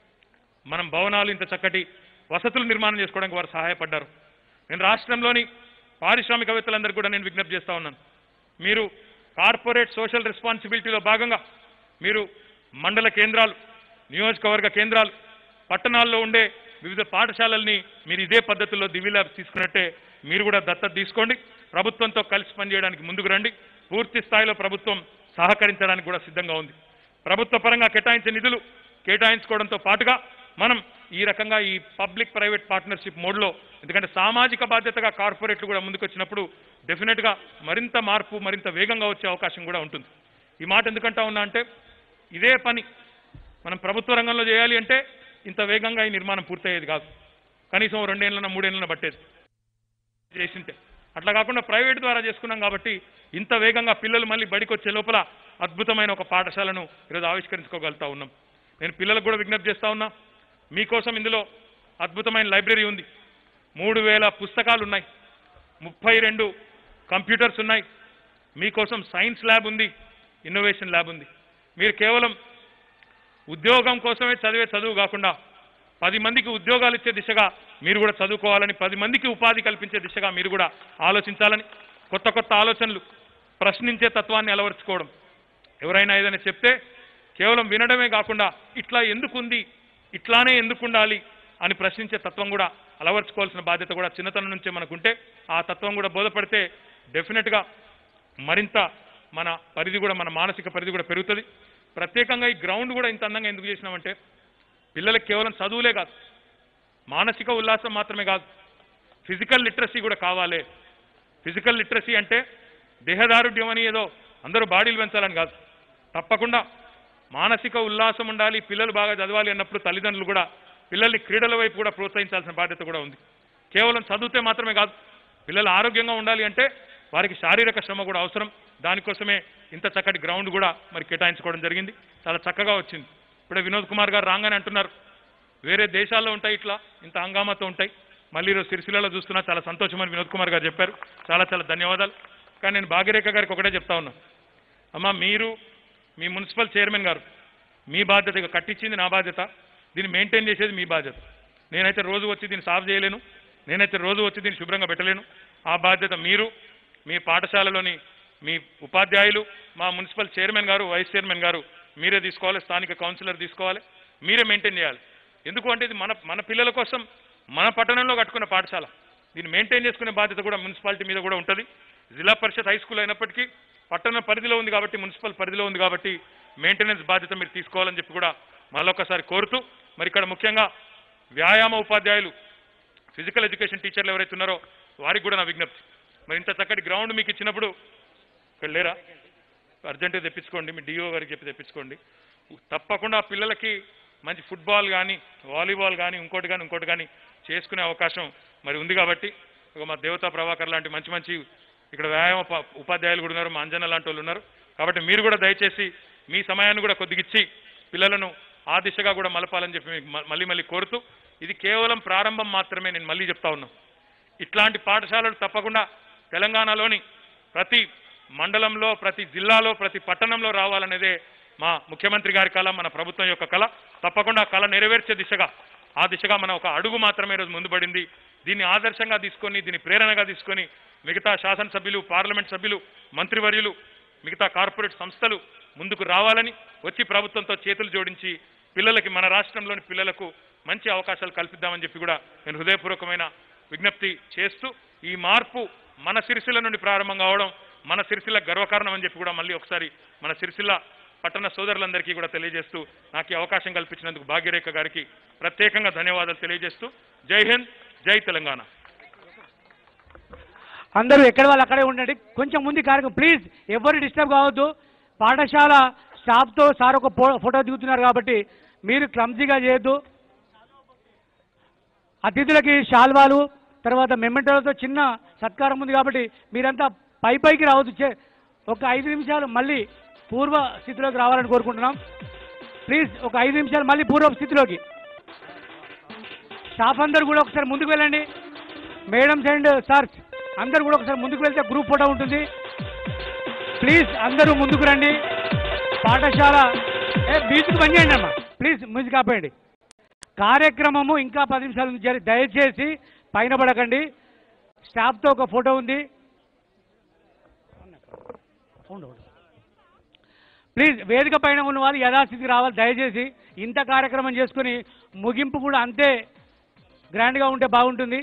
మనం భవనాలు ఇంత చక్కటి వసతులు నిర్మాణం చేసుకోవడానికి వారు సహాయపడ్డారు నేను రాష్ట్రంలోని పారిశ్రామికవేత్తలందరికీ కూడా నేను విజ్ఞప్తి చేస్తా ఉన్నాను మీరు కార్పొరేట్ సోషల్ రెస్పాన్సిబిలిటీలో భాగంగా మీరు మండల కేంద్రాలు నియోజకవర్గ కేంద్రాలు పట్టణాల్లో ఉండే వివిధ పాఠశాలల్ని మీరు ఇదే పద్ధతిలో దివి ల్యాబ్స్ తీసుకున్నట్టే మీరు కూడా దత్తత తీసుకోండి ప్రభుత్వంతో కలిసి పనిచేయడానికి ముందుకు రండి పూర్తి స్థాయిలో ప్రభుత్వం సహకరించడానికి కూడా సిద్ధంగా ఉంది ప్రభుత్వ పరంగా కేటాయించే నిధులు కేటాయించుకోవడంతో పాటుగా మనం ఈ రకంగా ఈ పబ్లిక్ ప్రైవేట్ పార్ట్నర్షిప్ మోడ్లో ఎందుకంటే సామాజిక బాధ్యతగా కార్పొరేట్లు కూడా ముందుకొచ్చినప్పుడు డెఫినెట్గా మరింత మార్పు మరింత వేగంగా వచ్చే అవకాశం కూడా ఉంటుంది ఈ మాట ఎందుకంటా ఉన్నా అంటే ఇదే పని మనం ప్రభుత్వ రంగంలో చేయాలి అంటే ఇంత వేగంగా ఈ నిర్మాణం పూర్తయ్యేది కాదు కనీసం రెండేళ్ళన మూడేళ్ళన పట్టేది చేసింటే అట్లా కాకుండా ప్రైవేట్ ద్వారా చేసుకున్నాం కాబట్టి ఇంత వేగంగా పిల్లలు మళ్ళీ బడికి వచ్చే లోపల అద్భుతమైన ఒక పాఠశాలను ఈరోజు ఆవిష్కరించుకోగలుగుతా ఉన్నాం నేను పిల్లలకు కూడా విజ్ఞప్తి చేస్తా ఉన్నా మీకోసం ఇందులో అద్భుతమైన లైబ్రరీ ఉంది మూడు వేల పుస్తకాలు ఉన్నాయి ముప్పై రెండు కంప్యూటర్స్ ఉన్నాయి మీకోసం సైన్స్ ల్యాబ్ ఉంది ఇన్నోవేషన్ ల్యాబ్ ఉంది మీరు కేవలం ఉద్యోగం కోసమే చదివే చదువు కాకుండా పది మందికి ఉద్యోగాలు ఇచ్చే దిశగా మీరు కూడా చదువుకోవాలని పది మందికి ఉపాధి కల్పించే దిశగా మీరు కూడా ఆలోచించాలని కొత్త కొత్త ఆలోచనలు ప్రశ్నించే తత్వాన్ని అలవర్చుకోవడం ఎవరైనా ఏదైనా చెప్తే కేవలం వినడమే కాకుండా ఇట్లా ఎందుకుంది ఇట్లానే ఎందుకు ఉండాలి అని ప్రశ్నించే తత్వం కూడా అలవర్చుకోవాల్సిన బాధ్యత కూడా చిన్నతనం నుంచే మనకుంటే ఆ తత్వం కూడా బోధపడితే డెఫినెట్గా మరింత మన పరిధి కూడా మన మానసిక పరిధి కూడా పెరుగుతుంది ప్రత్యేకంగా ఈ గ్రౌండ్ కూడా ఇంత అందంగా ఎందుకు చేసినామంటే పిల్లలకు కేవలం చదువులే కాదు మానసిక ఉల్లాసం మాత్రమే కాదు ఫిజికల్ లిటరసీ కూడా కావాలి ఫిజికల్ లిటరసీ అంటే దేహదారుఢ్యం అని ఏదో అందరూ బాడీలు పెంచాలని కాదు తప్పకుండా మానసిక ఉల్లాసం ఉండాలి పిల్లలు బాగా చదవాలి అన్నప్పుడు తల్లిదండ్రులు కూడా పిల్లల్ని క్రీడల వైపు కూడా ప్రోత్సహించాల్సిన బాధ్యత కూడా ఉంది కేవలం చదివితే మాత్రమే కాదు పిల్లలు ఆరోగ్యంగా ఉండాలి అంటే వారికి శారీరక శ్రమ కూడా అవసరం దానికోసమే ఇంత చక్కటి గ్రౌండ్ కూడా మరి కేటాయించుకోవడం జరిగింది చాలా చక్కగా వచ్చింది ఇప్పుడే వినోద్ కుమార్ గారు రాగానే అంటున్నారు వేరే దేశాల్లో ఉంటాయి ఇట్లా ఇంత హంగామాతో ఉంటాయి మళ్ళీ ఈరోజు సిరిసిల్లలో చూస్తున్నా చాలా సంతోషమని వినోద్ కుమార్ గారు చెప్పారు చాలా చాలా ధన్యవాదాలు కానీ నేను భాగ్యరేఖ గారికి ఒకటే చెప్తా ఉన్నా అమ్మా మీరు మీ మున్సిపల్ చైర్మన్ గారు మీ బాధ్యత ఇక కట్టించింది నా బాధ్యత దీన్ని మెయింటైన్ చేసేది మీ బాధ్యత నేనైతే రోజు వచ్చి దీన్ని సాల్వ్ చేయలేను నేనైతే రోజు వచ్చి దీన్ని శుభ్రంగా పెట్టలేను ఆ బాధ్యత మీరు మీ పాఠశాలలోని మీ ఉపాధ్యాయులు మా మున్సిపల్ చైర్మన్ గారు వైస్ చైర్మన్ గారు మీరే తీసుకోవాలి స్థానిక కౌన్సిలర్ తీసుకోవాలి మీరే మెయింటైన్ చేయాలి ఎందుకు అంటే ఇది మన మన పిల్లల కోసం మన పట్టణంలో కట్టుకున్న పాఠశాల దీన్ని మెయింటైన్ చేసుకునే బాధ్యత కూడా మున్సిపాలిటీ మీద కూడా ఉంటుంది జిల్లా పరిషత్ హై స్కూల్ అయినప్పటికీ పట్టణ పరిధిలో ఉంది కాబట్టి మున్సిపల్ పరిధిలో ఉంది కాబట్టి మెయింటెనెన్స్ బాధ్యత మీరు తీసుకోవాలని చెప్పి కూడా మళ్ళొకసారి కోరుతూ మరి ఇక్కడ ముఖ్యంగా వ్యాయామ ఉపాధ్యాయులు ఫిజికల్ ఎడ్యుకేషన్ టీచర్లు ఎవరైతే ఉన్నారో వారికి కూడా నా విజ్ఞప్తి మరి ఇంత చక్కటి గ్రౌండ్ మీకు ఇచ్చినప్పుడు ఇక్కడ లేరా అర్జెంటుగా తెప్పించుకోండి మీ డిఓ గారికి చెప్పి తెప్పించుకోండి తప్పకుండా ఆ పిల్లలకి మంచి ఫుట్బాల్ కానీ వాలీబాల్ కానీ ఇంకోటి కానీ ఇంకోటి కానీ చేసుకునే అవకాశం మరి ఉంది కాబట్టి ఇక మా దేవతా ప్రభాకర్ లాంటి మంచి మంచి ఇక్కడ వ్యాయామ ప- ఉపాధ్యాయులు కూడా ఉన్నారు మా అంజన లాంటి వాళ్ళు ఉన్నారు కాబట్టి మీరు కూడా దయచేసి మీ సమయాన్ని కూడా కొద్దిగిచ్చి పిల్లలను ఆ దిశగా కూడా మలపాలని చెప్పి మీకు మ- మళ్ళీ మళ్ళీ కోరుతూ ఇది కేవలం ప్రారంభం మాత్రమే నేను మళ్ళీ చెప్తా ఉన్నాను ఇట్లాంటి పాఠశాలలు తప్పకుండా తెలంగాణలోని ప్రతి మండలంలో ప్రతి జిల్లాలో ప్రతి పట్టణంలో రావాలనేదే మా ముఖ్యమంత్రి గారి కళ మన ప్రభుత్వం యొక్క కళ తప్పకుండా ఆ కళ నెరవేర్చే దిశగా ఆ దిశగా మనం ఒక అడుగు మాత్రమే ఈరోజు ముందు పడింది దీన్ని ఆదర్శంగా తీసుకొని దీన్ని ప్రేరణగా తీసుకొని మిగతా శాసనసభ్యులు పార్లమెంట్ సభ్యులు మంత్రివర్యులు మిగతా కార్పొరేట్ సంస్థలు ముందుకు రావాలని వచ్చి ప్రభుత్వంతో చేతులు జోడించి పిల్లలకి మన రాష్ట్రంలోని పిల్లలకు మంచి అవకాశాలు కల్పిద్దామని చెప్పి కూడా నేను హృదయపూర్వకమైన విజ్ఞప్తి చేస్తూ ఈ మార్పు మన సిరిసిల్ల నుండి ప్రారంభం కావడం మన సిరిసిల్ల గర్వకారణం అని చెప్పి కూడా మళ్ళీ ఒకసారి మన సిరిసిల్ల పట్టణ సోదరులందరికీ కూడా తెలియజేస్తూ నాకు ఈ అవకాశం కల్పించినందుకు భాగ్యరేఖ గారికి ప్రత్యేకంగా ధన్యవాదాలు తెలియజేస్తూ జై హింద్ జై తెలంగాణ అందరూ ఎక్కడ వాళ్ళు అక్కడే ఉండండి కొంచెం ముందు కార్యక్రమం ప్లీజ్ ఎవరు డిస్టర్బ్ కావద్దు పాఠశాల స్టాఫ్తో సార్ ఒక ఫో- ఫోటో దిగుతున్నారు కాబట్టి మీరు క్లమ్జీగా చేయొద్దు అతిథులకి శాల్వాలు తర్వాత మెమెంటోలతో చిన్న సత్కారం ఉంది కాబట్టి మీరంతా పై పైకి రావద్దు చే- ఒక ఐదు నిమిషాలు మళ్ళీ పూర్వ స్థితిలోకి రావాలని కోరుకుంటున్నాం ప్లీజ్ ఒక ఐదు నిమిషాలు మళ్ళీ పూర్వ స్థితిలోకి స్టాఫ్ అందరూ కూడా ఒకసారి ముందుకు వెళ్ళండి మేడమ్స్ అండ్ సార్స్ అందరూ కూడా ఒకసారి ముందుకు వెళ్తే గ్రూప్ ఫోటో ఉంటుంది ప్లీజ్ అందరూ ముందుకు రండి పాఠశాల ఏ మ్యూజిక్ బంద్ చేయండి అమ్మా ప్లీజ్ మ్యూజిక్ ఆపేయండి కార్యక్రమము ఇంకా పది నిమిషాలు ఉంది. జరి- దయచేసి పైన పడకండి స్టాఫ్తో ఒక ఫోటో ఉంది ఉండు, ఉండు. ప్లీజ్ వేదిక పైన ఉన్న వాళ్ళు యథాస్థితికి రావాలి దయచేసి ఇంత కార్యక్రమం చేసుకుని ముగింపు కూడా అంతే గ్రాండ్గా ఉంటే బాగుంటుంది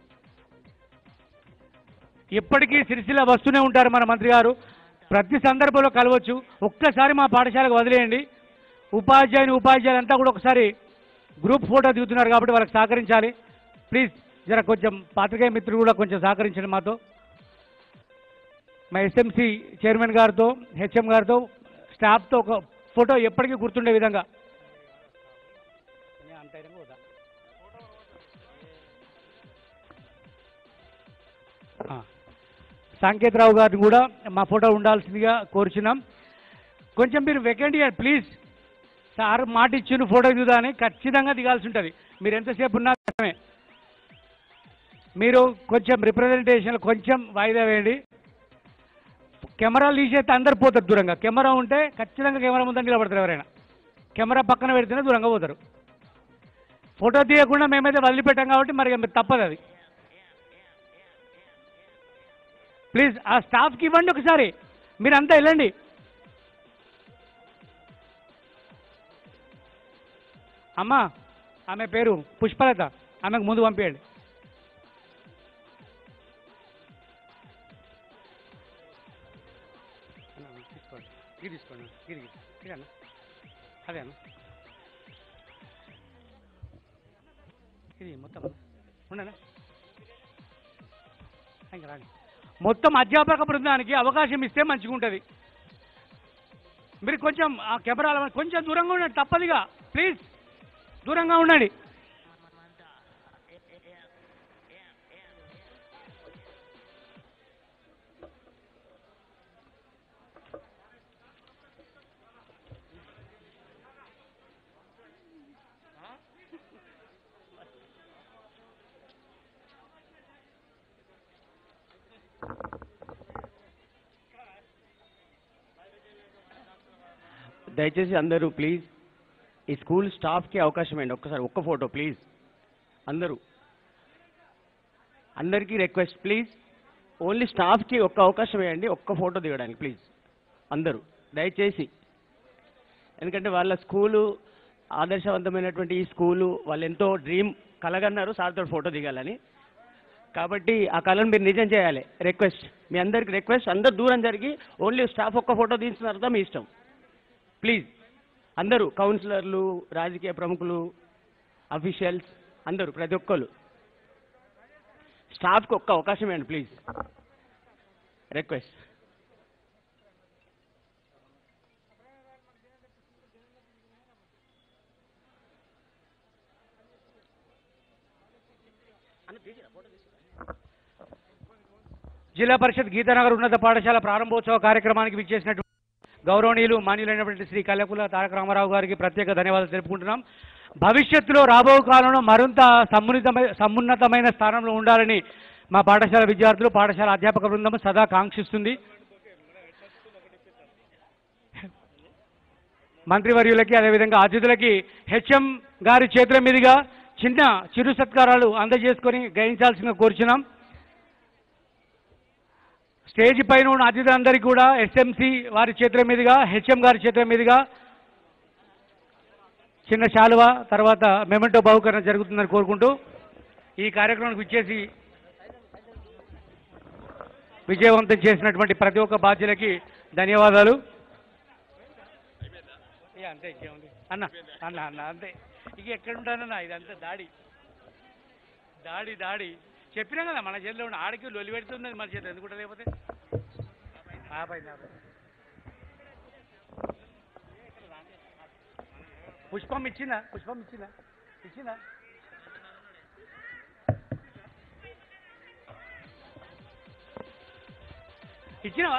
ఇప్పటికీ సిరిసిల్ల వస్తూనే ఉంటారు మన మంత్రి గారు ప్రతి సందర్భంలో కలవచ్చు ఒక్కసారి మా పాఠశాలకు వదిలేయండి ఉపాధ్యాయుని ఉపాధ్యాయులు అంతా కూడా ఒకసారి గ్రూప్ ఫోటో దిగుతున్నారు కాబట్టి వాళ్ళకి సహకరించాలి ప్లీజ్ జర కొంచెం పాత్రికేయ మిత్రులు కూడా కొంచెం సహకరించండి మాతో మా ఎస్ఎంసి చైర్మన్ గారితో హెచ్ఎం గారితో స్టాఫ్తో ఒక ఫోటో ఎప్పటికీ గుర్తుండే విధంగా ఆ. సాంకేతరావు గారిని కూడా మా ఫోటో ఉండాల్సిందిగా కోరుచున్నాం కొంచెం మీరు వెకెండ్ ఇయర్ ప్లీజ్ సార్ మాట ఇచ్చిన ఫోటో దిగుదా అని ఖచ్చితంగా దిగాల్సి ఉంటుంది మీరు ఎంతసేపు ఉన్నా కష్టమే. మీరు కొంచెం రిప్రజెంటేషన్ కొంచెం వాయిదా వేయండి కెమెరాలు తీసేస్తే అందరు పోతారు దూరంగా కెమెరా ఉంటే ఖచ్చితంగా కెమెరా ముందు నిలబడతారు ఎవరైనా కెమెరా పక్కన పెడితేనే దూరంగా పోతారు ఫోటో తీయకుండా మేమైతే వదిలిపెట్టాం కాబట్టి మరి ఇక మీరు తప్పదు అది ప్లీజ్ ఆ స్టాఫ్కి ఇవ్వండి ఒకసారి మీరంతా వెళ్ళండి అమ్మా ఆమె పేరు పుష్పలత ఆమెకు ముందు పంపించండి తీసుకోండి ఇది తీసుకోండి ఇది ఇది అన్న అదే అన్న ఇది మొత్తం ఉండనా ఇంకా రాండి మొత్తం అధ్యాపక బృందానికి అవకాశం ఇస్తే మంచిగా ఉంటుంది మీరు కొంచెం ఆ కెమెరాల కొంచెం దూరంగా ఉండండి తప్పదుగా ప్లీజ్ దూరంగా ఉండండి దయచేసి అందరూ ప్లీజ్ ఈ స్కూల్ స్టాఫ్కి అవకాశం ఇవ్వండి ఒక్కసారి ఒక్క ఫోటో ప్లీజ్ అందరూ అందరికీ రిక్వెస్ట్ ప్లీజ్ ఓన్లీ స్టాఫ్కి ఒక్క అవకాశం ఇవ్వండి ఒక్క ఫోటో దిగడానికి ప్లీజ్ అందరూ దయచేసి ఎందుకంటే వాళ్ళ స్కూలు ఆదర్శవంతమైనటువంటి ఈ స్కూలు వాళ్ళు ఎంతో డ్రీమ్ కలగన్నారు సార్తో ఫోటో దిగాలని కాబట్టి ఆ కళను మీరు నిజం చేయాలి రిక్వెస్ట్ మీ అందరికి రిక్వెస్ట్ అందరు దూరం జరిగి ఓన్లీ స్టాఫ్ ఒక్క ఫోటో తీసిన తర్వాత మీ ఇష్టం ప్లీజ్ అందరూ కౌన్సిలర్లు రాజకీయ ప్రముఖులు అఫీషియల్స్ అందరూ ప్రతి ఒక్కరు స్టాఫ్కి ఒక్క అవకాశం ఇవ్వండి ప్లీజ్ రిక్వెస్ట్ జిల్లా పరిషత్ గీతానగర్ ఉన్నత పాఠశాల ప్రారంభోత్సవ కార్యక్రమానికి విచ్చేసినటువంటి గౌరవనీయులు మాన్యులైనటువంటి శ్రీ కల్లకుల తారక రామారావు గారికి ప్రత్యేక ధన్యవాదాలు తెలుపుకుంటున్నాం భవిష్యత్తులో రాబో కాలంలో మరింత సమున్నతమైన సమున్నతమైన స్థానంలో ఉండాలని మా పాఠశాల విద్యార్థులు పాఠశాల అధ్యాపక బృందం సదా కాంక్షిస్తుంది మంత్రివర్యులకి అదేవిధంగా అతిథులకి హెచ్ఎం గారి చేతుల మీదుగా చిన్న చిరు సత్కారాలు అందజేసుకొని గ్రహించాల్సిందిగా కోరుచున్నాం స్టేజ్ పైన ఉన్న అతిథులందరికీ కూడా ఎస్ఎంసి వారి చేతుల మీదుగా హెచ్ఎం గారి చేతుల మీదుగా చిన్న శాలువ తర్వాత మెమెంటో బహుకరణ జరుగుతుందని కోరుకుంటూ ఈ కార్యక్రమానికి విచ్చేసి విజయవంతం చేసినటువంటి ప్రతి ఒక్క బాధ్యులకి ధన్యవాదాలు ఇక అంతే ఇంకేముంది అన్న అన్న అన్న అంతే ఇక ఎక్కడ ఉంటానన్నా ఇదంతా దాడి దాడి దాడి చెప్పినాం కదా మన చేతిలో ఉన్న ఆడికి లొలి పెడుతున్నది మన చేతిలో ఎందుకుంటా లేకపోతే ఆపైంది ఆపైంది. పుష్పం ఇచ్చిందా పుష్పం ఇచ్చిందా ఇచ్చిందా ఇచ్చినావా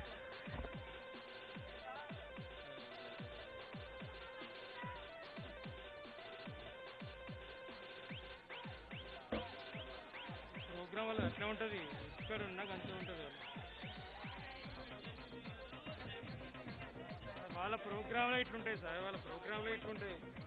ప్రోగ్రామ్ వల్ల అట్లా ఉంటుంది ఇక్కడ ఉన్నాక అంతే ఉంటుంది వాళ్ళ ప్రోగ్రాంలో ఇట్లుంటాయి సార్ వాళ్ళ ప్రోగ్రాంలో ఇట్లుంటాయి